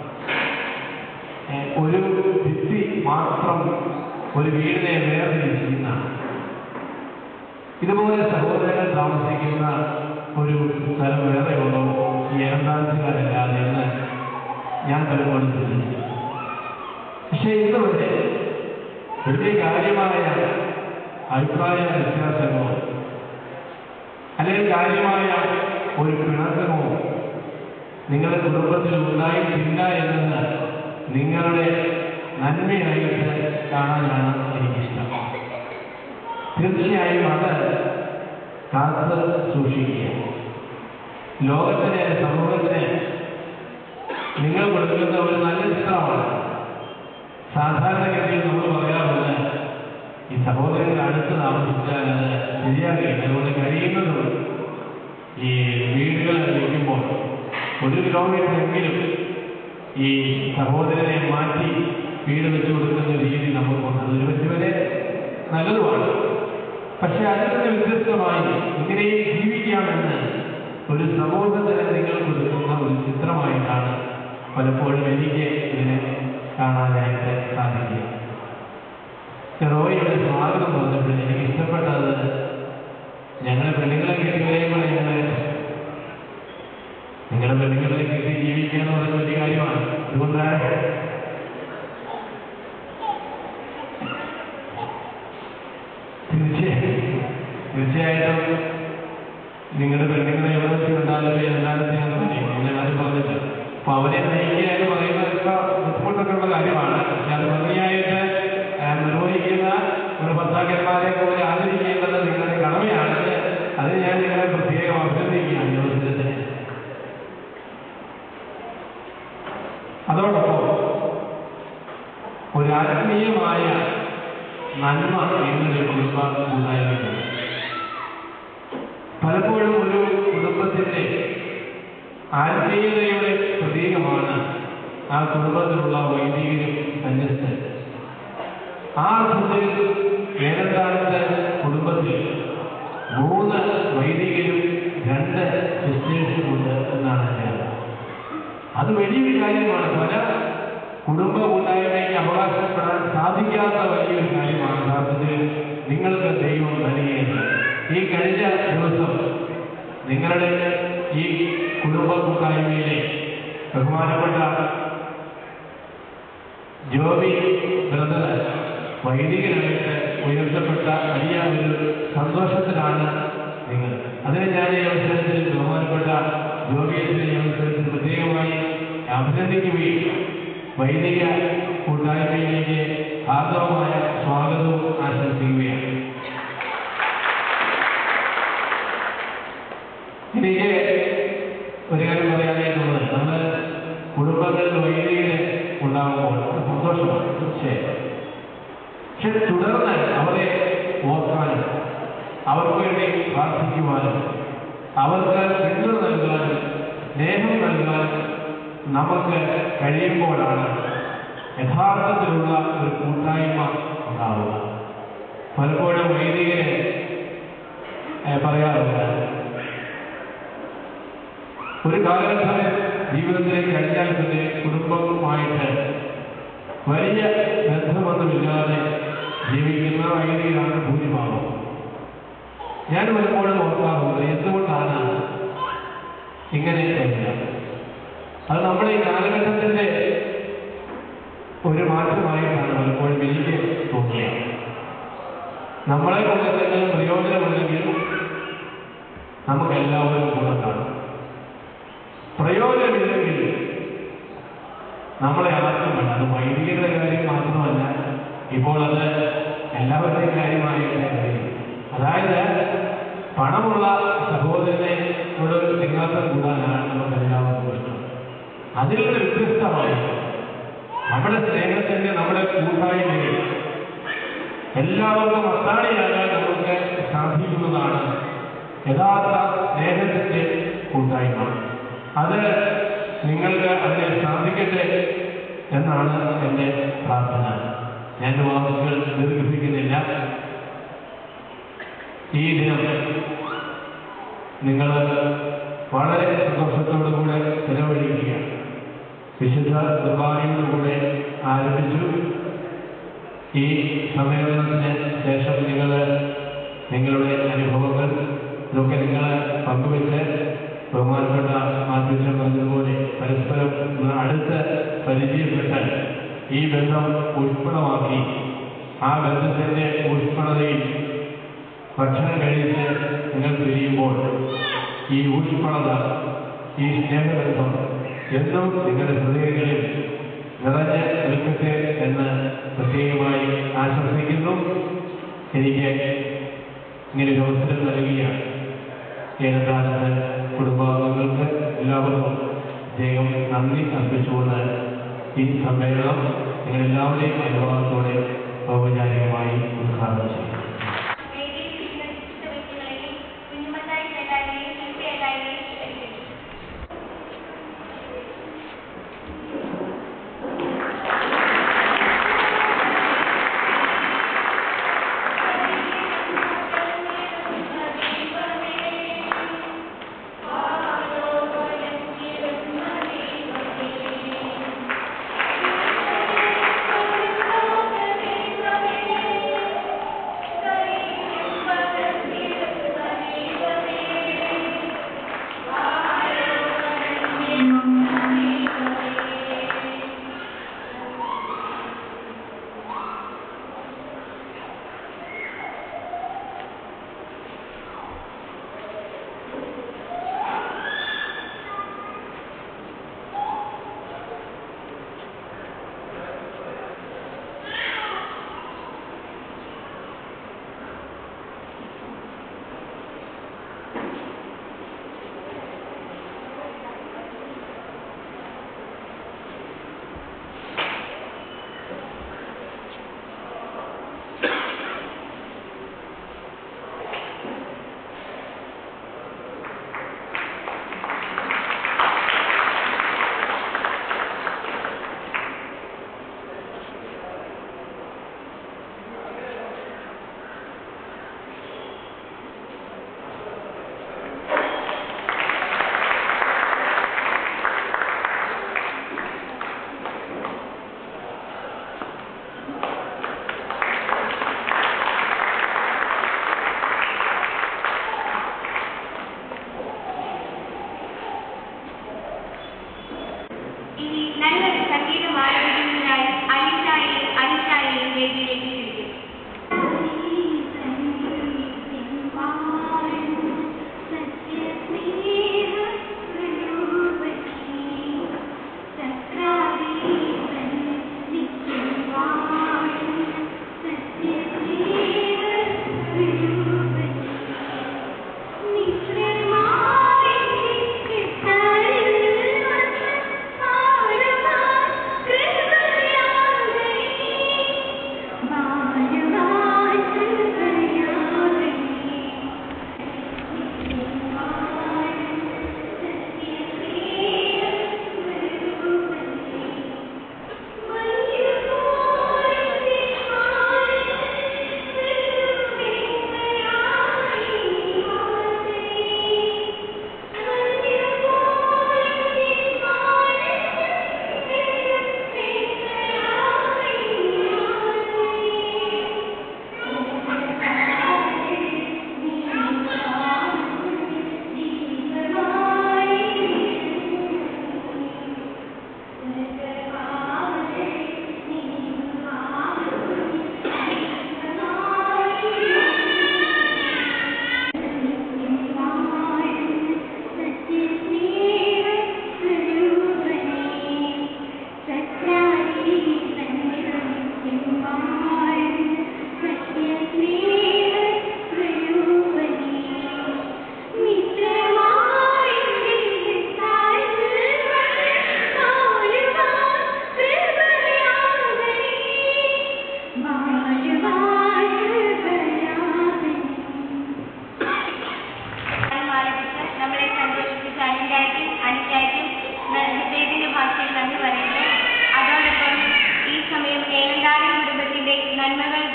ഏഹ്, ഒരു ഭിത്തി മാത്രം ഒരു വീടിനെ വേർതിരിക്കുന്ന ഇതുപോലെ സഹോദരങ്ങൾ താമസിക്കുന്ന ഒരു സ്ഥലം വേറെ ഉള്ളൂ ഈ ഏകാന്തകാരല്ലാതെ എന്ന് ഞാൻ പലപ്പോഴും ചിന്തിച്ചു പക്ഷേ ഇന്ന് വരെ വലിയ കാര്യമായ അഭിപ്രായ വ്യത്യാസങ്ങളോ അല്ലെങ്കിൽ കാര്യമായ ഒരു പിണക്കമോ നിങ്ങളുടെ കുടുംബത്തിൽ ഉണ്ടായിട്ടില്ല എന്നത് നിങ്ങളുടെ നന്മയായിട്ട് കാണാനാണ് എനിക്കിഷ്ടം തീർച്ചയായും അത് കാത്ത് സൂക്ഷിക്കുക ലോകത്തിന് സമൂഹത്തിന് നിങ്ങൾ കൊടുക്കുന്ന ഒരു നല്ല ചിത്രമാണ് സാധാരണഗതിയിൽ നമ്മൾ പറയാറുള്ളത് ഈ സഹോദരങ്ങൾ അടുത്ത് താമസിച്ചാൽ അത് ശരിയാകില്ല അതുകൊണ്ട് കഴിയുന്നതും ഈ വീടുകൾ വയ്ക്കുമ്പോൾ ഒരു കിലോമീറ്റർ എങ്കിലും ഈ സഹോദരനെ മാറ്റി വീട് വെച്ച് കൊടുക്കുന്ന രീതി നമുക്കുണ്ട് അത് ഒരു പരിധിവരെ നല്ലതുമാണ് പക്ഷെ അതിൽ നിന്ന് വ്യത്യസ്തമായി ഇങ്ങനെയും ജീവിക്കാമെന്ന് ഒരു സമൂഹത്തിന് നിങ്ങൾ കൊടുക്കുന്ന ഒരു ചിത്രമായിട്ടാണ് പലപ്പോഴും എനിക്ക് ഇതിനെ കാണാനായിട്ട് സാധിക്കുക റോയിയുടെ സ്വാഗതം പറഞ്ഞപ്പോൾ എനിക്ക് ഇഷ്ടപ്പെട്ടത് ഞങ്ങളെ പെണ്ണുങ്ങളെ കെട്ടി കഴിയുമ്പോൾ ഞങ്ങൾ നിങ്ങളുടെ പെണ്ണുങ്ങളെ കെട്ടി ജീവിക്കുക എന്ന് പറയുന്ന വലിയ കാര്യമാണ് അതുകൊണ്ടാണ് തീർച്ചയായും തീർച്ചയായിട്ടും നിങ്ങളുടെ പെണ്ണുങ്ങളെ എവിടെ വെച്ച് കണ്ടാലും എന്തായാലും ചെയ്യാൻ പറ്റും ഞാൻ അത് പറഞ്ഞില്ല അപ്പൊ അവരെ നയിക്കുക എന്ന് പറയുന്നത് ഇപ്പൊ ബുദ്ധിമുട്ടൊക്കെ ഉള്ള കാര്യമാണ് പക്ഷെ അത് ഭംഗിയായിട്ട് ആ, നിർവഹിക്കുന്ന ഒരു ഭർത്താക്കന്മാരെ പോലെ ആദരിക്കേണ്ടത് നിങ്ങളുടെ കടമയാണ് അത് ഞാൻ നിങ്ങളെ പ്രത്യേകം അഭിനന്ദിക്കുകയാണ് ഈ അവസരത്തിൽ അതോടൊപ്പം ഒരു ആത്മീയമായ നന്മ നിങ്ങളുടെ കുടുംബ കൂട്ടായ്മയ്ക്കുണ്ട് പലപ്പോഴും ഒരു കുടുംബത്തിന്റെ ആത്മീയതയുടെ പ്രതീകമാണ് ആ കുടുംബത്തിലുള്ള വൈദികരും സന്യസ്തരും ആ അർത്ഥത്തിൽ വേനൽക്കാലത്ത് കുടുംബത്തിൽ മൂന്ന് വൈദികരും രണ്ട് സിസ്റ്റേഴ്സുമുണ്ട് എന്നാണ് എൻ്റെ അറിവ്. അത് വലിയൊരു കാര്യമാണ് പല കുടുംബ കൂട്ടായ്മയ്ക്ക് അവകാശപ്പെടാൻ സാധിക്കാത്ത വലിയൊരു കാര്യമാണ് യഥാർത്ഥത്തിൽ നിങ്ങൾക്ക് ദൈവം നൽകിയത് ഈ കഴിഞ്ഞ ദിവസം നിങ്ങളുടെ ഈ കുടുംബ കൂട്ടായ്മയിലെ ബഹുമാനപ്പെട്ട ജോബി ബ്രദർ വൈദികനായിട്ട് ഉയർത്തപ്പെട്ട വലിയ ഒരു സന്തോഷത്തിലാണ് നിങ്ങൾ അതിന് ഞാൻ ഈ അവസരത്തിൽ ബഹുമാനപ്പെട്ട ജോബിയത്തിനെ ഈ അവസരത്തിൽ പ്രത്യേകമായി അഭിനന്ദിക്കുകയും വൈദിക കൂട്ടായ്മയിലേക്ക് ആർദ്രമായ സ്വാഗതവും ആശംസിക്കുകയാണ് എനിക്ക് ഒരു കാര്യം പറയാനായിട്ടുള്ളത് നമ്മൾ കുടുംബങ്ങളിൽ വൈദികര് ഉണ്ടാകുമ്പോൾ അത് സന്തോഷമാണ് തീർച്ചയായും പക്ഷെ തുടർന്ന് അവരെ ഓർക്കാനും അവർക്ക് വേണ്ടി പ്രാർത്ഥിക്കുവാനും അവർക്ക് പിന്തുണ നൽകാനും സ്നേഹം നൽകാനും നമുക്ക് കഴിയുമ്പോഴാണ് യഥാർത്ഥത്തിലുള്ള ഒരു കൂട്ടായ്മ ഉണ്ടാവുക പലപ്പോഴും വൈദികര് ഏഹ്, പറയാറുണ്ട് ഒരു കാലഘട്ടം ജീവിതത്തിലേക്ക് കഴിഞ്ഞാൽ പിന്നെ കുടുംബവുമായിട്ട് വലിയ ബന്ധമൊന്നുമില്ലാതെ ജീവിക്കുന്ന വൈദികരാണ് ഭൂരിഭാഗം ഞാൻ പലപ്പോഴും ഓർക്കാറുണ്ട് എന്തുകൊണ്ടാണ് ഇങ്ങനെ വരുന്നത് അത് നമ്മുടെ ഈ കാലഘട്ടത്തിന്റെ ഒരു മാറ്റമായിട്ടാണ് പലപ്പോഴും എനിക്ക് തോന്നിയത് നമ്മളെ കൊണ്ട് എന്തെങ്കിലും പ്രയോജനമുണ്ടെങ്കിൽ നമുക്ക് എല്ലാവരും കൂടെ കാണും പ്രയോജനമില്ലെങ്കിൽ നമ്മളെ ആർക്കും വേണ്ട അത് വൈദികരുടെ കാര്യം മാത്രമല്ല ഇപ്പോൾ അത് എല്ലാവരുടെയും കാര്യമായിട്ട് കഴിയും അതായത് പണമുള്ള സഹോദരനെ ഇവിടെ ഒരു സിംഹാസനം കൂടാനാണ് നമുക്ക് എല്ലാവർക്കും ഇഷ്ടം അതിൽ നിന്ന് വ്യത്യസ്തമായി നമ്മുടെ സ്നേഹത്തിന്റെ നമ്മുടെ കൂട്ടായ്മയിൽ എല്ലാവർക്കും അത്താണിയാകാൻ നമുക്ക് സാധിക്കുന്നതാണ് യഥാർത്ഥ സ്നേഹത്തിന്റെ കൂട്ടായ്മ അത് നിങ്ങൾക്ക് അതിനെ സാധിക്കട്ടെ എന്നാണ് എൻ്റെ പ്രാർത്ഥന ഞാൻ വാക്കുകൾ ദീർഘിപ്പിക്കുന്നില്ല ഈ ദിനം നിങ്ങൾ വളരെ സന്തോഷത്തോടുകൂടെ ചെലവഴിക്കുക വിശുദ്ധ കുർബാനയോടുകൂടെ ആരംഭിച്ചു ഈ സമ്മേളനത്തിന് ശേഷം നിങ്ങൾ നിങ്ങളുടെ അനുഭവങ്ങൾ ഇതൊക്കെ നിങ്ങൾ പങ്കുവെച്ച് ബഹുമാനപ്പെട്ട മാധ്യമം പറഞ്ഞതുപോലെ പരസ്പരം ഒന്ന് അടുത്ത് പരിചയപ്പെട്ട് ഈ ബന്ധം ഊഷ്മളമാക്കി ആ ബന്ധത്തിന്റെ ഊഷ്മളതയിൽ ഭക്ഷണം കഴിച്ച് നിങ്ങൾ പിരിയുമ്പോൾ ഈ ഊഷ്മളത ഈ സ്നേഹബന്ധം എന്നും നിങ്ങളുടെ ഹൃദയങ്ങളിൽ നിറഞ്ഞ് നിൽക്കട്ടെ എന്ന് പ്രത്യേകമായി ആശംസിക്കുന്നു എനിക്ക് ഇങ്ങനെ ഒരു അവസരം നൽകിയ ഏതാണ്ട് കുടുംബാംഗങ്ങൾക്ക് എല്ലാവർക്കും പ്രത്യേകം നന്ദി അർപ്പിച്ചുകൊണ്ട് ഈ സമ്മേളനം നിങ്ങളെല്ലാവരെയും അനുഭവത്തോടെ ഔപചാരികമായി ഉദ്ഘാടനം ചെയ്യും
വേദിയിൽ ഇരിക്കുന്ന വിശിഷ്ട വ്യക്തികളെയും കുഞ്ഞുമത്തായി ചെല്ലാനെയും ശില്പി എല്ലാവരെയും ക്ഷണിക്കുന്നു ും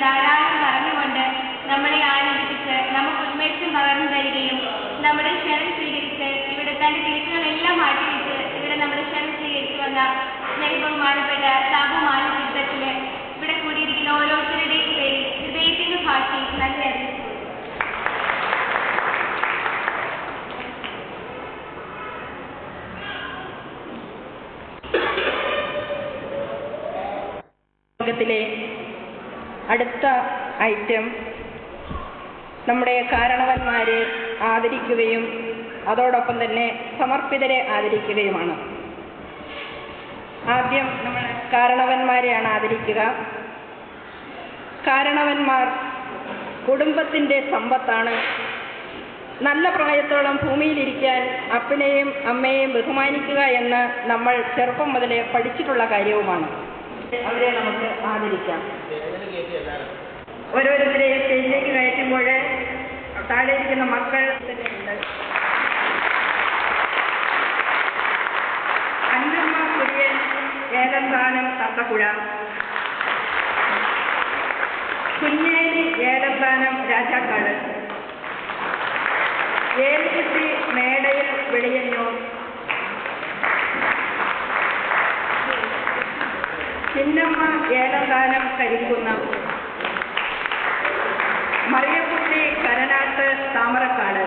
ധാരാളം പറഞ്ഞുകൊണ്ട് നമ്മളെ ആനന്ദിപ്പിച്ച് നമുക്ക് ഉന്മേഷം പകർന്നു തരികയും നമ്മുടെ ക്ഷണം സ്വീകരിച്ച് ഇവിടെ തന്റെ തിരക്കുകളെല്ലാം മാറ്റിവെച്ച് ഇവിടെ നമ്മുടെ ക്ഷണം സ്വീകരിച്ചു വന്ന സ്നേഹബഹുമാനപ്പെട്ട സാബു മാനസികത്തില് ഇവിടെ കൂടിയിരിക്കുന്ന ഓരോരുത്തരുടെയും പേരിൽ ഹൃദയത്തിന്റെ ഭാഷയിൽ നന്ദി അറിയിച്ചു
ലോകത്തിലെ അടുത്ത ഐറ്റം നമ്മുടെ കാരണവന്മാരെ ആദരിക്കുകയും അതോടൊപ്പം തന്നെ സമർപ്പിതരെ ആദരിക്കുകയുമാണ് ആദ്യം നമ്മൾ കാരണവന്മാരെയാണ് ആദരിക്കുക കാരണവന്മാർ കുടുംബത്തിൻ്റെ സമ്പത്താണ് നല്ല പ്രായത്തോളം ഭൂമിയിലിരിക്കാൻ അപ്പനെയും അമ്മയെയും ബഹുമാനിക്കുക എന്ന് നമ്മൾ ചെറുപ്പം മുതലേ പഠിച്ചിട്ടുള്ള കാര്യവുമാണ് അവരെ നമുക്ക് ആദരിക്കാം ഓരോരുത്തരെയും സ്റ്റേജിലേക്ക് കയറ്റുമ്പോൾ താഴെ ഇരിക്കുന്ന മക്കൾ തന്നെയുണ്ട് അന്നമ്മ കുര്യൻ ഏലന്താനം തത്തക്കുഴ കുഞ്ഞേലി ഏലന്താനം രാജാക്കാട് ഏലിക്കുട്ടി മേടയിൽ വെളിയന്നൂർ ചിന്നമ്മ ഏലന്താനം കരിക്കുന്നം മറിയക്കുട്ടി കരനാട്ട് താമരക്കാട്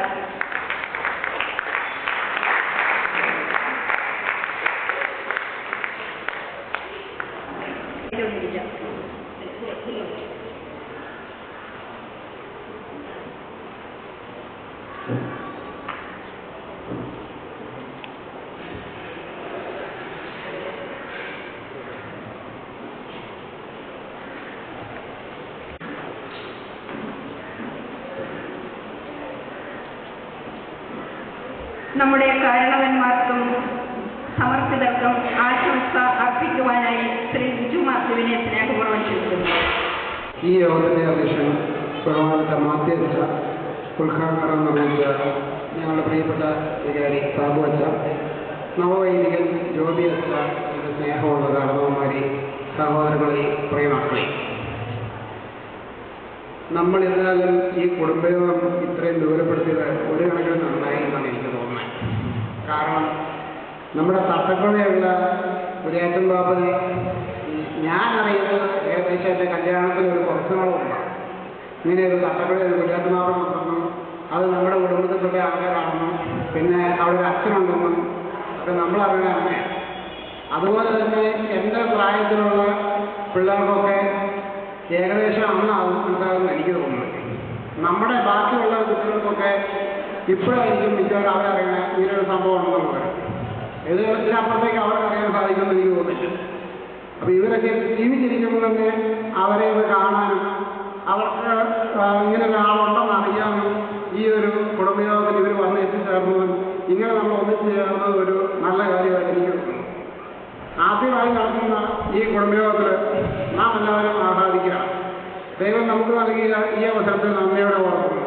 നമ്മുടെ കാരണവന്മാർക്കും സമർപ്പിതർക്കും ആശംസ അർപ്പിക്കുവാനായി ശ്രീ ബിജു മാത്യുവിനെ സ്നേഹപൂർവ്വം ക്ഷണിക്കുന്നു
ഈ യോഗത്തിന്റെ അധ്യക്ഷൻ ബഹുമാനപ്പെട്ട മാത്യച്ച ഉദ്ഘാടനം നിർവഹിച്ച ഞങ്ങളുടെ പ്രിയപ്പെട്ട വികാരി സാബു അച്ച നവവൈദികൻ ജ്യോതി അച്ച എന്റെ സ്നേഹമുള്ള കാരണവന്മാരെ സഹോദരങ്ങളെ പ്രിയമക്കളെ നമ്മൾ എന്നാലും ഈ കുടുംബയോഗം ഇത്രയും ദൂരപ്പെടുത്തിയത് ഒരു കണക്കിന് നന്നായി എന്നാണ് എനിക്ക് തോന്നുന്നത് കാരണം നമ്മുടെ തട്ടക്കുഴയുള്ള കുര്യാറ്റൻ ബാബനെ ഈ ഞാൻ അറിയുന്നത് ഏകദേശം എൻ്റെ കല്യാണത്തിന് ഒരു കുറച്ച് നാളുണ്ട് ഇങ്ങനെ ഒരു തട്ടക്കുഴ ഒരു കുര്യാറ്റൻ ബാബ വന്നെന്നും അത് നമ്മുടെ കുടുംബത്തിൽപ്പെട്ട ആൾക്കാരാണെന്നും പിന്നെ അവിടെ ഒരു അച്ഛനുണ്ടെന്നും ഒക്കെ നമ്മൾ അറിയണ അമ്മയാണ് അതുപോലെ തന്നെ എൻ്റെ പ്രായത്തിലുള്ള പിള്ളേർക്കൊക്കെ ഏകദേശം അന്നാവും മനസ്സിലാകുമെന്ന് എനിക്ക് തോന്നുന്നത് നമ്മുടെ ബാക്കിയുള്ള കുട്ടികൾക്കൊക്കെ ഇപ്പോഴായിരിക്കും മിക്കവാറും അവരറിയണ ഇങ്ങനൊരു സംഭവം ഉണ്ടെന്നുള്ളത് ഇത് ഇതിനപ്പുറത്തേക്ക് അവർക്ക് അറിയാൻ സാധിക്കുമെന്ന് എനിക്ക് തോന്നുന്നില്ല അപ്പൊ ഇവരൊക്കെ ജീവിച്ചിരിക്കുമ്പോൾ തന്നെ അവരെ ഇത് കാണാനും അവർക്ക് ആ, ഇങ്ങനെ ഒരാളുണ്ടെന്ന് അറിയാനും ഈ ഒരു കുടുംബയോഗത്തിൽ ഇവർ വന്ന് എത്തിച്ചേർന്നതും ഇങ്ങനെ നമ്മൾ ഒന്നിച്ചു ചേർന്നത് ഒരു നല്ല കാര്യമായിട്ട് എനിക്ക് തോന്നുന്നു ആദ്യമായി നടത്തുന്ന ഈ കുടുംബയോഗത്തിൽ നാം എല്ലാവരും ആഹ്ലാദിക്കുക ദൈവം നമുക്ക് നൽകിയ ഈ അവസരത്തിൽ നന്ദിയോടെ ഓർക്കുന്നു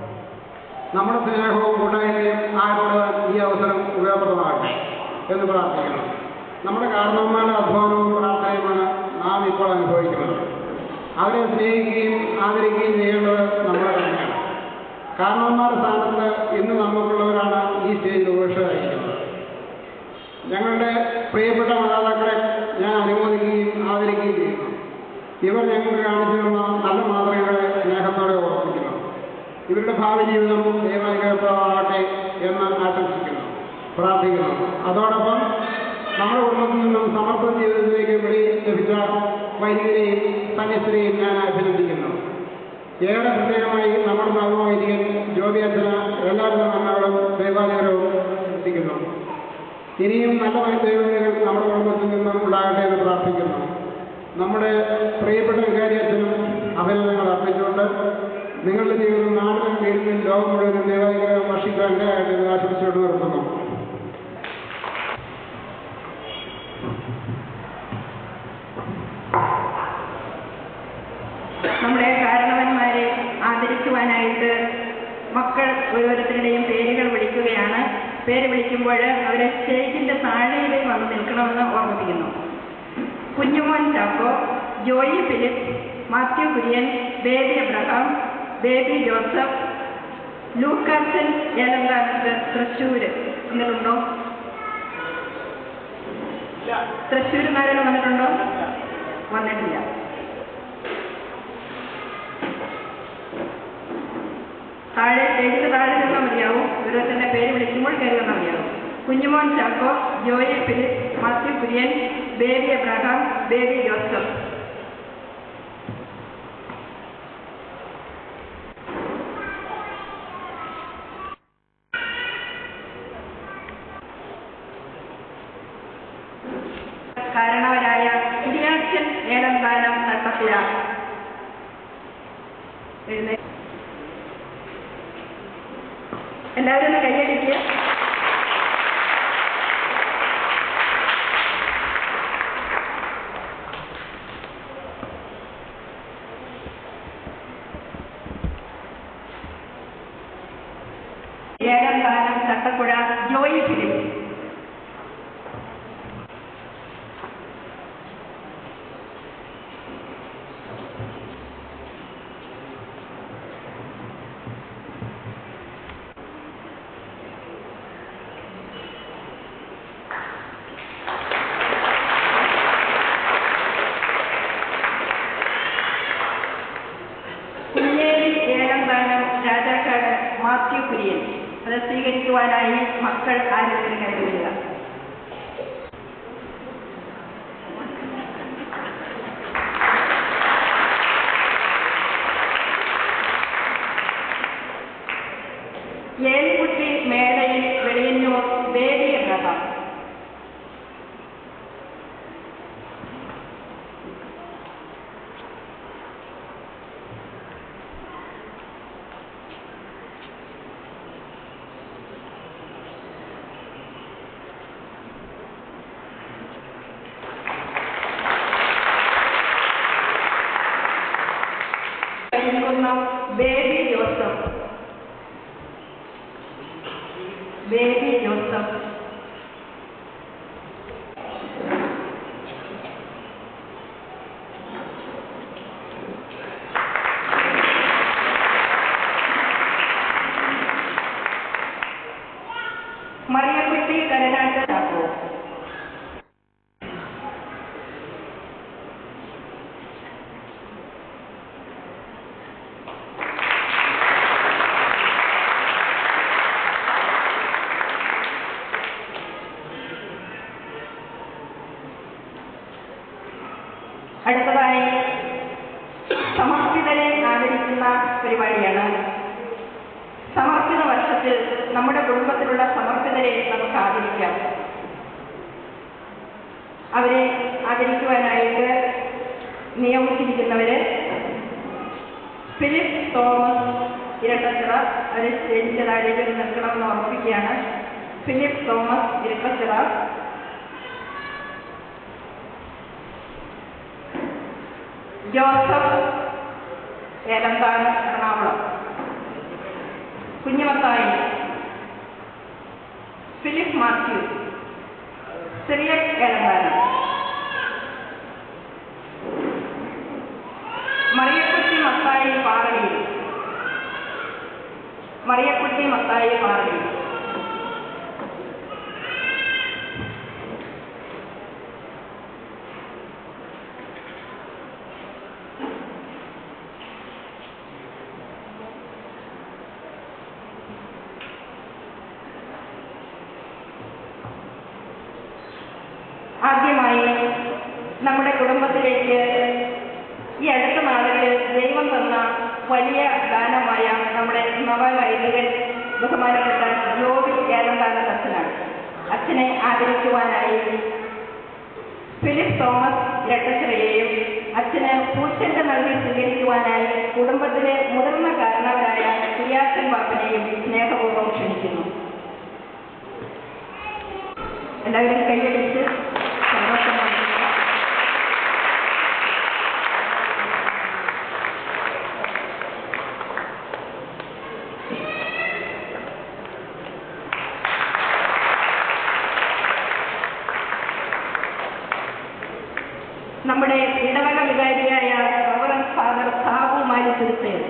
നമ്മുടെ സ്നേഹവും കൂട്ടായ്മയും ആരോട് ഈ അവസരം ഉപയോഗപ്രദമാകട്ടെ എന്ന് പ്രാർത്ഥിക്കുന്നു നമ്മുടെ കാരണവന്മാരുടെ അധ്വാനവും പ്രാർത്ഥനയുമാണ് നാം ഇപ്പോൾ അനുഭവിക്കുന്നത് അവരെ സ്നേഹിക്കുകയും ആദരിക്കുകയും ചെയ്യേണ്ടത് നമ്മുടെ തന്നെയാണ് കാരണവന്മാരുടെ സ്ഥാനത്ത് ഇന്ന് നമുക്കുള്ളവരാണ് ഈ സ്റ്റേജിൽ ഉപേക്ഷയായിരിക്കുന്നത് ഞങ്ങളുടെ പ്രിയപ്പെട്ട മാതാപിതാക്കളെ ഞാൻ അനുമോദിക്കുകയും ആദരിക്കുകയും ചെയ്യുന്നു ഇവർ ഞങ്ങൾക്ക് കാണിച്ചു തന്ന നല്ല മാതൃകകളെ സ്നേഹത്തോടെ ഓർമ്മിക്കുന്നു ഇവരുടെ ഭാവി ജീവിതം ദൈവാനുഗ്രഹപ്രദമാകട്ടെ എന്ന് ആശംസിക്കുന്നു പ്രാർത്ഥിക്കുന്നു അതോടൊപ്പം നമ്മുടെ കുടുംബത്തിൽ നിന്നും സമർപ്പണ ജീവിതത്തിലേക്ക് വിളി ലഭിച്ച വൈദികരെയും സന്യസ്തരെയും ഞാൻ അഭിനന്ദിക്കുന്നു ഏറെ പ്രത്യേകമായി നമ്മുടെ നവവൈദികൻ ജ്യോതി അച്ഛന് എല്ലാവിധ നന്മകളും ദൈവാനുഗ്രഹവും ശ്രദ്ധിക്കുന്നു ഇനിയും നല്ല ദൈവങ്ങൾ നമ്മുടെ കുടുംബത്തിൽ നിന്നും ഉണ്ടാകട്ടെ എന്ന് പ്രാർത്ഥിക്കുന്നു നമ്മുടെ പ്രിയപ്പെട്ട വികാരിയച്ഛനും അഭിനന്ദനങ്ങൾ അർപ്പിച്ചുകൊണ്ട് നിങ്ങളുടെ ജീവിതം നാടിനും വീടിനും ലോകം മുഴുവനും ദൈവാനുഗ്രഹം വർഷിക്കാൻ ഇടയാകട്ടെ എന്ന് ആശംസിച്ചുകൊണ്ട് നിർത്തുന്നു
നമ്മുടെ കാരണവന്മാരെ ആദരിക്കുവാനായിട്ട് മക്കൾ ഓരോരുത്തരുടെയും പേരുകൾ വിളിക്കുകയാണ് പേര് വിളിക്കുമ്പോൾ അവരെ സ്റ്റേജിന്റെ താഴെയിൽ വന്ന് നിൽക്കണമെന്ന് ഓർമ്മിപ്പിക്കുന്നു കുഞ്ഞുമോൻ ചാക്കോ ജോയി ഫിലിപ്പ് മാത്യു കുര്യൻ ബേബി അബ്രഹാം ബേബി ജോസഫ് ലൂക്കാച്ചൻ ഏലന്താനത്ത് തൃശ്ശൂര് വന്നിട്ടുണ്ടോ തൃശ്ശൂരുകാരൻ വന്നിട്ടുണ്ടോ വന്നിട്ടില്ല താഴെ സ്റ്റേജിന് താഴെ നിന്നാൽ മതിയാവും ഓരോരുത്തരുടെ പേര് വിളിക്കുമ്പോൾ കയറി വന്നാൽ മതിയാവും കുഞ്ഞുമോൻ ചാക്കോ ജോയി ഫിലിപ്പ് മാത്യു കുര്യൻ ബേബി എബ്രഹാം ബേബി ജോസഫ് കാരണവരായ കുരിയാച്ചൻ ഏലന്താനം നട്ടപ്പുഴ എഴുന്നേ എല്ലാവരും ഒന്ന് കൈയടിക്കുക ഏലന്താനം ചട്ടപ്പുഴ ജോയി ഫിലിപ്പ് കുഞ്ഞേരി ഏലന്താനം രാജാക്കാട് മാത്യു കുര്യൻ അത് സ്വീകരിക്കുവാനായി മക്കൾ ആരോഗ്യം കയറി വരിക ഏലിക്കുട്ടി മേടയിൽ വെളിയന്നൂർ ബേബി എബ്രഹാം കഴിക്കുന്ന ബേബി ജോസഫ് ബേബി ജോസഫ് മറിയക്കുട്ടി കരനാട്ട് ചാക്കോ അടുത്തതായി സമർപ്പിതരെ ആദരിക്കുന്ന പരിപാടിയാണ് സമർപ്പിത വർഷത്തിൽ നമ്മുടെ കുടുംബത്തിലുള്ള സമർപ്പിതരെ നമുക്ക് ആദരിക്കാം അവരെ ആദരിക്കുവാനായിട്ട് നിയമിച്ചിരിക്കുന്നവര് ഫിലിപ്പ് തോമസ് ഇരട്ടച്ചിറ അവരെ സ്റ്റേജിന്റെ താഴേക്ക് നിൽക്കണമെന്ന് ഓർമ്മിപ്പിക്കുകയാണ് ഫിലിപ്പ് തോമസ് ഇരട്ടച്ചിറ ജോസഫ് ഏലന്താനം എറണാകുളം കുഞ്ഞുമത്തായി ഫിലിപ്പ് മാത്യു സിറിയക് ഏലന്താനം മറിയക്കുട്ടി മത്തായി പാറടി മറിയക്കുട്ടി മത്തായി പാറടി ആദ്യമായി നമ്മുടെ കുടുംബത്തിലേക്ക് ഈ അടുത്ത നാളുകളിൽ ദൈവം തന്ന വലിയ ദാനമായ നമ്മുടെ നവവൈദികൻ ബഹുമാനപ്പെട്ട ജോബി ഏലന്താന അച്ഛനാണ് അച്ഛനെ ആദരിക്കുവാനായി ഫിലിപ്പ് തോമസ് ഇരട്ടച്ചിറയെയും അച്ഛന് പൂച്ചന്റെ നൽകി സ്വീകരിക്കുവാനായി കുടുംബത്തിലെ മുതിർന്ന കാരണവരായ കുര്യാച്ചൻ ബാപ്പനെയും സ്നേഹപൂർവ്വം ക്ഷണിക്കുന്നു എല്ലാവരും കൈയടിച്ച് സന്തോഷമാക്കുക നമ്മുടെ ഇടവക വികാരിയായ റവറൻ തിരുത്തേത്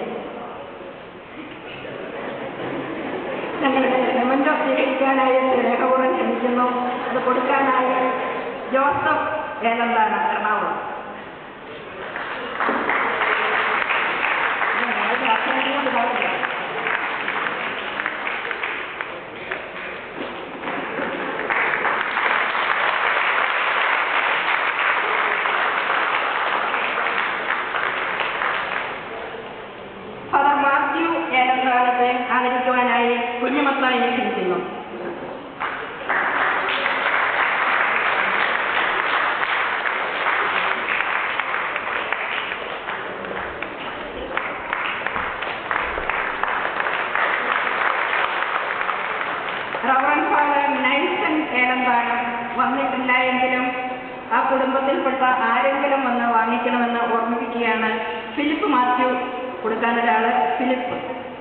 ഞങ്ങളുടെ മെമൻറ്റോ സ്വീകരിക്കാനായി സ്നേഹപൂർവ്വം ക്ഷണിക്കുന്നു അത് കൊടുക്കാനായി ജോസഫ് ഏലന്താണ് എറണാകുളം ഫാദർ മാത്യു ഏലന്താളത്തെ ആദരിക്കുവാനായി കുഞ്ഞുമത്തായി ക്ഷണിക്കുന്നു റവറൻ ഫാദർ നൈസൻ ഏലന്താണ് വന്നിട്ടില്ല എങ്കിലും ആ കുടുംബത്തിൽപ്പെട്ട ആരെങ്കിലും വന്ന് വാങ്ങിക്കണമെന്ന് ഓർമ്മിപ്പിക്കുകയാണ് ഫിലിപ്പ് മാത്യു കൊടുക്കാനൊരാള് ഫിലിപ്പ്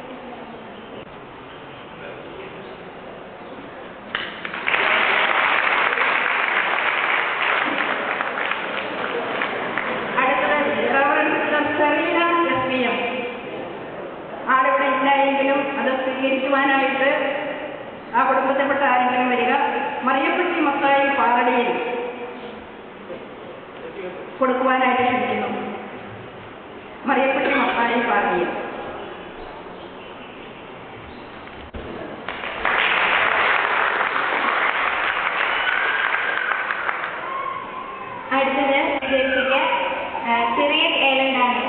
അടുത്തത് reverend sister Serena S P M ആളിവിടെ ഇല്ല എങ്കിലും അത് സ്വീകരിക്കുവാനായിട്ട് ആ കുടുംബത്തിൽപ്പെട്ട ആരെങ്കിലും വരിക മറിയപ്പെട്ടി മൊത്തായി പാറടിയിൽ കൊടുക്കുവാനായിട്ട് ക്ഷണിക്കുന്നു മറിയപ്പെട്ടി മൊത്തായി പാറടിയിൽ
അടുത്തത് ജെസിക്ക് ചെറിയ ഏലണ്ടാണ്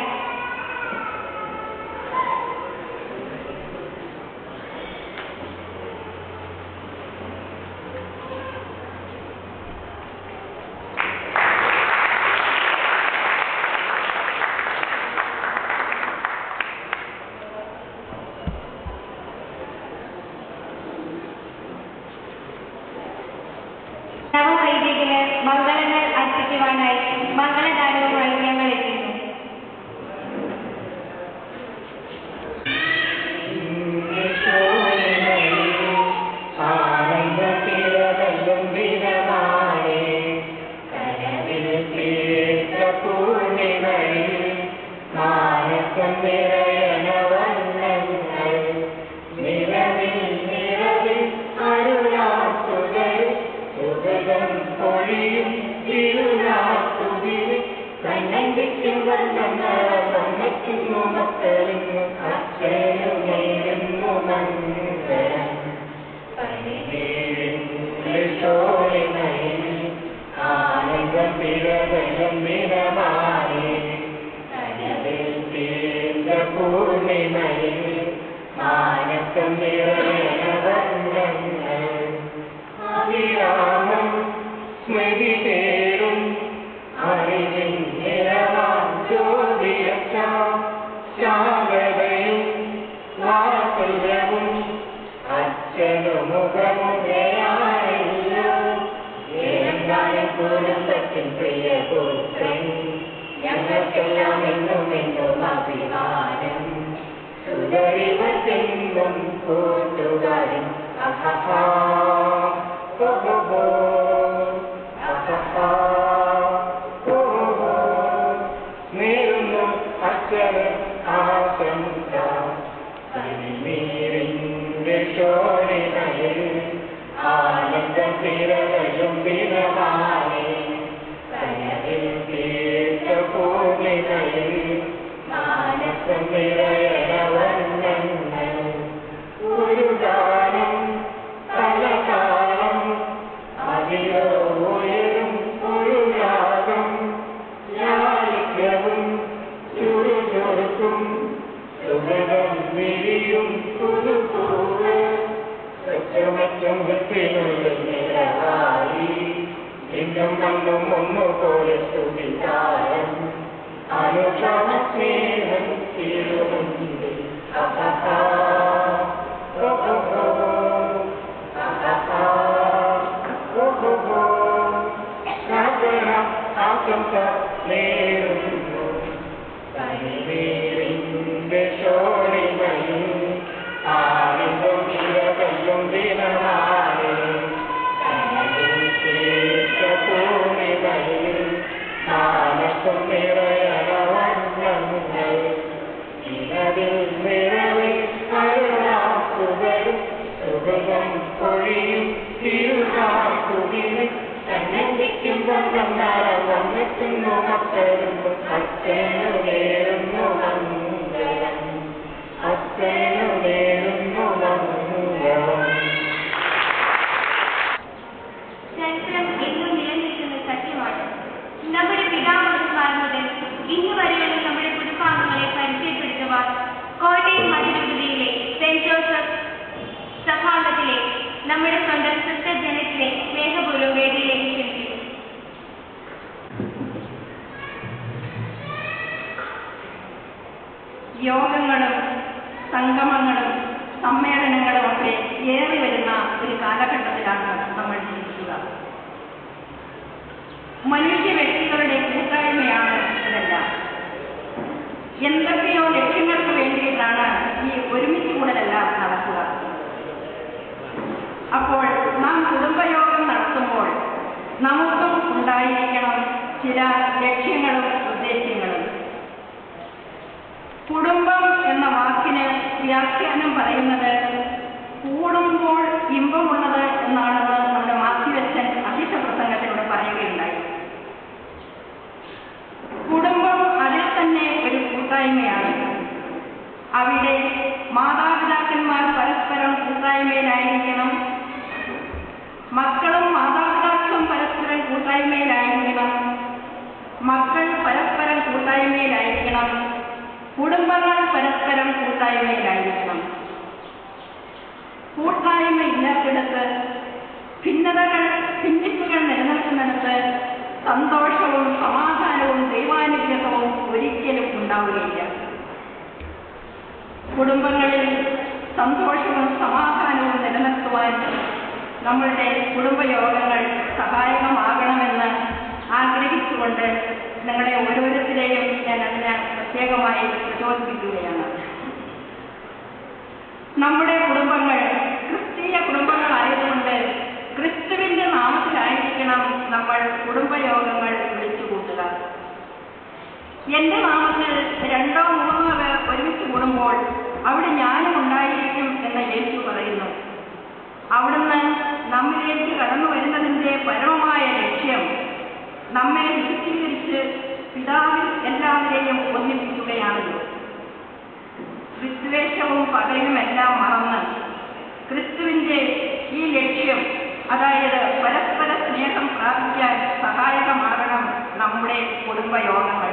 നവവൈദികന് മംഗളങ്ങൾ അർപ്പിക്കുവാനായി മംഗളദാനവുമായി ഞങ്ങൾ എത്തുന്നു
ും
വാഴ്ത്തുന്നു മക്കളും അച്ഛനു വേറുന്നു മംഗളം അച്ഛനു വേറുന്നു മംഗളം
ചരിത്രം എന്നും നിലനിൽക്കുന്ന സത്യമാണ് നമ്മുടെ പിതാമഹന്മാർ മുതൽ ഇന്ന് വരെയുള്ള നമ്മുടെ കുടുംബാംഗങ്ങളെ പരിചയപ്പെടുത്തുവാൻ കോട്ടയം മതിരൂപതയിലെ സെന്റ് ജോസഫ് സഭാംഗത്തിലെ നമ്മുടെ സ്വന്തം സിസ്റ്റർ ജനത്തിലെ സ്നേഹപൂർവ്വം വേദിയിലേക്ക് ക്ഷണിക്കുന്നു
യോഗങ്ങളും സംഗമങ്ങളും സമ്മേളനങ്ങളും ഒക്കെ ഏറി വരുന്ന ഒരു കാലഘട്ടത്തിലാണ് നമ്മൾ ജീവിക്കുക മനുഷ്യ വ്യക്തികളുടെ കൂട്ടായ്മയാണ് ഇതെല്ലാം എന്തൊക്കെയോ ലക്ഷ്യങ്ങൾക്ക് വേണ്ടിയിട്ടാണ് ഈ ഒരുമിച്ച് കൂടലെല്ലാം നടക്കുക അപ്പോൾ നാം കുടുംബയോഗം നടത്തുമ്പോൾ നമുക്കും ഉണ്ടായിരിക്കണം ചില ലക്ഷ്യങ്ങളും ഉദ്ദേശ്യങ്ങളും കുടുംബം എന്ന വാക്കിന് വ്യാഖ്യാനം പറയുന്നത് കൂടുമ്പോൾ ഇമ്പമുള്ളത് എന്നാണെന്ന് നമ്മുടെ മാത്യുവച്ചൻ അധിക പ്രസംഗത്തിലൂടെ പറയുകയുണ്ടായി കുടുംബം അതിൽ തന്നെ ഒരു കൂട്ടായ്മയാണ് അവിടെ മാതാപിതാക്കന്മാർ പരസ്പരം കൂട്ടായ്മയിലായിരിക്കണം മക്കളും മാതാപിതാക്കളും പരസ്പരം കൂട്ടായ്മയിലായിരിക്കണം മക്കൾ പരസ്പരം കൂട്ടായ്മയിലായിരിക്കണം കുടുംബങ്ങൾ പരസ്പരം കൂട്ടായ്മയിലായിരിക്കണം കൂട്ടായ്മ ഇല്ലാത്തിടത്ത് ഭിന്നതകൾ ഭിന്നിപ്പുകൾ നിലനിൽക്കുന്നിടത്ത് സന്തോഷവും സമാധാനവും ദൈവാനുഗ്രഹവും ഒരിക്കലും ഉണ്ടാവുകയില്ല കുടുംബങ്ങളിൽ സന്തോഷവും സമാധാനവും നിലനിർത്തുവാൻ നമ്മളുടെ കുടുംബയോഗങ്ങൾ സഹായകമാകണമെന്ന് ആഗ്രഹിച്ചുകൊണ്ട് നിങ്ങളെ ഓരോരുത്തരെയും ഞാൻ അതിനെ പ്രത്യേകമായി പ്രചോദിപ്പിക്കുകയാണ് നമ്മുടെ കുടുംബങ്ങൾ ക്രിസ്തീയ കുടുംബങ്ങളായതുകൊണ്ട് ക്രിസ്തുവിന്റെ നാമത്തിലായിരിക്കണം നമ്മൾ കുടുംബയോഗങ്ങൾ വിളിച്ചു കൂട്ടുക എന്റെ നാമത്തിൽ രണ്ടോ മൂന്നോ പേർ ഒരുമിച്ച് കൂടുമ്പോൾ അവിടെ ഞാനും ഉണ്ടായിരിക്കും എന്ന് യേശു പറയുന്നു അവിടുന്ന് നമ്മിലേക്ക് കടന്നു വരുന്നതിന്റെ പരമമായ ലക്ഷ്യം നമ്മെ വിശുദ്ധീകരിച്ച് പിതാവിൽ എല്ലാവരെയും ഒന്നിപ്പിക്കുകയാണല്ലോ വിദ്വേഷവും പകയുമെല്ലാം മറന്ന് ക്രിസ്തുവിന്റെ ഈ ലക്ഷ്യം അതായത് പരസ്പര സ്നേഹം പ്രാപിക്കാൻ സഹായകമാകണം നമ്മുടെ കുടുംബയോഗങ്ങൾ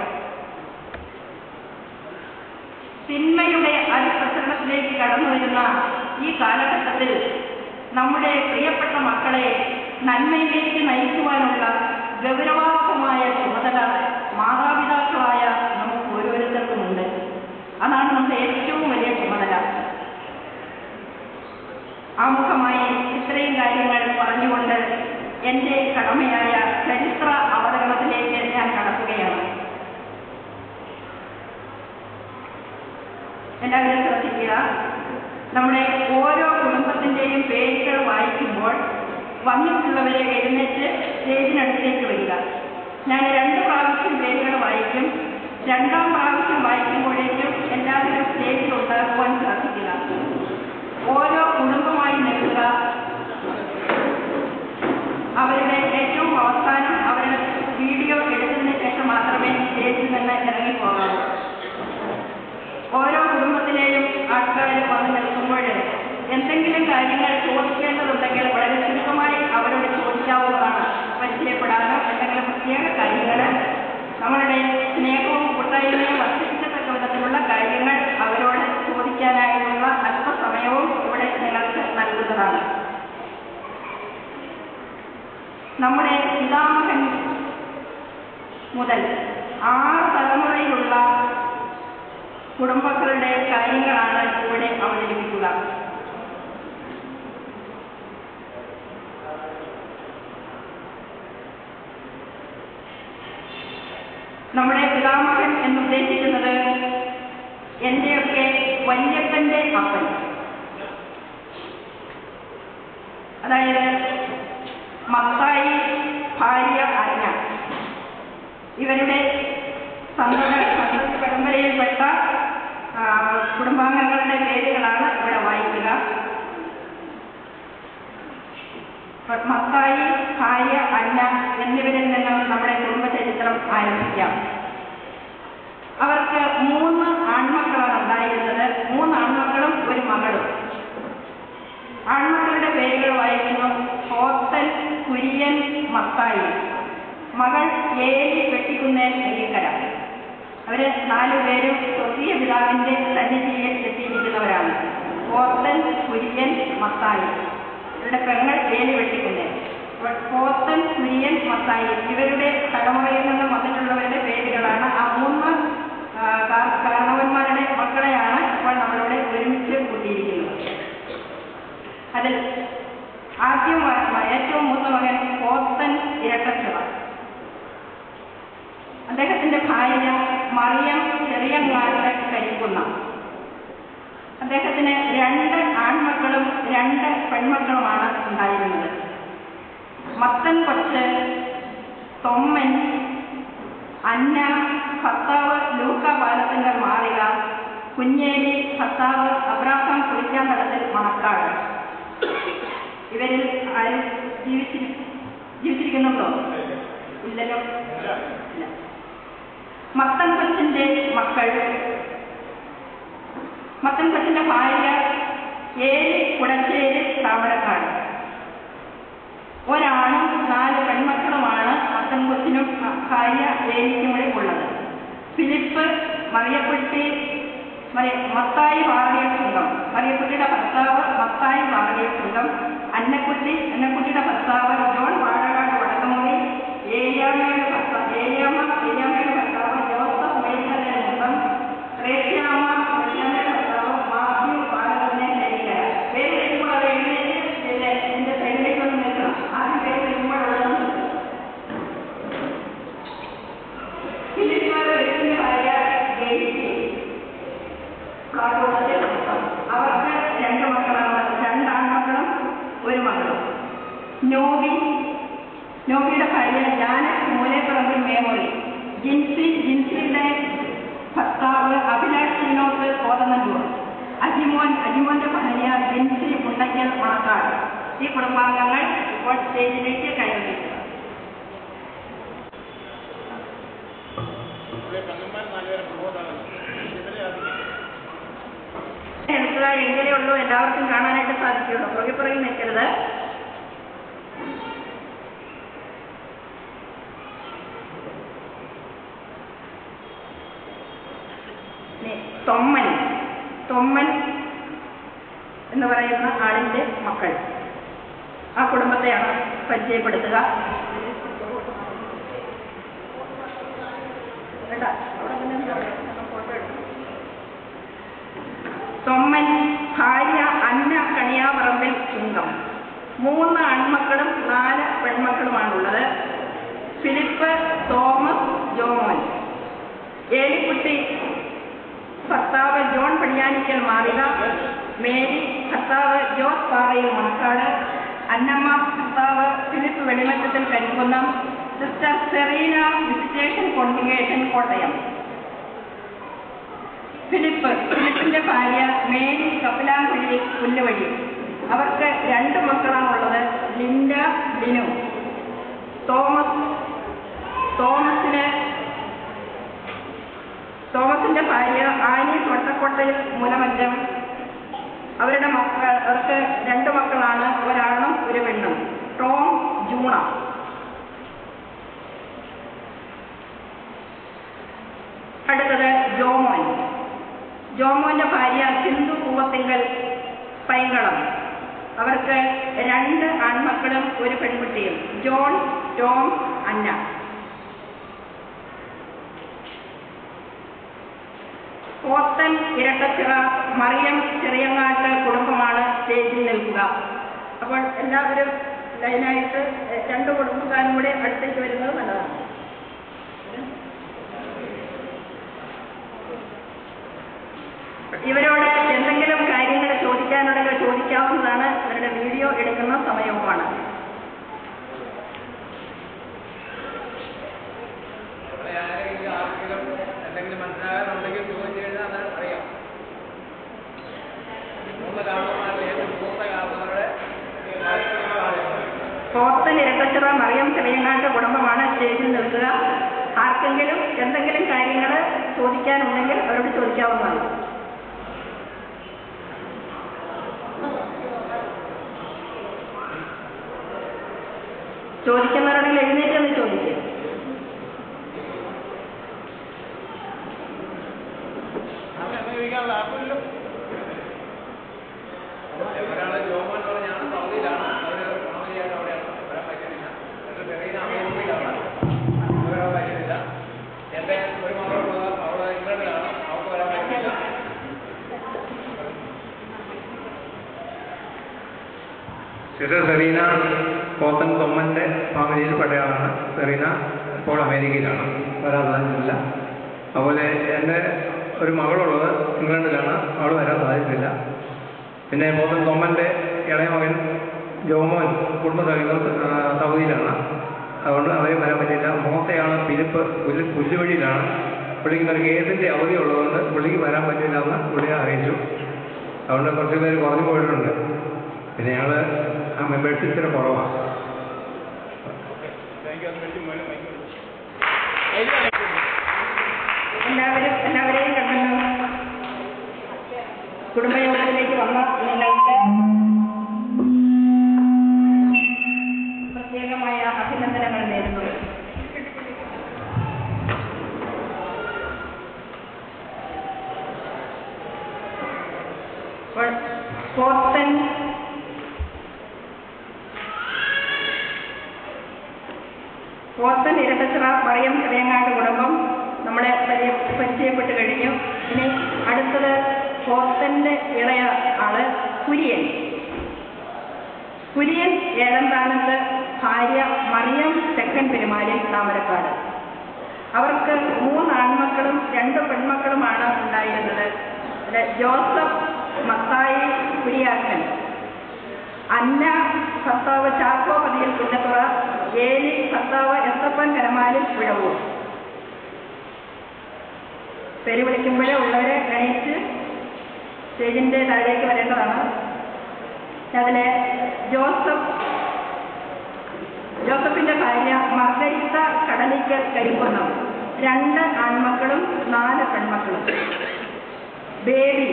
തിന്മയുടെ അതിപ്രസരണത്തിലേക്ക് കടന്നു വരുന്ന ഈ കാലഘട്ടത്തിൽ നമ്മുടെ പ്രിയപ്പെട്ട മക്കളെ നന്മയിലേക്ക് നയിക്കുവാനുള്ള ഗൗരവാർഹമായ ചുമതല മാതാപിതാക്കളായ നമുക്ക് ഓരോരുത്തർക്കുമുണ്ട് അതാണ് നമ്മുടെ ഏറ്റവും വലിയ ചുമതല ആമുഖമായി ഇത്രയും കാര്യങ്ങൾ പറഞ്ഞുകൊണ്ട് എൻ്റെ കടമയായ ചരിത്ര അവതരണത്തിലേക്ക് ഞാൻ കടക്കുകയാണ് എല്ലാവരും ശ്രദ്ധിക്കുക നമ്മുടെ ഓരോ കുടുംബത്തിൻ്റെയും പേരുകൾ വായിക്കുമ്പോൾ വന്നിട്ടുള്ളവരെ എഴുന്നേറ്റ് സ്റ്റേജിനടുത്തേക്ക് വരിക ഞാൻ രണ്ട് പ്രാവശ്യം പേരുകൾ വായിക്കും രണ്ടാം പ്രാവശ്യം വായിക്കുമ്പോഴേക്കും എല്ലാവരും സ്റ്റേജിൽ ഉണ്ടാക്കുവാൻ ശ്രദ്ധിക്കുക ഓരോ കുടുംബമായി നിൽക്കുക അവരുടെ ഏറ്റവും അവസാനം അവരുടെ വീഡിയോ എടുത്തതിന് ശേഷം മാത്രമേ സ്റ്റേജിൽ നിന്ന് ഇറങ്ങിപ്പോകാവൂ ഓരോ കുടുംബത്തിലെയും ആൾക്കാർ വന്ന് നിൽക്കുമ്പോൾ എന്തെങ്കിലും കാര്യങ്ങൾ ചോദിക്കേണ്ടതുണ്ടെങ്കിൽ വളരെ ചുരുക്കമായി അവരോട് ചോദിക്കാവുന്നതാണ് പരിചയപ്പെടാനോ എന്തെങ്കിലും പ്രത്യേക കാര്യങ്ങൾ നമ്മളുടെ സ്നേഹവും കൂട്ടായ്മയും വർദ്ധിപ്പിക്കത്തക്ക വിധത്തിലുള്ള കാര്യങ്ങൾ അവരോട് ചോദിക്കാനായിട്ടുള്ള അല്പസമയവും ഇവിടെ നിങ്ങൾക്ക് നൽകുന്നതാണ് നമ്മുടെ പിതാമഹൻ മുതൽ ആറ് തലമുറയിലുള്ള കുടുംബങ്ങളുടെ കാര്യങ്ങളാണ് ഇവിടെ അവതരിപ്പിക്കുക നമ്മുടെ പിതാമഹൻ എന്നുദ്ദേശിക്കുന്നത് എന്റെയൊക്കെ വല്യപ്പന്റെ അപ്പൻ അതായത് മത്തായി ഭാര്യ അന്ന ഇവരുടെ സന്തത സന്തതി പരമ്പരയിൽപ്പെട്ട ആ, കുടുംബാംഗങ്ങളുടെ പേരുകളാണ് ഇവിടെ വായിക്കുക മത്തായി ഭാര്യ അന്ന എന്നിവരിൽ നിന്നും നമ്മുടെ കുടുംബ ചരിത്രം ആരംഭിക്കാം അവർക്ക് മൂന്ന് ആൺമക്കളാണ് ഉണ്ടായിരുന്നത് മൂന്ന് ആൺമക്കളും ഒരു മകളും ആൺമക്കളുടെ പേരുകൾ വായിക്കുന്നു ഹോത്തൻ കുര്യൻ മത്തായി മകൾ ഏലി വെട്ടിക്കുന്നേൽ നെയ്യക്കര അവര് നാലുപേരും സ്വർഗീയ പിതാവിന്റെ സന്നിധിയിൽ എത്തിയിരിക്കുന്നവരാണ് ഹോത്തൻ കുര്യൻ മത്തായി ഇവരുടെ പെങ്ങൾ ഏലി വെട്ടിക്കുന്നേൽ ഹോത്തൻ കുര്യൻ മത്തായി ഇവരുടെ തലമുറയിൽ നിന്നും വന്നിട്ടുള്ളവരുടെ പേരുകളാണ് ആ മൂന്ന് ആ, കാ- കാരണവന്മാരുടെ മക്കളെയാണ് ഇപ്പോൾ നമ്മളിവിടെ ഒരുമിച്ച് കൂട്ടിയിരിക്കുന്നത് അതിൽ ആദ്യം വ- ഏറ്റവും മൂത്ത മകൻ പോത്തൻ ഇരട്ടച്ചുവ അദ്ദേഹത്തിന്റെ ഭാര്യ മറിയം ചെറിയങ്ങാട്ട് കരിക്കുന്ന അദ്ദേഹത്തിന് രണ്ട് ആൺമക്കളും രണ്ട് പെൺമക്കളുമാണ് ഉണ്ടായിരുന്നത് മത്തൻ കൊച്ച് തൊമ്മൻ അന്ന ഭർത്താവ് ലൂക്ക പാലത്തിന്റെ മാളിക കുഞ്ഞേലി ഭർത്താവ് അബ്രാഹാം കുളിക്കാൻ തടത്തിൽ മണക്കാട് ഇവരിൽ ആരും ജീവിച്ചിരി ജീവിച്ചിരിക്കുന്നുണ്ടോ ഇല്ലല്ലോ ഇല്ല മത്തൻ കൊച്ചിന്റെ മക്കൾ മത്തൻ കൊച്ചിന്റെ ഭാര്യ ഏഴ് കുടച്ചേരി താമരക്കാട് ഒരാണും നാല് പെൺമക്കളുമാണ് മത്തൻ കൊച്ചിനും ഭാര്യ ഏലിക്കും കൂടെ ഉള്ളത് ഫിലിപ്പ് മറിയപ്പെട്ടി മറിയ- മത്തായി വാറിയ സംഘം മറിയക്കുട്ടിയുടെ ഭർത്താവ് മത്തായി വാറിയ സംഘം അന്നക്കുട്ടി അന്നക്കുട്ടിയുടെ ഭർത്താവ് ജോൺ വാഴകാട് വടക്കമുറി ഏലിയാമ്മയുടെ ഭർത്താവ് ഏലിയാമ്മ ഏലിയാമ്മയുടെ ഭർത്താവ് ജോസഫ് മേൽക്കര മുഖം റേഷ്യാമ്മ റേഷ്യാമ്മയുടെ ഭർത്താവ് മാത്യു ബാലകൃഷ്ണൻ കരിക്കര പേര് കഴിയുമ്പോൾ അത് എഴുന്നേറ്റ് ഇതിന്റെ ഇതിന്റെ സൈഡിലേക്ക് ഒന്ന് നിൽക്കണം ആദ്യം പേര് കഴിയുമ്പോൾ അവിടെ നിന്ന് ഫിലിപ്പ് വെച്ചിന്റെ ഭാര്യ ഗെയ്റ്റി കാട്ടൂട്ടത്തിൽ അവർക്ക് രണ്ട് മക്കളാണ് രണ്ട് ആൺമക്കളും ഒരു മകളും നോബി നോബിയുടെ ഭാര്യ ജാനറ്റ് മൂലേപ്പറമ്പിൽ മേമൊഴി ജിൻസി ജിൻസിയുടെ ഭർത്താവ് അഭിലാഷ് ശ്രീനോത്ത് കോതനല്ലൂർ അജിമോൻ അജിമോന്റെ ഭാര്യ ജിൻസി മുണ്ടയ്ക്കൽ മണക്കാട് ഈ കുടുംബാംഗങ്ങൾ ഇപ്പോൾ സ്റ്റേജിലേക്ക് കയറിയിരിക്കുന്നു എടുക്കുക എങ്കിലേ ഉള്ളൂ എല്ലാവർക്കും കാണാനായിട്ട് സാധിക്കുള്ളൂ പുറകെ പുറകെ നിൽക്കരുത് ഇനി തൊമ്മൻ തൊമ്മൻ എന്ന് പറയുന്ന ആളിന്റെ മക്കൾ ആ കുടുംബത്തെയാണ് പരിചയപ്പെടുത്തുക കേട്ടാ അവിടെ തന്നെ എന്താ പറയാ? ഞാൻ ഫോട്ടോ എടുക്കാം തൊമ്മൻ ഭാര്യ അന്ന കണിയാപറമ്പിൽ ചുങ്കം മൂന്ന് ആൺമക്കളും നാല് പെൺമക്കളുമാണുള്ളത് ഫിലിപ്പ് തോമസ് ജോമോൻ ഏലിക്കുട്ടി ഭർത്താവ് ജോൺ പടിയാനിക്കൽ മാറിക മേരി ഭർത്താവ് ജോസ് പാറയിൽ മണക്കാട് അന്നമ്മ ഭർത്താവ് Philip Velimattathil Karikkunnam sister Serena visitation congregation Kottayam Philip ഫിലിപ്പിന്റെ ഭാര്യ മേരി കപിലാങ്കുഴി പുല്ലുവഴി അവർക്ക് രണ്ട് മക്കളാണുള്ളത് ലിൻഡ ലിനു തോമസ് തോമസിന് തോമസിന്റെ ഭാര്യ ആനി തൊട്ടക്കോട്ടയിൽ മൂലമറ്റം അവരുടെ മക്കൾ അവർക്ക് രണ്ട് മക്കളാണ് ഒരാണും ഒരു പെണ്ണും ടോം ജൂണ അടുത്തത് ജോമോൻ ജോമോന്റെ ഭാര്യ സിന്ധു പൂവത്തിങ്കൽ പൈങ്കളം അവർക്ക് രണ്ട് ആൺമക്കളും ഒരു പെൺകുട്ടിയും ജോൺ ടോം അന്ന പോത്തൻ ഇരട്ടച്ചിറ മറിയം ചെറിയങ്ങാട്ട് കുടുംബമാണ് സ്റ്റേജിൽ നിൽക്കുക അപ്പോൾ എല്ലാവരും ലൈനായിട്ട് എ, രണ്ട് കുടുംബക്കാരും കൂടെ അടുത്തേക്ക് വരുന്നത് നല്ലതാണ് ഇവരോട് എന്തെങ്കിലും കാര്യങ്ങൾ ചോദിക്കാനുണ്ടെങ്കിൽ ചോദിക്കാവുന്നതാണ് ഇവരുടെ വീഡിയോ എടുക്കുന്ന സമയവുമാണ്
എന്തെങ്കിലും മനസ്സിലാകാനുണ്ടെങ്കിൽ ചോദിച്ചു കഴിഞ്ഞാൽ അത് അറിയാം മൂന്ന് കാരണവന്മാരിൽ ഏറ്റവും മൂത്ത കാരണവരുടെ
ഇരട്ടച്ചിറ മറിയം ചെറിയങ്ങാണ്ട് കുടുംബമാണ് സ്റ്റേജിൽ നിൽക്കുക ആർക്കെങ്കിലും എന്തെങ്കിലും കാര്യങ്ങൾ ചോദിക്കാനുണ്ടെങ്കിൽ അവരോട് ചോദിക്കാവുന്നതാണ് ചോദിക്കുന്നവരോടെങ്കിൽ എഴുന്നേറ്റ് ഒന്ന് ചോദിക്കുക
ഒരാള് ജോമോൻ എന്ന് പറഞ്ഞ ആള് സൗദിയിലാണ് അവര് ഫാമിലിയായിട്ട് അവിടെയാണ് വരാൻ പറ്റുന്നില്ല എന്നിട്ട് ചെറിയ അമേരിക്കയിലാണ് വരാൻ പറ്റുന്നില്ല എന്റെ ഒരു മകളുള്ളത് അവള് ഇംഗ്ലണ്ടിലാണ് അവൾക്ക് വരാൻ പറ്റുന്നില്ല
സിസ്റ്റർ സെറീന കോത്തൻ തൊമ്മൻ്റെ ഫാമിലിയിൽ പെട്ടയാളാണ് സെറീന ഇപ്പോൾ അമേരിക്കയിലാണ് വരാൻ സാധിച്ചിട്ടില്ല അതുപോലെ എൻ്റെ ഒരു മകളുള്ളത് ഇംഗ്ലണ്ടിലാണ് അവൾ വരാൻ സാധിച്ചിട്ടില്ല പിന്നെ കോത്തൻ തൊമ്മൻ്റെ ഇളയ മകൻ ജോമോൻ കുടുംബസഹിതം ആ, സൗദിയിലാണ് അതുകൊണ്ട് അവരെ വരാൻ പറ്റില്ല മൂത്തയാണ് പിലിപ്പ് പുല്ല് പുല്ലുവഴിയിലാണ് പുള്ളിക്ക് ഒരു കേസിൻ്റെ അവധി ഉള്ളതുകൊണ്ട് പുള്ളിക്ക് വരാൻ പറ്റില്ല എന്ന് പുള്ളിയെ അറിയിച്ചു അതുകൊണ്ട് കുറച്ച് പേര് കുറഞ്ഞു പോയിട്ടുണ്ട് പിന്നെ ഞങ്ങൾ ആ മെമ്പേഴ്സ് ഇച്ചിരി കുറവാണ്
എല്ലാവരും എല്ലാവരെയും കണ്ടു കുടുംബയോഗത്തിലേക്ക് വന്ന നിങ്ങൾക്ക് പ്രത്യേകമായ അഭിനന്ദനങ്ങൾ നേരുന്നു അപ്പോൾ കോത്തൻ കോത്തൻ ഇരട്ടച്ചിറ മറിയം ചെറിയങ്ങാട് കുടുംബം നമ്മളെ പരി- പരിചയപ്പെട്ട് കഴിഞ്ഞു ഇനി അടുത്തത് കോത്തന്റെ ഇളയ ആള് കുര്യൻ കുര്യൻ ഏഴന്താനത്ത് ഭാര്യ മറിയം തെക്കൻ പെരുമാലിൽ താമരക്കാട് അവർക്ക് മൂന്ന് ആൺമക്കളും രണ്ട് പെൺമക്കളുമാണ് ഉണ്ടായിരുന്നത് അതില് ജോസഫ് മത്തായി കുര്യാക്കൻ അന്ന ഭർത്താവ് ചാക്കോ പതിയിൽ കുന്നത്തുറ ഏലി ഭർത്താവ് എസ്തപ്പൻ കരമാലിൽ ഉഴവൂർ പേര് വിളിക്കുമ്പോഴേ ഉള്ളവരെ എണീറ്റ് സ്റ്റേജിന്റെ താഴേക്ക് വരേണ്ടതാണ് അതിലെ ജോസഫ് ജോസഫിന്റെ ഭാര്യ മർഗരിത്ത കടലിക്കൽ കരിക്കുന്നം രണ്ട് ആൺമക്കളും നാല് പെൺമക്കളും ബേബി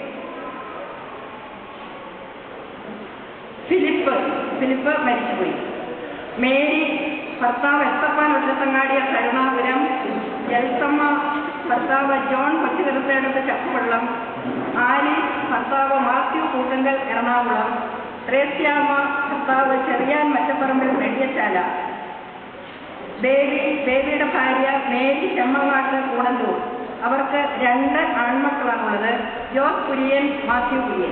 ഫിലിപ്പ് ഫിലിപ്പ് മരിച്ചുപോയി മേരി ഭർത്താവ് എത്തപ്പാൻ ഒറ്റത്തങ്ങാടിയ കരുണാപുരം ജൽസമ്മ ഭർത്താവ് ജോൺ പത്തികരത്തേടത്ത് ചക്കുവള്ളം ആലീസ് ഭർത്താവ് മാത്യു കൂട്ടങ്കൽ എറണാകുളം ത്രേസ്യാമ്മ ഭർത്താവ് ചെറിയാൻ മറ്റപ്പറമ്പിൽ നെടിയശാല ബേബി ബേബിയുടെ ഭാര്യ മേരി ചെമ്മങ്ങാട്ട് കൂടന്തൂർ അവർക്ക് രണ്ട് ആൺമക്കളാണുള്ളത് ജോസ് കുര്യൻ മാത്യു കുര്യൻ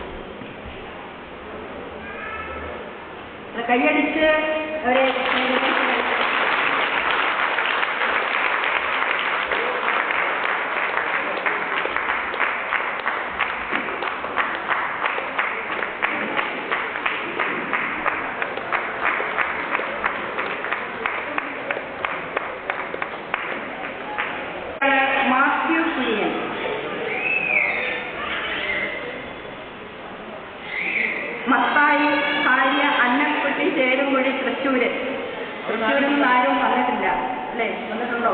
കൈയടിച്ച് അവരെ മാത്യു കുര്യൻ മത്തായി ഭാര്യ അന്നക്കുട്ടി ചേരുംകുഴി തൃശ്ശൂര് തൃശ്ശൂരിൽ നിന്ന് ആരും വന്നിട്ടില്ല അല്ലേ വന്നിട്ടുണ്ടോ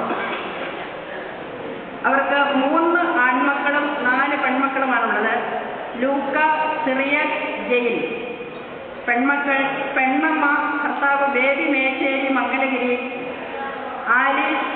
അവർക്ക് മൂന്ന് ആൺമക്കളും നാല് പെൺമക്കളുമാണുള്ളത് ലൂക്ക സിറിയൻ ജയിൽ പെൺമക്കൾ പെണ്ണമ്മ ഭർത്താവ് ബേബി മേച്ചേരി മംഗലഗിരി ആലീസ്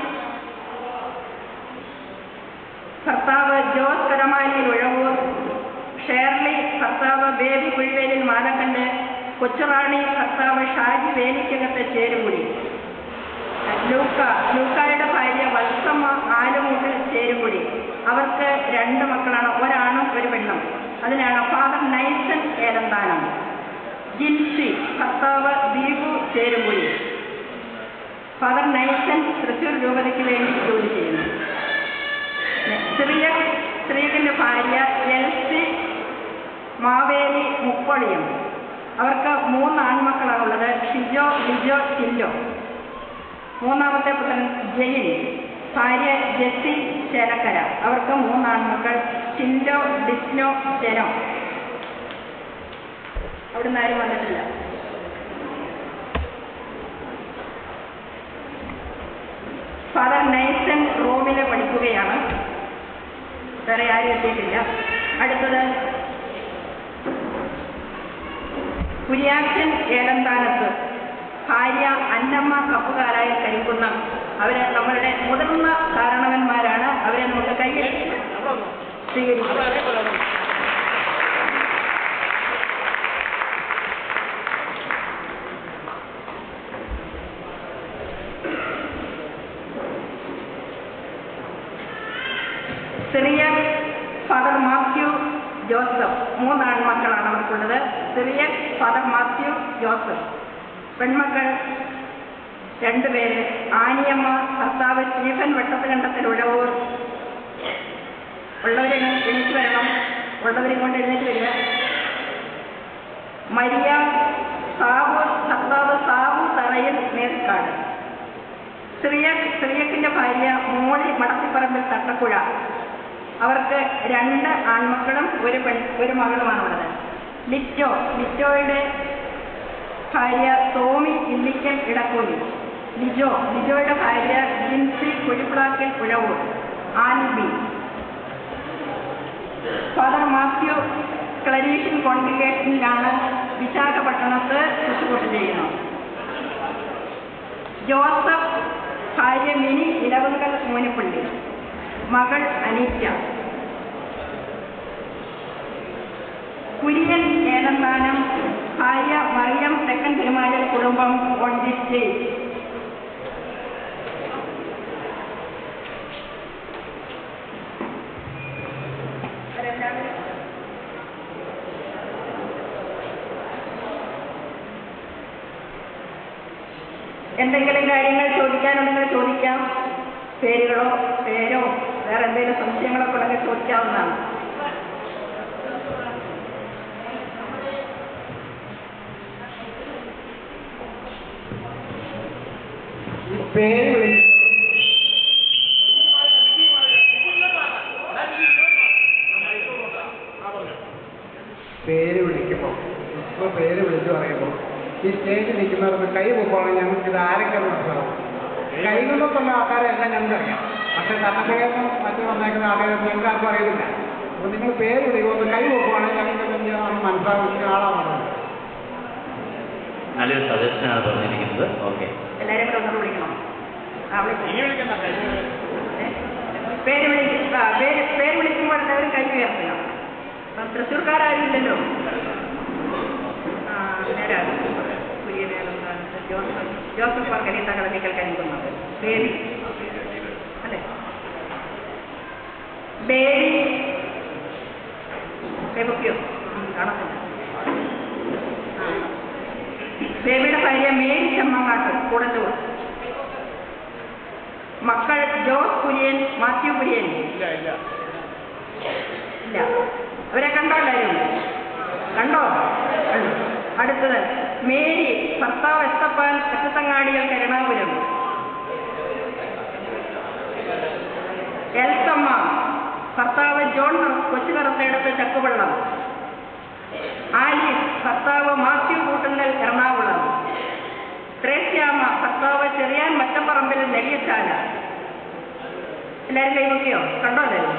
ഭർത്താവ് ജോസ് കരമാലി ഉഴവൂർ ഷേർലി ഭർത്താവ് ബേബി കുഴിവേലിൽ മാലക്കണ്ട് കൊച്ചുറാണി ഭർത്താവ് ഷാജി വേലിക്കകത്ത് ചേരുമുടി ലൂക്ക ലൂക്കായുടെ ഭാര്യ വത്സമ്മ ആലുമൂട്ടിൽ ചേരുമുടി അവർക്ക് രണ്ട് മക്കളാണ് ഒരാണും ഒരു പെണ്ണും അതിനാണ് ഫാദർ നൈസൻ ഏലന്താനം ജിൻസി ഭർത്താവ് ദീപു ചേരുമുടി ഫാദർ നൈസൻ തൃശൂർ രൂപതയ്ക്ക് വേണ്ടി ജോലി ചെയ്യുന്നു സ്ത്രീയ സ്ത്രീകന്റെ ഭാര്യ എൽസി മാവേലി മുപ്പളിയം അവർക്ക് മൂന്ന് ആൺമക്കളാണുള്ളത് ഷിജോ ലിജോ ചില്ലോ മൂന്നാമത്തെ പുത്രൻ ജയിൻ ഭാര്യ ജെസ്സി ചേലക്കര അവർക്ക് മൂന്ന് ആൺമക്കൾ ചിൻഡോ ഡിസ്നോ ജനോ അവിടുന്ന് ആരും വന്നിട്ടില്ല ഫാദർ നൈസൻ റോമിലെ പഠിക്കുകയാണ് വേറെ ആരും എത്തിയിട്ടില്ല അടുത്തത് കുര്യാച്ചൻ ഏലന്താനത്ത് ഭാര്യ അന്നമ്മ കപ്പുകാരായി കഴിക്കുന്ന അവര് നമ്മളുടെ മുതിർന്ന കാരണവന്മാരാണ് അവരെ നമുക്ക് കയ്യിൽ സ്വീകരിക്കുന്നത് സിറിയ ഫാദർ മാത്യു ജോസഫ് മൂന്ന് ആൺമക്കളാണ് അവർക്കുള്ളത് സിറിയ ഫാദർ മാത്യു ജോസഫ് പെൺമക്കൾ രണ്ടുപേര് ആനിയമ്മ ഭർത്താവ് സ്റ്റീഫൻ വെട്ടത്തുകണ്ടത്തിൽ ഉഴവൂർ ഉള്ളവരെ എണീറ്റ് വരണം ഉള്ളവരെ കൊണ്ട് എഴുന്നേറ്റ് വരിക മരിയ സാബു ഭർത്താവ് സാബു തറയിൽ നേർക്കാട് സ്ത്രീയ സ്ത്രീയക്കിന്റെ ഭാര്യ മോളി മടത്തിപ്പറമ്പിൽ തട്ടക്കുഴ അവർക്ക് രണ്ട് ആൺമക്കളും ഒരു പെൺ ഒരു മകളുമാണുള്ളത് ലിറ്റോ ലിറ്റോയുടെ ഭാര്യ ടോമി ഇല്ലിക്കൽ ഇടക്കൂലി ലിജോ ലിജോയുടെ ഭാര്യ ജിൻസി കുഴിപ്പിളാക്കൽ ഉഴവൂർ ആൽബി ഫാദർ മാത്യു ക്ലരീഷ്യൻ കോൺഗ്രിഗേഷനിലാണ് വിശാഖപട്ടണത്ത് ശുശ്രൂഷ ചെയ്യുന്നു ജോസഫ് ഭാര്യ മിനി ഇലവുങ്കൽ മോനിപ്പള്ളി മകൾ അനീറ്റ കുര്യൻ ഏലന്താനം ഭാര്യ മറിയം തെക്കൻ തിരുമാലൽ കുടുംബം ഓൺ ദി സ്റ്റേജ് എന്തെങ്കിലും കാര്യങ്ങൾ ചോദിക്കാനുണ്ടെങ്കിൽ ചോദിക്കാം പേരുകളോ പേരോ വേറെ എന്തെങ്കിലും സംശയങ്ങളൊക്കെ ഉണ്ടെങ്കിൽ ചോദിക്കാവുന്നതാണ്
പേര് വിളി പേര് വിളിക്കുമ്പോൾ ഇപ്പോൾ പേര് വിളിച്ചു പറയുമ്പോൾ ഈ സ്റ്റേജിൽ നിൽക്കുന്നവർക്ക് കൈ പൊക്കോളാം ഞങ്ങൾക്ക് ഇത് ആരൊക്കെ മനസ്സിലാവും കൈ കൊണ്ടൊക്കെയുള്ള ആൾക്കാരെല്ലാം ഞങ്ങൾക്കറിയാം പക്ഷേ തട്ടപ്പുഴയൊന്നും മറ്റു വന്നേക്കുന്ന ആൾക്കാരെ ഞങ്ങൾക്ക് ആർക്കും അറിയുന്നില്ല അപ്പോൾ നിങ്ങൾ പേര് വിളിക്കുമ്പോൾ കൈ പൊക്കുവാണെങ്കിൽ ഞങ്ങൾക്ക് എന്താണ് മനസ്സിലാവുന്ന ആളാണ്
നല്ലൊരു സജഷനാണ് പറഞ്ഞിരിക്കുന്നത് ഓക്കെ
എല്ലാവരും കൂടെ ഒന്നുകൂടെ വിളിക്കണം ആ വിളിക്കാം ഏ? പേര് വിളിക്കും ആ പേര് പേര് വിളിക്കുമ്പോൾ എല്ലാവരും കൈ ഉയർത്തണം അപ്പം തൃശ്ശൂർക്കാരും ഇല്ലല്ലോ ആ നേരാ കുര്യനേലന്താനത്ത് ജോസഫ് ജോസഫ് വർക്കരി തകളനിക്കൽ കനിക്കുന്നത് ബേബി അല്ലേ ബേബി കൈപൊക്കിയോ കാണത്തില്ല ആ ബേബിയുടെ ഭാര്യ മേരി ചെമ്മങ്ങാട്ട് കൂടല്ലൂർ മക്കൾ ജോസ് കുര്യൻ മാത്യു കുര്യൻ
ഇല്ല ഇല്ല
ഇല്ല അവരെ കണ്ടോ എല്ലാവരും കണ്ടോ കണ്ടു അടുത്തത് മേരി ഭർത്താവ് എത്തപ്പാൻ അച്ചത്തങ്ങാടികൾ കരുണാപുരം എൽസമ്മ ഭർത്താവ് ജോൺ കൊച്ചു കറുത്തയിടത്ത് ചക്കുവെള്ളം ആലിസ് ഭർത്താവ് മാത്യു കൂട്ടുങ്കൽ എറണാകുളം ത്രേസ്യാമ്മ ഭർത്താവ് ചെറിയാൻ മറ്റപ്പറമ്പിൽ നെല്ലിച്ചാല എല്ലാവരും കൈവക്കിയോ കണ്ടോ എല്ലാവരും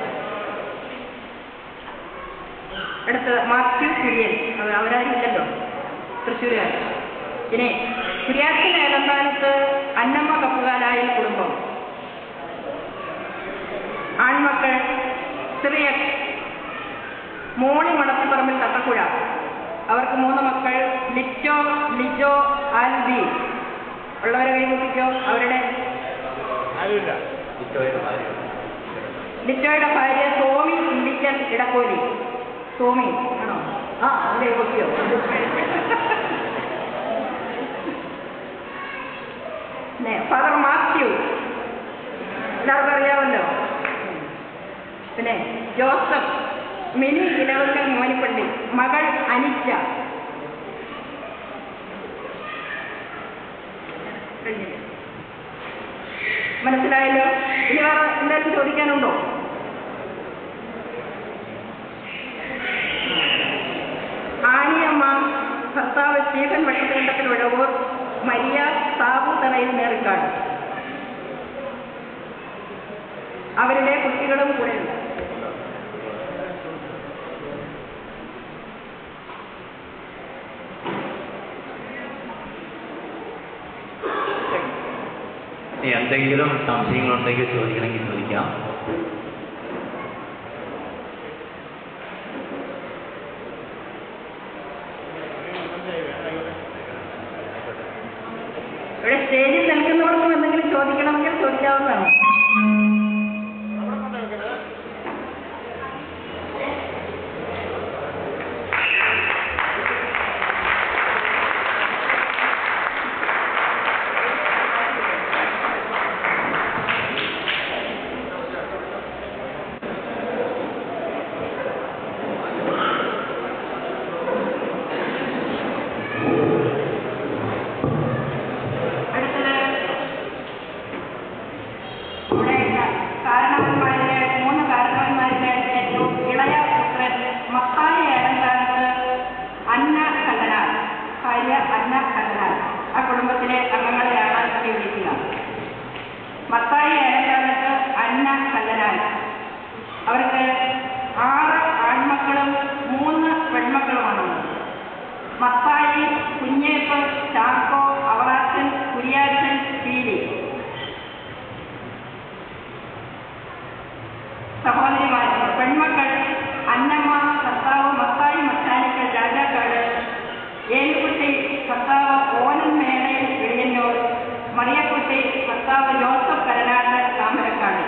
അടുത്ത് മാത്യു കുര്യൻ അത് അവരാരും ഇല്ലല്ലോ തൃശ്ശൂരുകാർ ഇനി കുര്യാച്ചൻ ഏലന്താനത്ത് അന്നമ്മ കപ്പുകാലായ കുടുംബം ആൺമക്കൾ സിറിയക് മോണി മടത്തിപ്പറമ്പിൽ തട്ടക്കുഴ അവർക്ക് മൂന്ന് മക്കൾ ലിറ്റോ ലിജോ ആൽബി ഉള്ളവരെ കൈമുട്ടിക്കോ അവരുടെ
ആരുമില്ല
ലിറ്റോയുടെ ഭാര്യ സോമി ഇല്ലിക്കൽ ഇടക്കോലി സോമി ആണോ ആ അത് കൈമുട്ടിയോ പിന്നെ ഫാദർ മാത്യു എല്ലാവർക്കും അറിയാമല്ലോ പിന്നെ ജോസഫ് മിനി ഇലവങ്കൽ മോനിപ്പള്ളി മകൾ അനിച്ച കഴിഞ്ഞില്ലേ? മനസ്സിലായല്ലോ ഇനി വേറെ എന്തെങ്കിലും ചോദിക്കാനുണ്ടോ ആനിയമ്മ ഭർത്താവ് സ്റ്റീഫൻ വെട്ടത്തികണ്ടത്തിൽ ഉഴവൂർ മരിയ സാബു തറയിൽ നേർക്കാട് അവരുടെ കുട്ടികളും കൂടെയുണ്ട്
ഇനി എന്തെങ്കിലും സംശയങ്ങളുണ്ടെങ്കിൽ ചോദിക്കണമെങ്കിൽ ചോദിക്കാം
ഇവിടെ സ്റ്റേജിൽ നിൽക്കുന്നവർക്കും എന്തെങ്കിലും ചോദിക്കണമെങ്കിൽ ചോദിക്കാവുന്നതാണ് അടുത്തത് ഇവിടെ കാരണവന്മാരിലെ മൂന്ന് കാരണവന്മാരിലെ ഏറ്റവും ഇളയ പുത്രൻ മത്തായി ഏഴങ്കാലത്ത് അന്ന കല്ലനാർ ഭാര്യ അന്ന കല്ലനാർ ആ കുടുംബത്തിലെ അംഗങ്ങളെയാണ് ഇവിടെ വിളിക്കുക മത്തായി ഏഴങ്കാലത്ത് അന്ന കല്ലനാർ അവർക്ക് ആറ് ആൺമക്കളും മൂന്ന് പെൺമക്കളുമാണുള്ളത് മത്തായി കുഞ്ഞേപ്പ് ചാക്കോ അവറാച്ചൻ കുര്യാച്ചൻ പീലി സഹോദരിമാർ പെൺമക്കൾ അന്നമ്മ കർത്താവ് മത്തായി മച്ചാനിക്കൽ രാജാക്കാട് ഏലുകുട്ടി കർത്താവ് ഓനൻ മേളയിൽ വെളിയന്നൂർ മറിയക്കുട്ടി കർത്താവ് ജോസഫ് കരനാട് താമരക്കാട്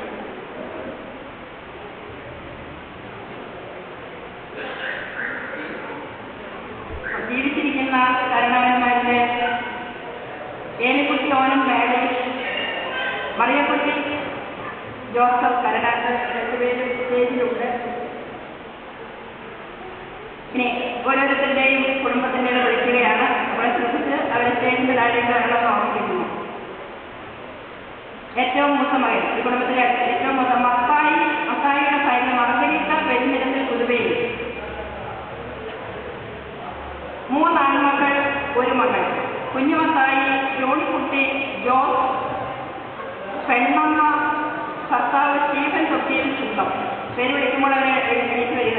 ജീവിച്ചിരിക്കുന്ന കാരണവന്മാരിലെ ഏലിക്കുട്ടി ഓനം മേളയിൽ മറിയക്കുട്ടി ജോസഫ് കരനാട്ട് രണ്ടുപേരും സ്റ്റേജിലുണ്ട് ഇനി ഓരോരുത്തരുടെയും കുടുംബത്തിൻ്റെ വിളിക്കുകയാണ് അവരെ ശ്രദ്ധിച്ച് അവരെ സ്റ്റേജിൻ്റെ താഴേക്ക് വരണമെന്ന് ഓർമ്മിപ്പിക്കുന്നു ഏറ്റവും മൂത്ത മകൻ ഈ കുടുംബത്തിലെ ഏറ്റവും മൂത്ത മത്തായി മത്തായിയുടെ ഭാര്യ മാർഗരീത്ത പെരുന്നിരത്തിൽ കുതുവയിൽ മൂന്ന് ആൺമക്കൾ ഒരു മകൾ കുഞ്ഞുമത്തായി ജോണിക്കുട്ടി ജോസ് പെണ്ണമ്മ ഭർത്താവ് സ്റ്റീഫൻ തൊട്ടിയിൽ ചുണ്ടം പേര് വിളിക്കുമ്പോൾ അവരെ എഴുന്നേറ്റ് വരിക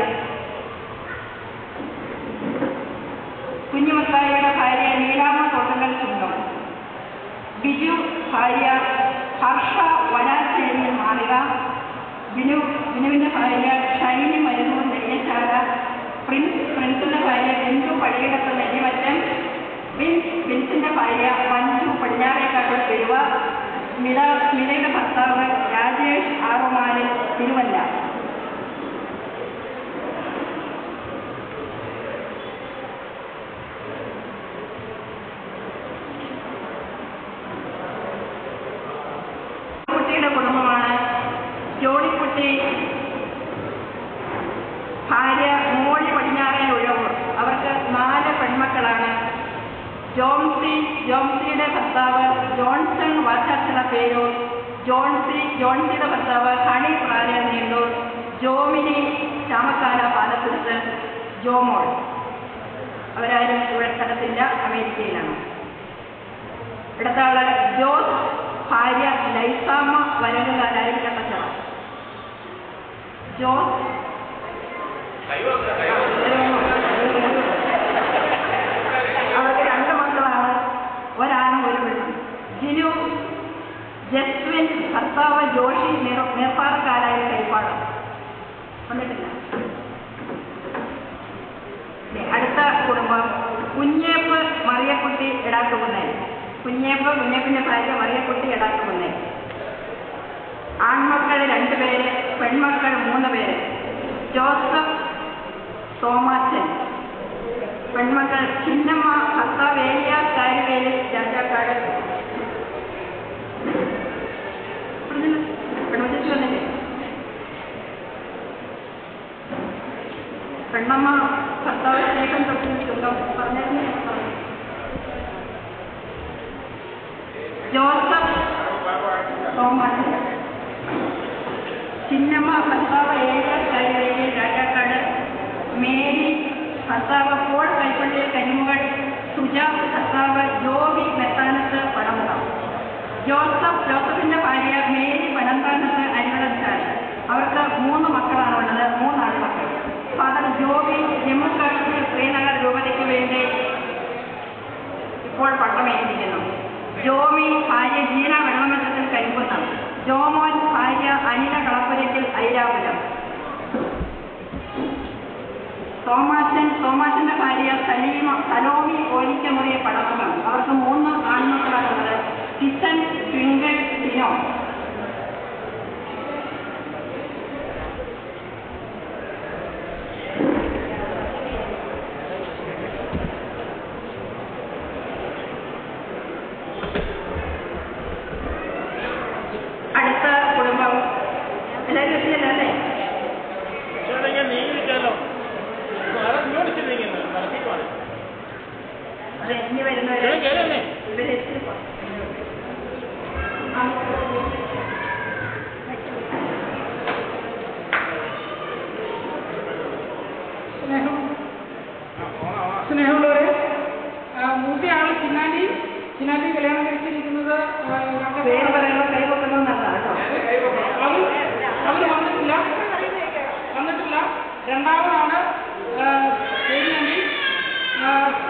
കുഞ്ഞുമത്തായിയുടെ ഭാര്യ നീലാമ്മ തോട്ടങ്ങൾ ചുണ്ടം ബിജു ഭാര്യ ഹർഷ വനാശ്ശേരിയിൽ മാറുക ബിനു ബിനുവിൻ്റെ ഭാര്യ ഷൈനി മരുന്നൂർ നെയ്യശാല പ്രിൻസ് പ്രിൻസിന്റെ ഭാര്യ ബിന്ദു പള്ളിയിടത്ത് നെല്ലിമറ്റം വിൻസ് വിൻസിന്റെ ഭാര്യ മഞ്ജു പടിഞ്ഞാറേക്കാട്ടിൽ പെരുവ സ്മിത സ്മിതയുടെ ഭർത്താവ് രാജേഷ് ആറുമാലിൽ തിരുവല്ല കുട്ടിയുടെ കുടുംബമാണ് ജോണിക്കുട്ടി ഭാര്യ മോളി പടിഞ്ഞാറേ ഉഴവൂർ അവർക്ക് നാല് പെൺമക്കളാണ് ജോൺസി ജോൺസിയുടെ ഭർത്താവ് ജോൺസൺ വാച്ചാച്ചിറ പേരൂർ ജോൺസി ജോൺസിയുടെ ഭർത്താവ് ഹണി പ്രാര നീണ്ടൂർ ജോമിനി ചാമക്കാല പാലത്തുരുത്ത് ജോമോൾ അവരാരും ഇവിടെ സ്ഥലത്തില്ല അമേരിക്കയിലാണ് ഇടത്താള് ജോസ് ഭാര്യ ലൈസാമ വരകുകാരായി കട്ടച്ചറ ജോസ് അവർക്ക് രണ്ട് മക്കളാണ് ഒരാണും ഒരു പെണ്ണും ജിനു ജസ്വിൻ ഭർത്താവ് ജോഷി നിർ- നിർമ്മാണക്കാരായ കൈപ്പാട് വന്നിട്ടില്ല ഇനി അടുത്ത കുടുംബം കുഞ്ഞേപ്പ് മറിയക്കുട്ടി എടാട്ടുകുന്നേ കുഞ്ഞേപ്പ് കുഞ്ഞേപ്പിന്റെ ഭാര്യ മറിയക്കുട്ടി എടാട്ടുകുന്നേ ആൺമക്കൾ രണ്ടുപേര് പെൺമക്കൾ മൂന്ന് പേര് ജോസഫ് തോമാച്ചൻ പെൺമക്കൾ ചിന്നമ്മ ഭർത്താവ് ഏലിയ കാര്യവേല് രാജാക്കാട് പെൺമച്ചി വന്നില്ലേ പെണ്ണമ്മ ഭർത്താവ് സ്നേഹം തൊട്ടിട്ടുണ്ടോ പറഞ്ഞിരുന്നു ജോസഫ് തോമാച്ചൻ ചിന്നമ്മ ഭർത്താവ് ഏക കൈവേലി രാജാക്കാട് മേരി ഭർത്താവ് പോൾ കൈപ്പള്ളി കരിമുകൾ സുജ ഭർത്താവ് ജോബി മെത്താനത്ത് പടമുഖം ജോസഫ് ജോസഫിന്റെ ഭാര്യ മേരി പടന്താനത്ത് അരിവള അവർക്ക് മൂന്ന് മക്കളാണുള്ളത് മൂന്നാണ് മക്കൾ ഫാദർ ജോബി ജമ്മു കാശ്മീർ ശ്രീനഗർ രൂപതയ്ക്ക് വേണ്ടി ഇപ്പോൾ പട്ടമേറ്റിരിക്കുന്നു ജോമി ഭാര്യ ജീന വെള്ളമറ്റത്തിൽ കരിമ്പുന്നം ജോമോൻ ഭാര്യ അനില കളപ്പുരത്തിൽ ഐരാപുരം തോമാച്ചൻ തോമാച്ചന്റെ ഭാര്യ സലീമ സലോമി ഓലിക്കമുറിയെ പടമുഖം അവർക്ക് മൂന്ന് ആൺമക്കളാണുള്ളത് കിച്ചൻ ട്വിങ്കിൾ ടിനോ അടുത്ത കുടുംബം എല്ലാവരും എത്തിയല്ലേ അതെ ഇനി വരുന്നവരെ ഇവരെ എത്തിപ്പോ
സ്നേഹം സ്നേഹമുള്ളവരെ ആ, മൂത്തയാൾ ചിന്നാലി ചിന്നാലി കല്യാണം കഴിച്ചിരിക്കുന്നത് ആ, ഞങ്ങളുടെ
പേര് പറയുമ്പോൾ കൈവക്കുന്നത് നല്ലതാണ് കേട്ടോ
അവർ അവർ വന്നിട്ടില്ല വന്നിട്ടില്ല രണ്ടാമതാണ് ആ, പേരിനണ്ടി ആ,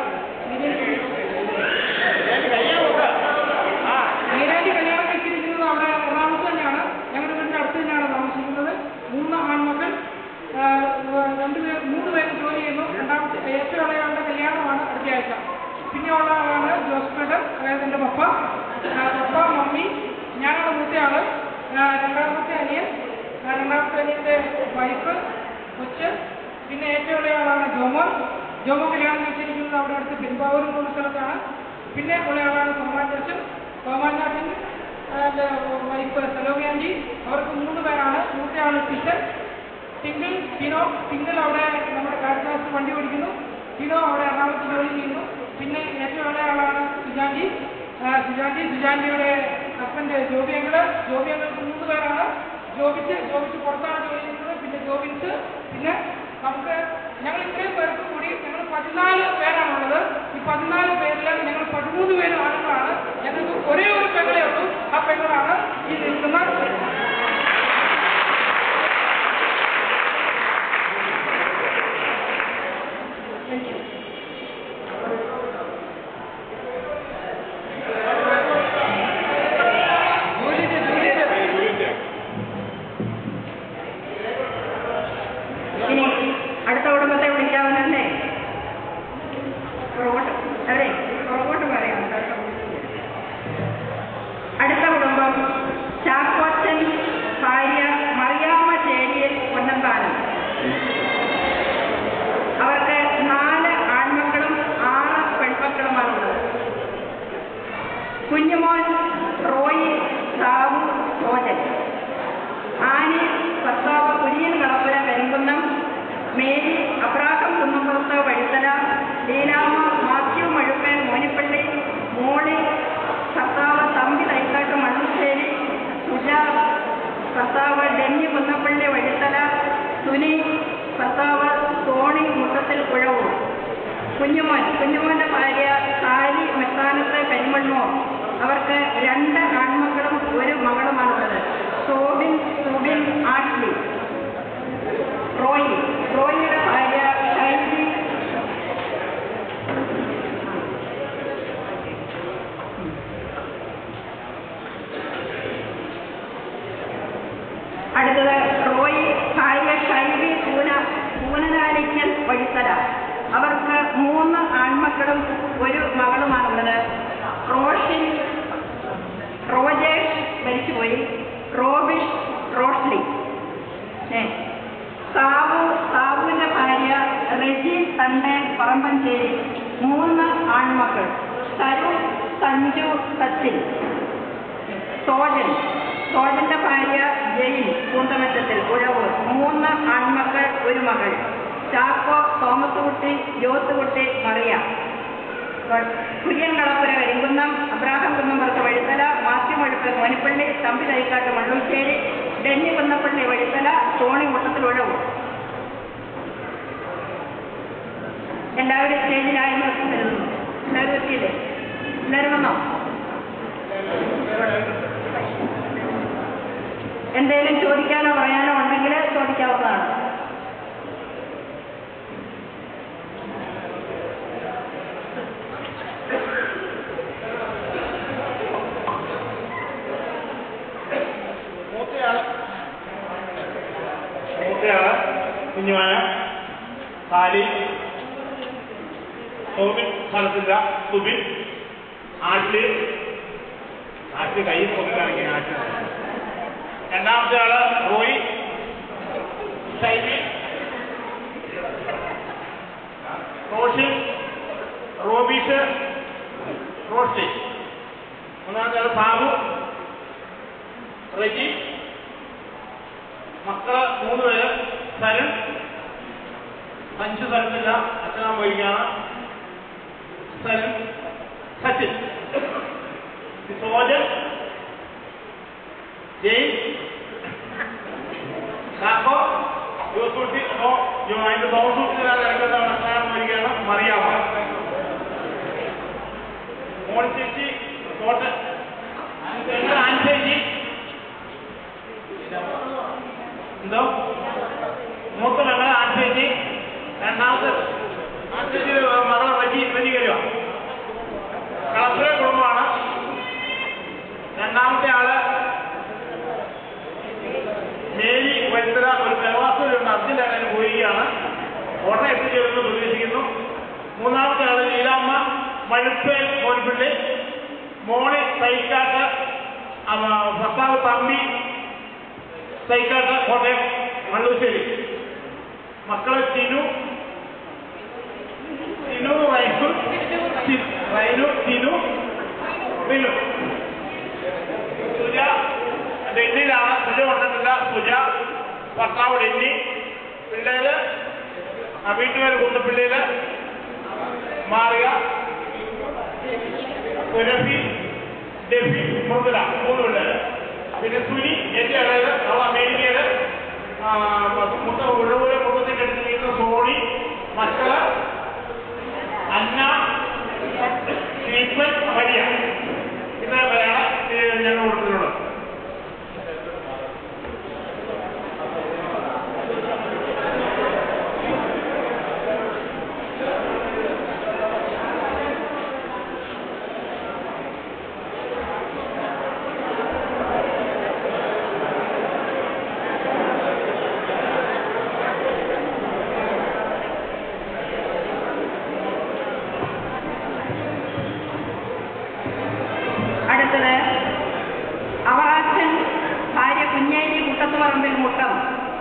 നീരാലി കല്യാണം കഴിച്ചിരിക്കുന്നത് അവിടെ എറണാകുളത്ത് തന്നെയാണ് ഞങ്ങളുടെ വീടിന്റെ അടുത്ത് തന്നെയാണ് താമസിക്കുന്നത് മൂന്ന് ആൺമക്കൾ ആ, രണ്ട് പേർ മൂന്ന് പേര് ജോലി ചെയ്യുന്നു രണ്ടാമത്തെ ഏറ്റവും ഇളയാളുടെ കല്യാണമാണ് അടുത്ത ആഴ്ച പിന്നെ ഉള്ള ആളാണ് ജോസ് പേട്ടൻ അതായത് എൻ്റെ പപ്പ ആ, പപ്പ മമ്മി ഞാനാണ് മൂത്തയാള് ആ, രണ്ടാമത്തെ അനിയൻ ആ, രണ്ടാമത്തെ അനിയൻ്റെ വൈഫ് കൊച്ച് പിന്നെ ഏറ്റവും ഇളയ ആളാണ് ജോമോൻ ജോമോൻ കല്യാണം കഴിച്ചിരിക്കുന്നത് അവിടെ അടുത്ത് പെരുമ്പാവൂർ എന്ന സ്ഥലത്താണ് പിന്നെ ഉള്ള ആളാണ് സോമാൻ ജോസൻ സോമാൻ നാട്ടിൻ വൈഫ് സലോമി ആൻറ്റി അവർക്ക് മൂന്ന് പേരാണ് മൂത്തയാള് ടീച്ചർ ടിങ്കിൾ ടിനോ ടിങ്കിൾ അവിടെ നമ്മുടെ കാരിദാസ് വണ്ടി ഓടിക്കുന്നു ടിനോ അവിടെ എറണാകുളത്ത് ജോലി ചെയ്യുന്നു പിന്നെ ഏറ്റവും ഇളയ ആളാണ് സുജാൻജി ആ, സുജാൻജി സുജാൻജിയുടെ ഹസ്ബൻഡ് ജോബി അങ്കിള് ജോബി അങ്കിൾക്ക് മൂന്ന് പേരാണ് ജോബിച്ച് ജോബിച്ച് പുറത്താണ് ജോലി ചെയ്യുന്നത് പിന്നെ ജോബിൻസ് പിന്നെ നമുക്ക് ഞങ്ങൾ ഇത്രയും പേർക്ക് കൂടി ഞങ്ങൾ പതിനാല് പേരാണുള്ളത് ഈ പതിനാല് പേരിൽ ഞങ്ങൾ പതിമൂന്ന് പേര് ആളുകളാണ് ഞങ്ങൾക്ക് ഒരേ ഒരു പെങ്ങളേ ഉള്ളൂ ആ പെങ്ങളാണ് ഈ നിൽക്കുന്ന
ഇനി അടുത്ത കുടുംബത്തെ വിളിക്കാവുന്നല്ലേ പുറകോട്ട് അവരെ പുറകോട്ട് പറയാം കേട്ടോ. അടുത്ത കുടുംബം ചാക്കോച്ചൻ ഭാര്യ മറിയാമ്മ ചേരിയിൽ പൊന്നന്താനം അവർക്ക് നാല് ആൺമക്കളും ആറ് പെൺമക്കളുമാണുള്ളത് കുഞ്ഞുമോൻ റോയി സാബു സോജൻ ആനി ഭർത്താവ് കുര്യൻ കളപ്പുര കരിങ്കുന്നം മേരി അബ്രാഹം കുന്നമ്പുറത്ത് വഴുത്തല ലീലാമ്മ മാത്യു മഴുപ്പൻ മോനിപ്പള്ളി മോളി ഭർത്താവ് തമ്പി തൈക്കാട്ട് മണ്ണുശ്ശേരി സുജ ഭർത്താവ് ഡെന്നി കുന്നപ്പള്ളി വഴുത്തല സുനി ഭർത്താവ് സോണി മുട്ടത്തിൽ കുഴവൂർ കുഞ്ഞുമോൻ കുഞ്ഞുമോന്റെ ഭാര്യ സാരി മെത്താനത്ത് കരിമണ്ണൂർ അവർക്ക് രണ്ട് ആൺമക്കളും ഒരു മകളുമാണുള്ളത് സോബിൻ സുബിൻ ആഷ്ലി റോയി റോയിയുടെ ഭാര്യ ഷൈജി അടുത്തത് റോയി ഭാര്യ ഷൈബി പൂന പൂനനാലിക്കൽ വഴിത്തല അവർക്ക് മൂന്ന് ആൺമക്കളും ഒരു മകളുമാണുള്ളത് റോഷിൻ റോജേഷ് മരിച്ചുപോയി റോബിഷ് റോഷ്ലി ഏ സാബു സാബുവിന്റെ ഭാര്യ റെജി തണ്ടൻ പറമ്പഞ്ചേരി മൂന്ന് ആൺമക്കൾ തരുൺ സഞ്ജു സച്ചിൻ സോജൻ സോജന്റെ ഭാര്യ ജെയിൻ പൂന്തമറ്റത്തിൽ ഉഴവൂർ മൂന്ന് ആൺമക്കൾ ഒരു മകൾ ചാക്കോ തോമസ് കുട്ടി ജോസ് കുട്ടി മറിയ കുര്യൻ കളപ്പുര കരിങ്കുന്നം അബ്രാഹം കുന്നമ്പുറത്ത് വഴുത്തല മാത്യു വഴുപ്പ മോനിപ്പള്ളി തമ്പി തൈക്കാട്ട് മണ്ണൂശ്ശേരി ഡെന്നി കുന്നപ്പള്ളി വഴുത്തല സോണി മുട്ടത്തിൽ ഉഴവും എല്ലാവരും സ്റ്റേജിലായി കരുതുന്നു എല്ലാവരും എത്തിയില്ലേ എല്ലാവരും വന്നോ എന്തെങ്കിലും ചോദിക്കാനോ പറയാനോ ഉണ്ടെങ്കിൽ
കുഞ്ഞുമാന സാലി സോബിൻ സ്ഥലത്തില്ല സുബിൻ ആഷ്ലി ആഷ്ലി കൈ നോക്കിക്കാണെങ്കിൽ ആഷ്ലി രണ്ടാമത്തെ ആള് റോയി ഷൈബി റോഷിൻ റോബീഷ് റോഷി മൂന്നാമത്തെ ആള് സാബു റെജി മക്കള് മൂന്ന് പേര് സരൺ അഞ്ച് സ്ഥലത്തില്ല അച്ഛനാൻ പോയിരിക്കുകയാണ് സരൺ സച്ചിൻ സോജൻ ജെയിംസ് ചാക്കോ ജോസൂട്ടി നോ ജോ അതിന്റെ തോമസൂട്ടിലാണ് ഇടയ്ക്കെന്താണ് അച്ഛനാൻ പോയിരിക്കുകയാണ് മറിയാമ മോൾ ചേച്ചി കോട്ടൻ ആൻചേച്ചി എന്തോ മൂത്ത മകളെ ആൻചേച്ചി രണ്ടാമത്തെ ആൻചേച്ചി മകളെ വജി വജി കരുവ കളത്തിലെ കുടുംബമാണ് രണ്ടാമത്തെ ആള് മേരി വൈത്തര ഒരു പ്രവാസികളുണ്ട് അതിൻ്റെ ഇടയിൽ പോവുകയാണ് ഉടനെ എത്തിച്ചേരുമെന്ന് പ്രതീക്ഷിക്കുന്നു മൂന്നാമത്തെ ആള് ലീലാമ്മ മഴുപ്പേൽ മോൻപിള്ളി മോളി തൈക്കാട്ട് അവ ഭർത്താവ് തമ്പി തൈക്കാട്ട് കോട്ടയം മണ്ണൂശ്ശേരി മക്കള് ടിനു ടിനു റൈനു ടി- റൈനു ടിനു ബിനു സുജ ഡൽഹിയിലാണ് സുജ കൊണ്ടിട്ടില്ല സുജ ഭർത്താവ് ഡൽഹി പിള്ളേര് ആ വീട്ടുപേര് കുന്നപ്പിള്ളിയില് മാറിയ സുരഭി ഡെഫി മൃദുല മൂന്ന് പിള്ളേര് പിന്നെ സുനി എന്റെ ഇടയിൽ അവൾ അമേരിക്കയില് ആ, മുട്ട ഒഴിവുപോലെ മുഖത്തിന്റെ അടുത്ത് നിൽക്കുന്ന സോണി മക്കള് അന്ന സ്റ്റീഫൻ മരിയ ഇത്ര പേരാണ് ഞങ്ങൾ കൊടുത്തിട്ടുള്ളത്
അടുത്തത് അവറാച്ചൻ ഭാര്യ കുഞ്ഞേരി കുട്ടത്തുപറമ്പിൽ മുട്ടം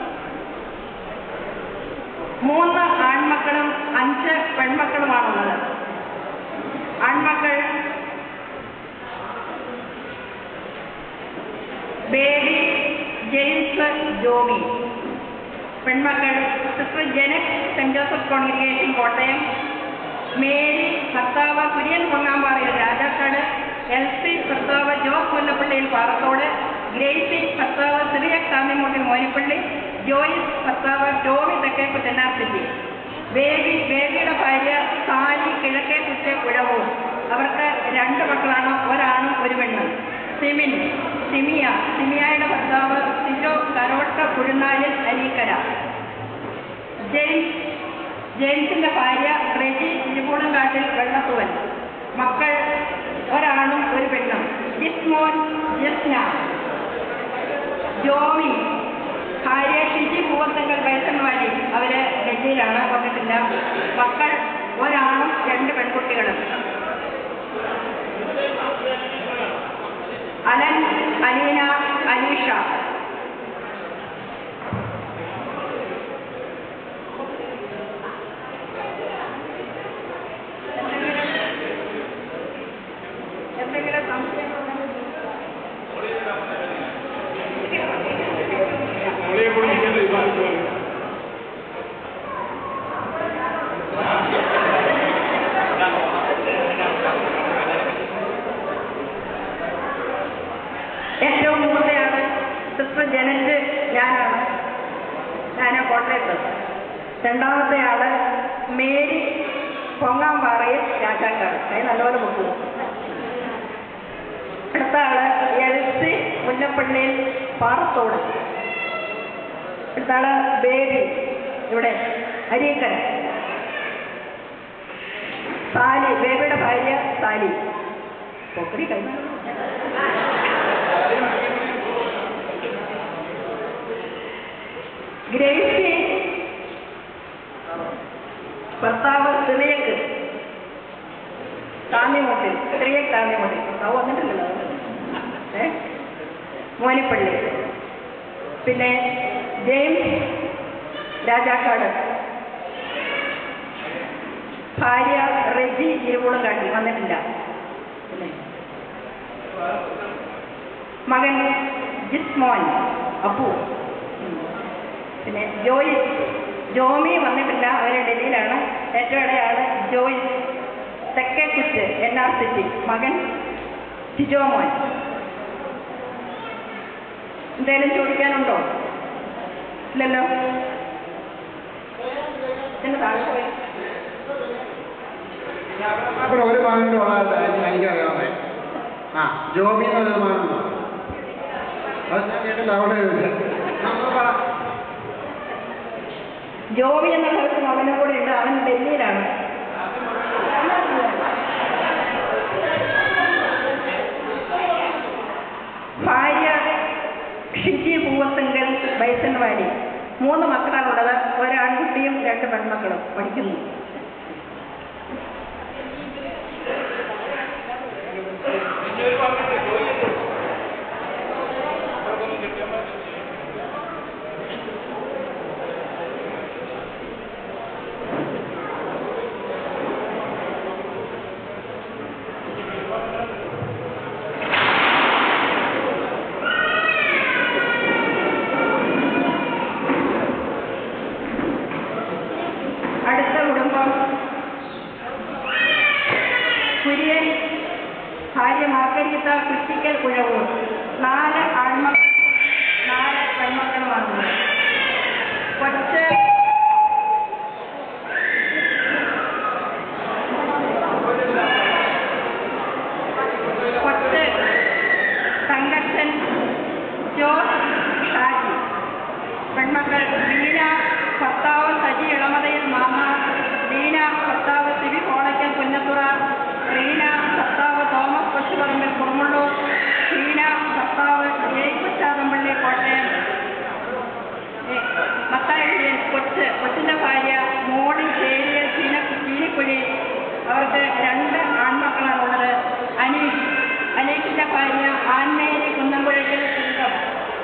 മൂന്ന് ആൺമക്കളും അഞ്ച് പെൺമക്കളുമാണുള്ളത് ആൺമക്കൾ ബേബി ജെയിംസ് ജോബി പെൺമക്കൾ sister Janet saint Joseph congregation Kottayam Mary ഭർത്താവ് കുര്യൻ പൊങ്ങാമ്പാറയിൽ രാജാക്കാട് എൽസി ഭർത്താവ് ജോസ് മുല്ലപ്പള്ളിയിൽ പാറത്തോട് ഗ്രേസി ഭർത്താവ് സിറിയക് കാമിമൂട്ടിൽ മോനിപ്പള്ളി ജോയിസ് ഭർത്താവ് ടോമി തെക്കേപ്പ് തെന്നാർസിറ്റി ബേബി ബേബിയുടെ ഭാര്യ സാലി കിഴക്കേ കുറ്റ കുഴവും അവർക്ക് രണ്ട് മക്കളാണ് ഒരാണും ഒരു പെണ്ണും സിമിൻ സിമിയ സിമിയയുടെ ഭർത്താവ് സിജോ കരോട്ട കുഴുനാലിൽ അരീക്കര ജെയിംസ് ജെയിംസിന്റെ ഭാര്യ റെജി തിരുവൂടങ്കാട്ടിൽ വെള്ളത്തുവൻ മക്കൾ ഒരാണും ഒരു പെണ്ണും ജിസ്മോൻ ജസ്ന ജോമി ഭാര്യ ഷിജി പൂവത്തങ്കൽ വയസ്സൻവാലി അവര് ഡൽഹിയിലാണ് വന്നിട്ടില്ല മക്കൾ ഒരാണും രണ്ട് പെൺകുട്ടികളും അലൻ അലീന അലീഷ എന്തെങ്കിലും സംശയങ്ങളുണ്ടെങ്കിൽ ഏറ്റവും മൂന്നയാണ് സിസ്റ്റർ ജനറ്റ് ഞാനാണ് ഞാൻ കോട്ടയത്ത് രണ്ടാമത്തെ ആള് മേരി പൊങ്ങാമ്പാറയിൽ രാജാക്കാട് അത് നല്ലപോലെ മുക്കും അടുത്ത ആള് എൽസി മുല്ലപ്പള്ളിയിൽ പാറത്തോട് അടുത്ത ആള് ബേബി ഇവിടെ അരീക്കര സാലി ബേബിയുടെ ഭാര്യ സാലി പൊക്കടി കഴിഞ്ഞു ഗ്രേസി താന്നിമൂട്ടിൽ ചെറിയ താന്നിമൂട്ടിൽ അത് വന്നിട്ടില്ലല്ലോ ഏ മോനിപ്പള്ളി പിന്നെ ജെയിംസ് രാജാക്കാട് ഭാര്യ റെജി ഇരുമുളങ്കാട്ടി വന്നിട്ടില്ല പിന്നെ മകൻ ജിസ്മോൻ അപ്പു ഉം. പിന്നെ ജോയി ജോമി വന്നിട്ടില്ല അവർ ഡൽഹിയിലാണ് ഏറ്റവും ഇടയാണ് ജോയി തെക്കേക്കുച്ച് എൻ ആർ സിറ്റി മകൻ ടിജോമോൻ എന്തേലും ചോദിക്കാനുണ്ടോ ഇല്ലല്ലോ പിന്നെ താഴെ പോയി
അവിടെ ഒരു മകനുണ്ട് ഉള്ളതല്ല എനിക്കറിയാവുന്നേ ആ ജോബി എന്നൊരു മകനുണ്ട് അത് ഞാൻ കേട്ടില്ല അവിടെ പറ
ജോബി എന്നുള്ള ഒരു മകനും കൂടെ ഉണ്ട് അവൻ ഡൽഹിയിലാണ് ഭാര്യ ഷിജി പൂവത്തുങ്കൽ ബൈസൺവാടി മൂന്ന് മക്കളാണുള്ളത് ഒരാൺകുട്ടിയും രണ്ട് പെൺമക്കളും പഠിക്കുന്നു അടുത്ത കുടുംബം കുര്യൻ ഭാര്യ മാർഗരീത്ത കുറ്റിക്കൽ കുഴവൂർ നാല് ആൺമക്കൾ നാല് പെൺമക്കളുമാണ് കൊച്ച് കൊച്ച് തങ്കച്ചൻ ജോസ് ഷാജി പെൺമക്കൾ ബീന ഭർത്താവ് സജി ഇളമതയിൽ മാമ ദീന ഭർത്താവ് സിബി കോളയ്ക്കൽ പുന്നത്തുറ റീന ഭർത്താവ് തോമസ് പശുപറമ്പിൽ കുറുമുള്ളൂർ ഷീന ഭർത്താവ് ജയിക്കുച്ചാതമ്പള്ളി കോട്ടയം ഏ, മത്തായി കൊച്ച് കൊച്ചിൻ്റെ ഭാര്യ മോളി ചേരിയ ചീന ചീനിക്കുഴി അവർക്ക് രണ്ട് ആൺമക്കളാണുള്ളത് അനീഷ് അനീഷിൻ്റെ ഭാര്യ ആൻമേരി കുന്നംകുഴയ്ക്കൽ ചുങ്കം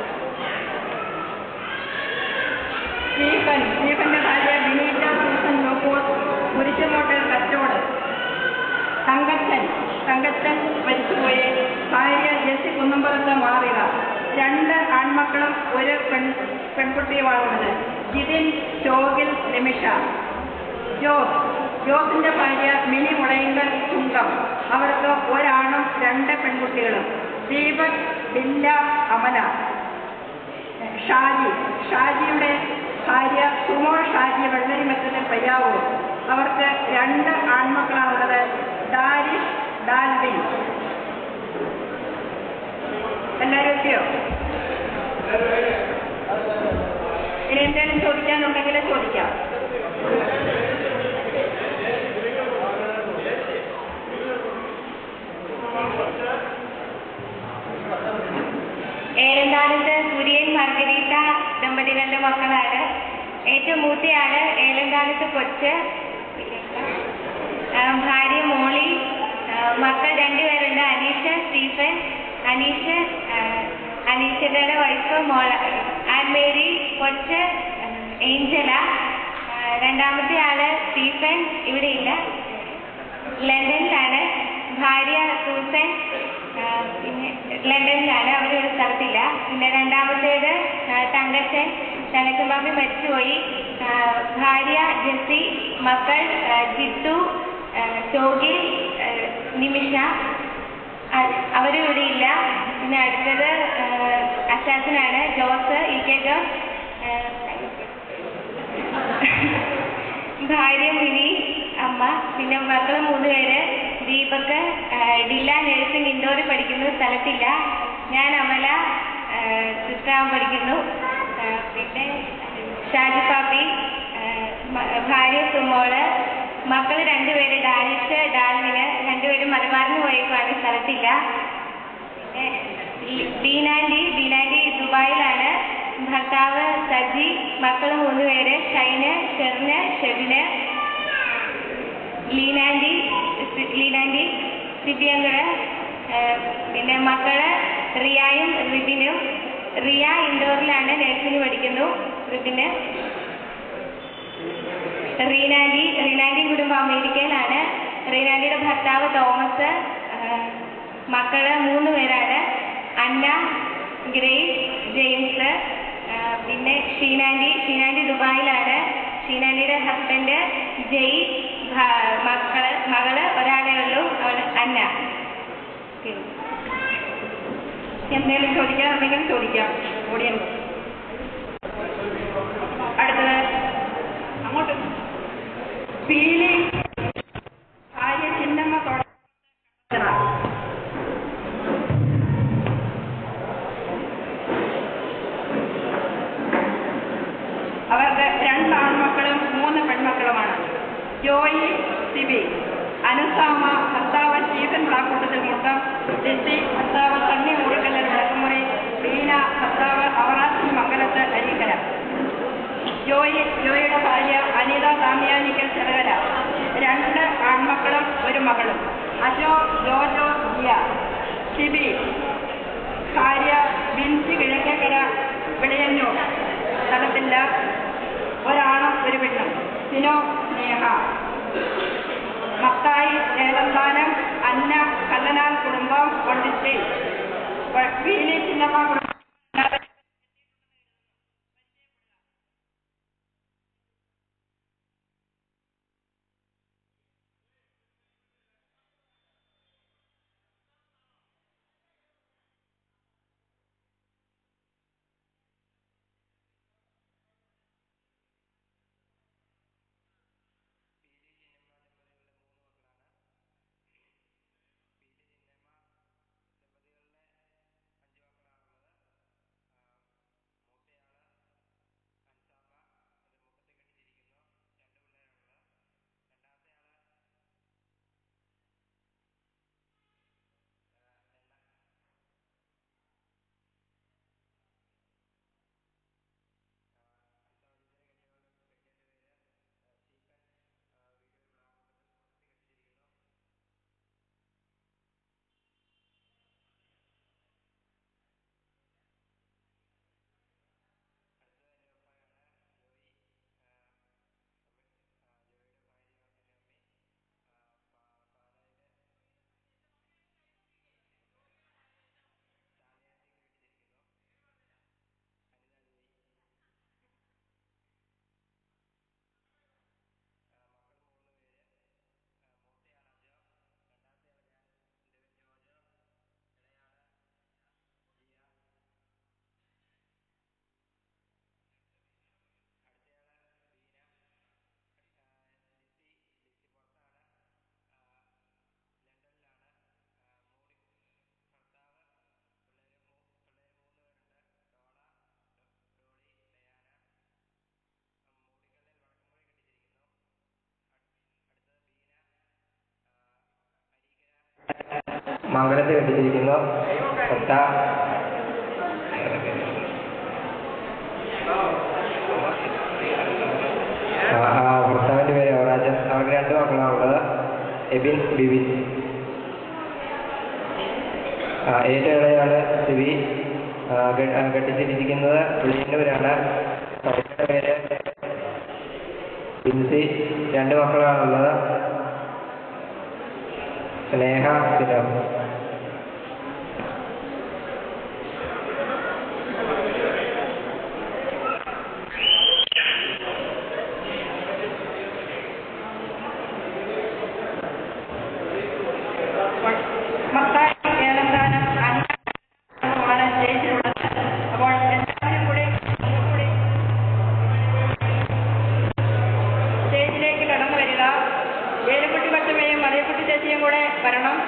സ്റ്റീഫൻ സ്റ്റീഫന്റെ ഭാര്യ ബിനീറ്റ സൂസൻ ലോക്കോസ് കുരിശുമോട്ടൽ കച്ചോട് തങ്കച്ചൻ തങ്കച്ചൻ മരിച്ചുപോയി ഭാര്യ ജെസി കുന്നമ്പുറത്ത് മാറുക രണ്ട് ആൺമക്കളും ഒരു പെൺ പെൺകുട്ടിയുമാണുള്ളത് ജിതിൻ ഷോഗിൽ നിമിഷ ജോസ് ജോസിന്റെ ഭാര്യ മിനി മുളയങ്കൽ ചുങ്കം അവർക്ക് ഒരാണും രണ്ട് പെൺകുട്ടികളും ദീപക് ബില്ല അമല ഷാജി ഷാജിയുടെ ഭാര്യ സുമോ ഷാജി വെള്ളരിമറ്റത്തിൽ പയ്യാവൂർ അവർക്ക് രണ്ട് ആൺമക്കളാണുള്ളത് ഡാരിഷ് ഡാൽവിൻ എല്ലാവരും എത്തിയോ ഇനി എന്തെങ്കിലും ചോദിക്കാനുണ്ടെങ്കിൽ ചോദിക്കാം
ഏലന്താനത്ത് കുര്യൻ മാർഗരീത്ത ദമ്പതികളുടെ മക്കളാണ് ഏറ്റവും മൂത്തയാള് ഏലന്താനത്ത് കൊച്ച് ആ, ഭാര്യ മോളി ആ, മക്കൾ രണ്ടുപേരുണ്ട് അനീഷ സ്റ്റീഫൻ അനീഷ് ആ, അനീഷയുടെ വൈഫ് മോള ആൻമേരി കൊച്ച് ആ, ഏഞ്ചല ആ, രണ്ടാമത്തെ ആള് സ്റ്റീഫൻ ഇവിടെയില്ല ലണ്ടനിലാണ് ഭാര്യ സൂസൻ ആ, പിന്നെ ലണ്ടനിലാണ് അവരൊരു സ്ഥലത്തില്ല പിന്നെ രണ്ടാമത്തേത് ആ, തങ്കച്ചൻ തങ്കച്ചൻ മരിച്ചുപോയി ആ, ഭാര്യ ജെസി മക്കൾ ആ, ജിത്തു ആ, ഷോഗിൽ ആ, നിമിഷ അ- അവരും ഇവിടെ ഇല്ല പിന്നെ അടുത്തത് അച്ചാച്ചനാണ് ജോസ് ഇ കെ ജോസ് ആ, ഭാര്യ മിനി അമ്മ പിന്നെ മക്കൾ മൂന്ന് പേര് ദീപക് ആ, ഡില്ല നഴ്സിംഗ് ഇൻഡോറിൽ പഠിക്കുന്നു സ്ഥലത്തില്ല ഞാൻ അമല സിസ്റ്ററാൻ പഠിക്കുന്നു ആ, പിന്നെ ഷാജി പാപ്പി ആ, മ- ഭാര്യ സുമോള് മക്കൾ രണ്ടുപേര് ഡാനിഷ് ഡാൽവിന് രണ്ടുപേരും മലബാറിന് പോയേക്കാണ് സ്ഥലത്തില്ല പിന്നെ ഈ ബീനാൻഡി ബീനാൻഡി ദുബായിലാണ് ഭർത്താവ് സജി മക്കൾ മൂന്ന് പേര് ഷൈന് ഷെറിന് ഷെബിന് ലീനാൻഡി ലീനാൻഡി ദിവ്യങ്കര് പിന്നെ മക്കള് റിയായും റിബിനും റിയ ഇൻഡോറിലാണ് നഴ്സിംഗ് പഠിക്കുന്നു റിബിന് റീനാൻഡി റീനാൻഡി കുടുംബം അമേരിക്കയിലാണ് റീനാൻഡിയുടെ ഭർത്താവ് തോമസ് ആ, മക്കള് മൂന്ന് പേരാണ് അന്ന ഗ്രേസ് ജെയിംസ് ആ, പിന്നെ ഷീനാൻഡി ഷീനാൻഡി ദുബായിലാണ് ഷീനാൻഡിയുടെ ഹസ്ബൻഡ് ജയ് ഭ- മക്കള് മകള് ഒരാളേ ഉള്ളൂ അവൾ അന്ന
എന്തെങ്കിലും ചോദിക്കാനുണ്ടെങ്കിൽ ചോദിക്കാം ഓഡിയൻസ് അടുത്തത് അങ്ങോട്ട് പീലി ഭാര്യ ചിന്നമ്മ തുട അവർക്ക് രണ്ട് ആൺമക്കളും മൂന്ന് പെൺമക്കളുമാണ് ജോയി സിബി അനുസാമ ഭർത്താവ് സ്റ്റീഫൻ ബ്ലാക്കൂട്ടത്തിൽ മുട്ടം ലിസി ഭർത്താവ് സണ്ണി മൂടുക്കല്ലൽ വിളക്കുമുറി ബീന ഭർത്താവ് അവറാച്ചി മംഗലത്ത് അരീക്കര ജോയി ജോയിയുടെ ഭാര്യ അനിത താമ്യാനിക്കൽ ചെറുകര രണ്ട് ആൺമക്കളും ഒരു മകളും അജോ ജോജോ ജിയ ഷിബി ഭാര്യ ബിൻസി കിഴക്കേക്കര വിളയന്നൂർ സ്ഥലത്തില്ല ഒരാണും ഒരു പെണ്ണും സിനോ സ്നേഹ മത്തായി ഏലന്താനം അന്ന കല്ലനാൽ കുടുംബം കൊണ്ടിശ്ശി പീലി ചിന്നമ്മ കുടുംബം
മംഗലത്ത് കെട്ടിച്ചിരിക്കുന്നു ഒറ്റ ആ, ആ, ഭർത്താവിന്റെ പേര് യുവരാജൻ അവർക്ക് രണ്ട് മക്കളാണുള്ളത് എബിൻ ബിബിൻ ആ, ഏറ്റവും ഇളയാള് സിബി ആ, കെ- ആ, കെട്ടിച്ചിരിക്കുന്നത് പുളിയന്നൂരാണ് അവരുടെ പേര് ബിൻസി രണ്ട് മക്കളാണുള്ളത് സ്നേഹ സ്ഥിരം
മത്തായി ഏലന്താനം അന്നമാണ് സ്റ്റേജിലുള്ളത് അപ്പോൾ എല്ലാവരും കൂടി ഒന്നുകൂടി സ്റ്റേജിലേക്ക് കടന്നു വരിക ഏലുക്കുട്ടി കൊച്ചമ്മയും മറിയക്കുട്ടി ചേച്ചിയും കൂടെ വരണം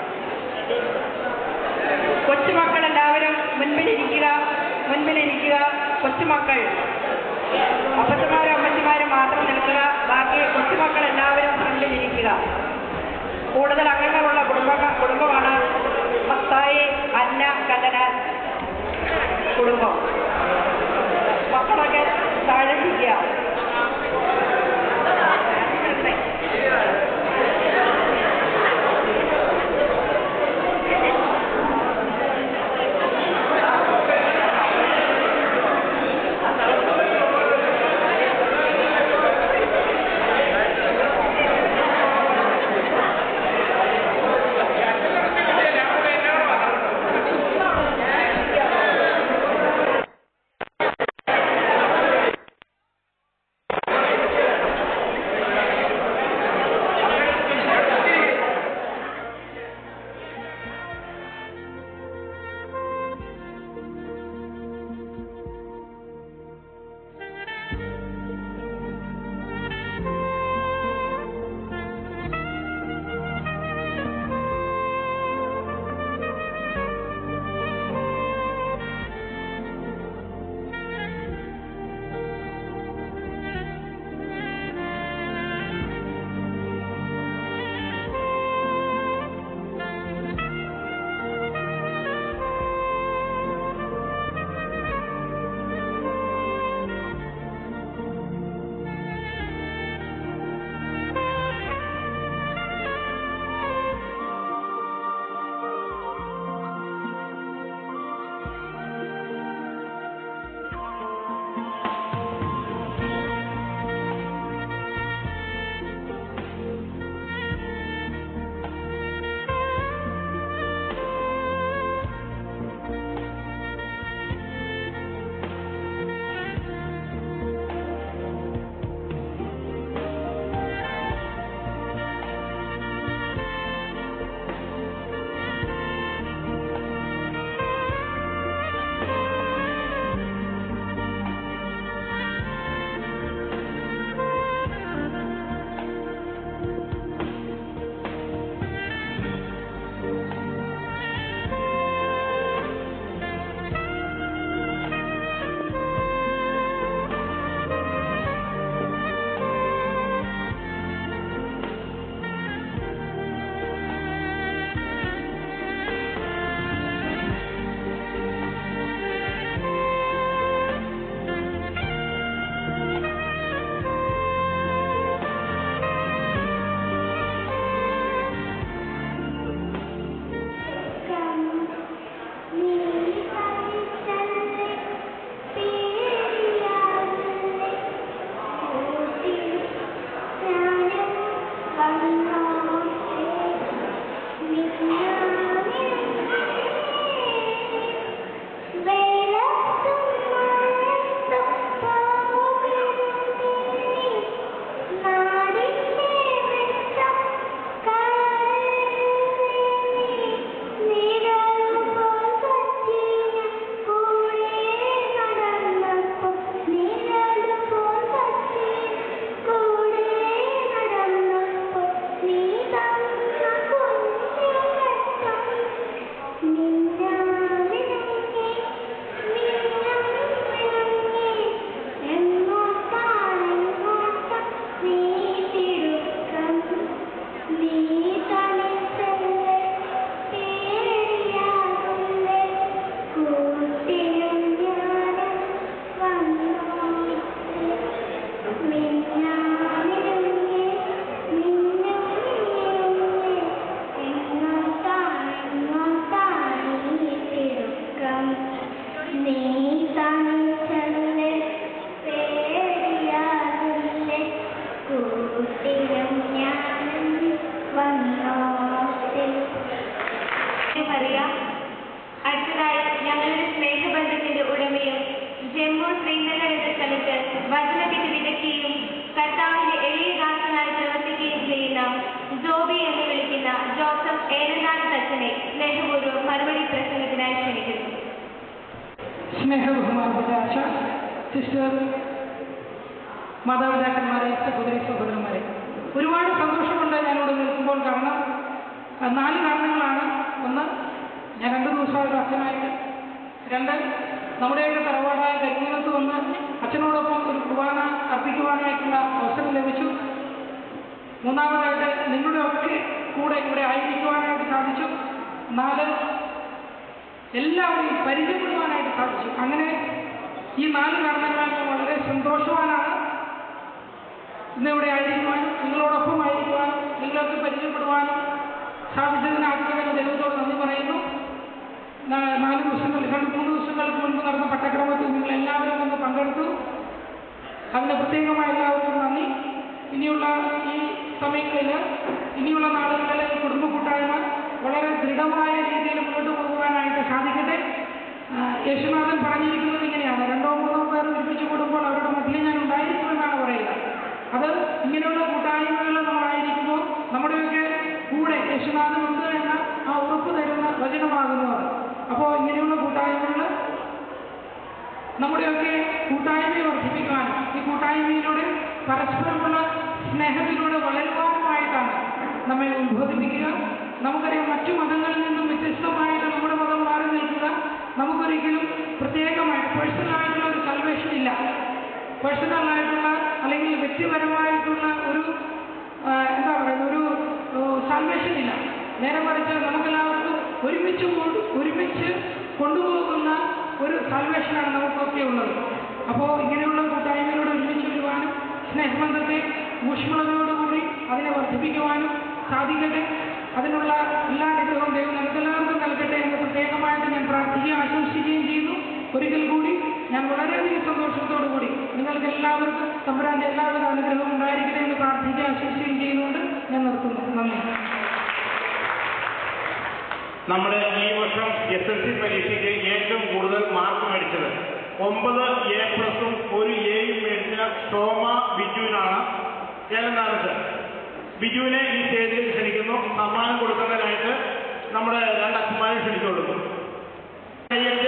കൊച്ചുമക്കൾ എല്ലാവരും മുൻപിലിരിക്കുക മുൻപിലിരിക്കുക കൊച്ചുമക്കൾ അപ്പച്ചമാരും അമ്മച്ചിമാരും മാത്രം നിൽക്കുക ബാക്കി കൊച്ചുമക്കൾ എല്ലാവരും ഫ്രണ്ടിലിരിക്കുക കൂടുതൽ അംഗങ്ങളുള്ള കുടുംബ കുടുംബമാണ് മത്തായി അന്ന കല്ലനാൽ കുടുംബം മക്കളൊക്കെ താഴെ ഇരിക്കുക
സ്നേഹബഹുമാനപ്പെട്ട ആശ സിസ്റ്റർ മാതാപിതാക്കന്മാരെ സഹോദരി സഹോദരന്മാരെ ഒരുപാട് സന്തോഷമുണ്ട് ഞാനിവിടെ നിൽക്കുമ്പോൾ കാരണം ആ, നാല് കാരണങ്ങളാണ് ഒന്ന് ഞാൻ രണ്ട് ദിവസമായിട്ട് അച്ഛനായിട്ട് രണ്ട് നമ്മുടെയൊക്കെ തറവാടായ കരിമൂലത്ത് വന്ന് അച്ഛനോടൊപ്പം ഒരു കുർബാന അർപ്പിക്കുവാനായിട്ടുള്ള അവസരം ലഭിച്ചു മൂന്നാമതായിട്ട് നിങ്ങളുടെ ഒക്കെ കൂടെ ഇവിടെ ആയിരിക്കുവാനായിട്ട് സാധിച്ചു നാല് എല്ലാവരെയും പരിചയപ്പെടുവാനായിട്ട് സാധിച്ചു അങ്ങനെ ഈ നാല് കാരണങ്ങളാൽ ഞാൻ വളരെ സന്തോഷവാനാണ് ഇന്ന് ഇവിടെ ആയിരിക്കുവാനും നിങ്ങളോടൊപ്പം ആയിരിക്കുവാനും നിങ്ങളൊക്കെ പരിചയപ്പെടുവാനും സാധിച്ചതിന് ആദ്യം തന്നെ ദൈവത്തോട് നന്ദി പറയുന്നു നാ- നാല് ദിവസങ്ങൾ രണ്ട് മൂന്ന് ദിവസങ്ങൾക്ക് മുൻപ് നടന്ന പട്ടക്രമത്തിൽ നിങ്ങൾ എല്ലാവരും വന്ന് പങ്കെടുത്തു അതിന് പ്രത്യേകമായ എല്ലാവർക്കും നന്ദി ഇനിയുള്ള ഈ സമയങ്ങളിൽ ഇനിയുള്ള നാളുകളിൽ ഈ കുടുംബ കൂട്ടായ്മ വളരെ ദൃഢമായ രീതിയിൽ മുന്നോട്ട് പോകുവാനായിട്ട് സാധിക്കട്ടെ ആ, യേശുനാഥൻ പറഞ്ഞിരിക്കുന്നത് ഇങ്ങനെയാണ് രണ്ടോ മൂന്നോ പേർ ഒരുമിച്ച് കൂടുമ്പോൾ അവരുടെ മധ്യേ ഞാൻ ഉണ്ടായിരിക്കുമെന്നാണ് പറയുക അത് ഇങ്ങനെയുള്ള കൂട്ടായ്മകൾ നമ്മളായിരിക്കുമ്പോൾ നമ്മുടെയൊക്കെ കൂടെ യേശുനാഥൻ ഉണ്ട് എന്ന ആ ഉറപ്പ് തരുന്ന വചനമാകുന്നു അത് അപ്പോൾ ഇങ്ങനെയുള്ള കൂട്ടായ്മകൾ നമ്മുടെയൊക്കെ കൂട്ടായ്മയെ വർദ്ധിപ്പിക്കാനും ഈ കൂട്ടായ്മയിലൂടെ പരസ്പരമുള്ള സ്നേഹത്തിലൂടെ വളരുവാനുമായിട്ടാണ് നമ്മെ ഉദ്ബോധിപ്പിക്കുക നമുക്കറിയാം മറ്റു മതങ്ങളിൽ നിന്നും വ്യത്യസ്തമായിട്ട് നമ്മുടെ മതം മാറി നിൽക്കുക നമുക്കൊരിക്കലും പ്രത്യേകമായിട്ട് പേഴ്സണലായിട്ടുള്ള ഒരു സൽവേഷൻ ഇല്ല പേഴ്സണലായിട്ടുള്ള അല്ലെങ്കിൽ വ്യക്തിപരമായിട്ടുള്ള ഒരു ആ, എന്താ പറയുക ഒരു സാൽവേഷൻ ഇല്ല നേരെ മറിച്ച് നമുക്കെല്ലാവർക്കും ഒരുമിച്ച് കൊ- ഒരുമിച്ച് കൊണ്ടുപോകുന്ന ഒരു സാൽവേഷനാണ് നമുക്കൊക്കെ ഉള്ളത് അപ്പോൾ ഇങ്ങനെയുള്ള കൂട്ടായ്മയിലൂടെ ഒരുമിച്ച് വരുവാനും സ്നേഹബന്ധത്തെ ഊഷ്മളതയോടുകൂടി അതിനെ വർദ്ധിപ്പിക്കുവാനും സാധിക്കട്ടെ അതിനുള്ള എല്ലാ അനുഗ്രഹവും ദൈവം നമുക്കെല്ലാവർക്കും നൽകട്ടെ എന്ന് പ്രത്യേകമായിട്ട് ഞാൻ പ്രാർത്ഥിക്കുകയും ആശംസിക്കുകയും ചെയ്യുന്നു ഒരിക്കൽ കൂടി ഞാൻ വളരെയധികം സന്തോഷത്തോടു കൂടി നിങ്ങൾക്ക് എല്ലാവർക്കും തമ്പുരാന്റെ എല്ലാവിധ അനുഗ്രഹവും ഉണ്ടായിരിക്കട്ടെ എന്ന് പ്രാർത്ഥിക്കുകയും ആശംസിക്കുകയും ചെയ്യുന്നുകൊണ്ട് ഞാൻ നിർത്തുന്നു നന്ദി
നമ്മുടെ ഈ വർഷം എസ് എൽ സി പരീക്ഷയ്ക്ക് ഏറ്റവും കൂടുതൽ മാർക്ക് മേടിച്ചത് ഒമ്പത് എ പ്ലസും ഒരു എയും മേടിച്ച ഷോമ ബിജുവിനാണ് ഏലനാഥ് ബിജുവിനെ ഈ സ്റ്റേജിലേക്ക് ക്ഷണിക്കുന്നു സമ്മാനം കൊടുക്കുന്നതിനായിട്ട് നമ്മുടെ രണ്ട് അച്ഛന്മാരെ ക്ഷണിച്ചുകൊള്ളുന്നു കയ്യറ്റ്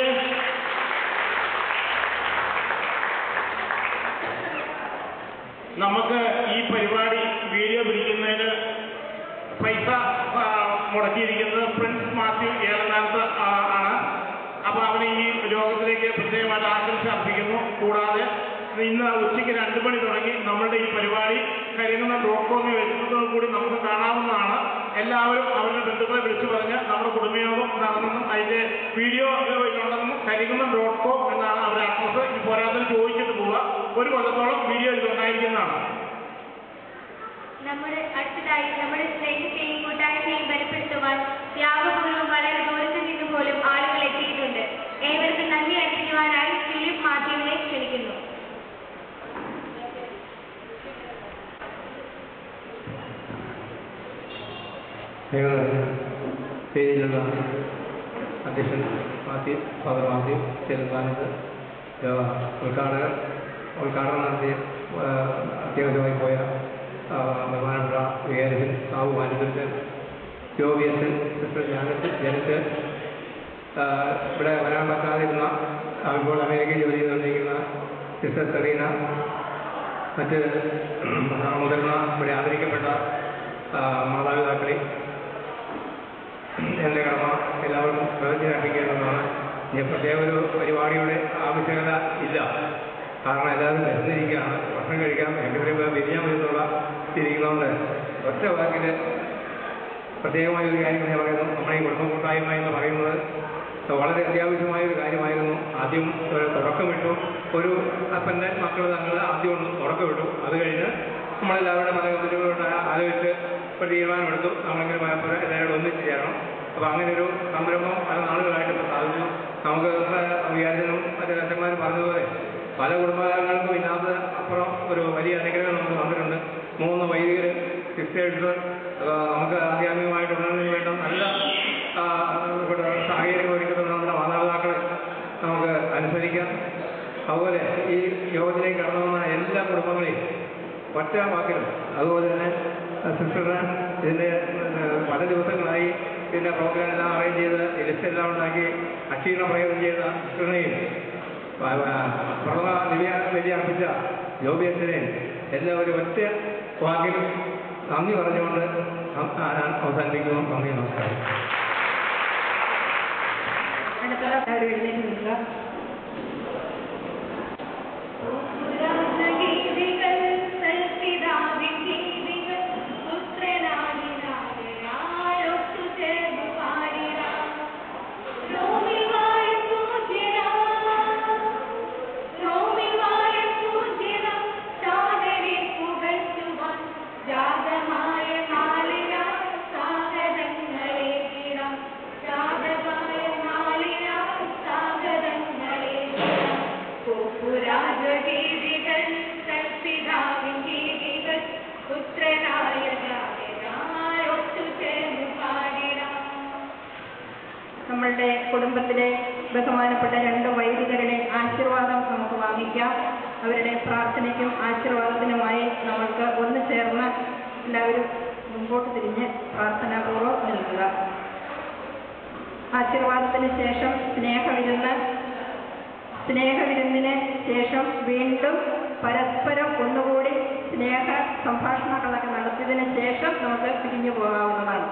നമുക്ക് ഈ പരിപാടി വീഡിയോ പിടിക്കുന്നതിന് പൈസ ആ, മുടക്കിയിരിക്കുന്നത് പ്രിൻസ് മാത്യു ഏലനാഥ് ആ, ആണ് അപ്പൊ അവന് ഈ രോഗത്തിലേക്ക് പ്രത്യേകമായിട്ട് ആശംസ അർപ്പിക്കുന്നു കൂടാതെ ഇന്ന് ഉച്ചയ്ക്ക് രണ്ട് മണി തുടങ്ങി നമ്മളുടെ ഈ പരിപാടി കരിങ്ങുന്ന ഡോട്ട് കോമിൽ വരുന്നതോടു കൂടി നമുക്ക് കാണാവുന്നതാണ് എല്ലാവരും അവരുടെ ബന്ധുക്കളെ വിളിച്ചു പറഞ്ഞ് നമ്മുടെ കുടുംബയോഗം നടന്നെന്നും അതിന്റെ വീഡിയോ ഉണ്ടെന്നും കരിങ്ങുന്ന ഡോട്ട് കോം എന്നാണ് അവരുടെ അഡ്രസ് ഈ പോരാതെ ചോദിച്ചിട്ട് പോവുക ഒരു കൊല്ലത്തോളം വീഡിയോ ഇതിലുണ്ടായിരിക്കുന്നതാണ്
നമ്മുടെ അടുത്തതായി നമ്മുടെ സ്നേഹത്തെയും കൂട്ടായ്മയെയും ബലപ്പെടുത്തുവാൻ ത്യാഗപൂർവ്വം വളരെ ദൂരത്ത് നിന്ന് പോലും ആളുകൾ എത്തിയിട്ടുണ്ട് ഏവർക്കും നന്ദി അർപ്പിക്കുവാനായി ഫിലിപ്പ് മാത്യുവിനെ ക്ഷണിക്കുന്നു
പേരിലുള്ള അധ്യക്ഷൻ മാത്യു ഫാദർ മാത്യു ചെറുതാനത്ത് ഉദ്ഘാടകർ ഉദ്ഘാടനം നടത്തിയ ആ, അത്യാവശ്യമായി പോയ ആ, ബഹുമാനപ്പെട്ട വികാരത്തിൽ സാബു മാനേജർ ജോബിയസ് സിസ്റ്റർ ജാനത്ത് ജനത്ത് ആ, ഇവിടെ വരാൻ പറ്റാതിരുന്ന ആ, ഇപ്പോൾ അമേരിക്കയിൽ ജോലി ചെയ്തുകൊണ്ടിരിക്കുന്ന സിസ്റ്റർ സെറീന മറ്റ് മുതിർന്ന ഇവിടെ ആദരിക്കപ്പെട്ട ആ, മാതാപിതാക്കളെ എൻ്റെ കടമ എല്ലാവർക്കും പ്രയോജനപ്പിക്കേണ്ടതാണ് ഇനി പ്രത്യേക ഒരു പരിപാടിയുടെ ആവശ്യകത ഇല്ല കാരണം എല്ലാവരും വരുന്നിരിക്കുകയാണ് ഭക്ഷണം കഴിക്കാൻ എങ്ങനെ വിരിയാൻ വരുന്നുള്ള ഇരിക്കുന്നതുകൊണ്ട് ഒറ്റ വാക്കിൽ പ്രത്യേകമായ ഒരു കാര്യം ഞാൻ പറയുന്നു നമ്മുടെ ഈ കുടുംബ കൂട്ടായ്മ എന്ന് പറയുന്നത് വളരെ അത്യാവശ്യമായ ഒരു കാര്യമായിരുന്നു ആദ്യം ഒരു തുടക്കമിട്ടു ഒരു അപ്പൻ്റെ മക്കൾ തങ്ങൾ ആദ്യം ഒന്ന് തുടക്കമിട്ടു അത് കഴിഞ്ഞ് നമ്മളെല്ലാവരുടെ മനോബുദ്ധികളുടെ ആലോചിച്ച് ഒരു തീരുമാനമെടുത്തു നമ്മളിങ്ങനെ പരസ്പരം എല്ലാവരും ഒന്നിച്ച് ചേരണം അപ്പോൾ അങ്ങനെ ഒരു സംരംഭം പല നാളുകളായിട്ട് ഇപ്പോൾ സാധിച്ചു നമുക്ക് വിചാരിച്ചതും മറ്റു അച്ഛന്മാരും പറഞ്ഞതുപോലെ പല കുടുംബങ്ങൾക്കും ഇല്ലാത്ത അപ്പുറം ഒരു വലിയ അനുഗ്രഹം നമുക്ക് വന്നിട്ടുണ്ട് മൂന്ന് വൈദികർ സിസ്റ്റേഴ്സ് നമുക്ക് ആധ്യാത്മികമായിട്ട് ഉണർന്നതിന് വേണ്ട നല്ല ആ, ഇവിടെ സാഹചര്യം ഒരുക്കുന്ന നമ്മുടെ മാതാപിതാക്കളെ നമുക്ക് അനുസരിക്കാം അതുപോലെ ഈ യോഗത്തിലേക്ക് കടന്നു വന്ന എല്ലാ കുടുംബങ്ങളെയും ഒറ്റ വാക്കിലും അതുപോലെ തന്നെ സിസ്റ്ററിന് ഇതിൻ്റെ ഏഹ്, പല ദിവസങ്ങളായി ഇതിൻ്റെ പ്രോഗ്രാം എല്ലാം അറേഞ്ച് ചെയ്ത് ലിസ്റ്റ് എല്ലാം ഉണ്ടാക്കി അക്ഷീണ പ്രയോഗം ചെയ്ത സിസ്റ്ററിനെയും പ്രഥമ ദിവ്യ ബലി അർപ്പിച്ച ജോബിയച്ചനെ എല്ലാവരും ഒറ്റ വാക്കിൽ നന്ദി പറഞ്ഞുകൊണ്ട് ഞാൻ അവസാനിപ്പിക്കുന്നു നന്ദി നമസ്കാരം
അടുത്തത് എല്ലാവരും എഴുന്നേറ്റ് നിൽക്കുക
രാജഗീതികൾ സൽപിതാവിൻ ഗീതികൾ പുത്രനാദിനാഥനായൊത്തു ചേർന്നു പാടിടാം രോമിവായ പൂജ്യനാം രോമിവായ പൂജ്യനാം സാദരെ പുകഴ്ത്തുവാൻ ജാതമായ നാളിനാ സാഗതങ്ങളെ കിടാം ജാതമായ നാളിനാ സാഗതങ്ങളെ കിടാം രാജഗീതികൾ സൽപിതാവിൻ ഗീതികൾ പുത്രനായ ജാതനായൊത്തു ചേർന്നു പാടിടാം
നമ്മളുടെ കുടുംബത്തിലെ ബഹുമാനപ്പെട്ട രണ്ട് വൈദികരുടെ ആശീർവാദം നമുക്ക് വാങ്ങിക്കാം അവരുടെ പ്രാർത്ഥനയ്ക്കും ആശീർവാദത്തിനുമായി നമ്മൾക്ക് ഒന്ന് ചേർന്ന് എല്ലാവരും മുമ്പോട്ട് തിരിഞ്ഞ് പ്രാർത്ഥനാപൂർവ്വം നിൽക്കുക ആശീർവാദത്തിന് ശേഷം സ്നേഹവിരുന്ന് സ്നേഹവിരുന്നിന് ശേഷം വീണ്ടും പരസ്പരം ഒന്നുകൂടി സ്നേഹ സംഭാഷണങ്ങളൊക്കെ നടത്തിയതിന് ശേഷം നമുക്ക് പിരിഞ്ഞു പോകാവുന്നതാണ്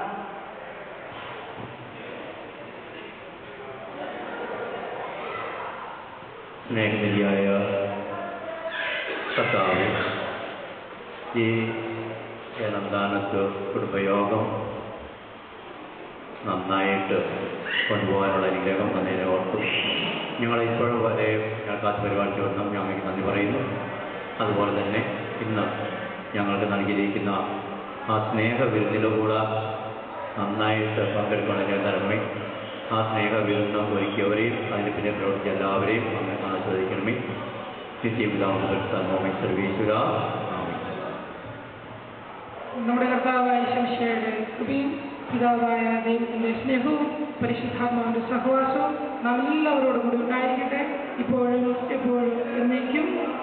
സ്നേഹനിധിയായ കർത്താവ് ഈ ഏനന്താനത്ത് കുടുംബയോഗം നന്നായിട്ട് കൊണ്ടുപോകാനുള്ള അനുഗ്രഹം നന്ദിനെ ഓർത്തു ഞങ്ങൾ ഇപ്പോഴും വരെ ഞങ്ങൾക്ക് പരിപാടിച്ച് വന്നു ഞങ്ങൾക്ക് നന്ദി പറയുന്നു അതുപോലെ തന്നെ ഇന്ന് ഞങ്ങൾക്ക് നൽകിയിരിക്കുന്ന ആ സ്നേഹ വിരുന്നിലൂടെ നന്നായിട്ട് പങ്കെടുക്കണമെങ്കിൽ തരണമേ ആ സ്നേഹ വിരുന്ന് ഒരുക്കിയവരെയും അതിന് പിന്നെ പ്രവർത്തിച്ച എല്ലാവരെയും അങ്ങ് ആസ്വദിക്കണമേ നിത്യപിതാവ് തന്നോമി സർവീസുക
നമ്മുടെ കർത്താവായ ശംശയുടെ കൃപയും പിതാവായ ദൈവത്തിന്റെ സ്നേഹവും പരിശുദ്ധാത്മാവിന്റെ സഹവാസവും നാം എല്ലാവരോടും കൂടി ഉണ്ടായിരിക്കട്ടെ ഇപ്പോഴും എപ്പോഴും എന്നേക്കും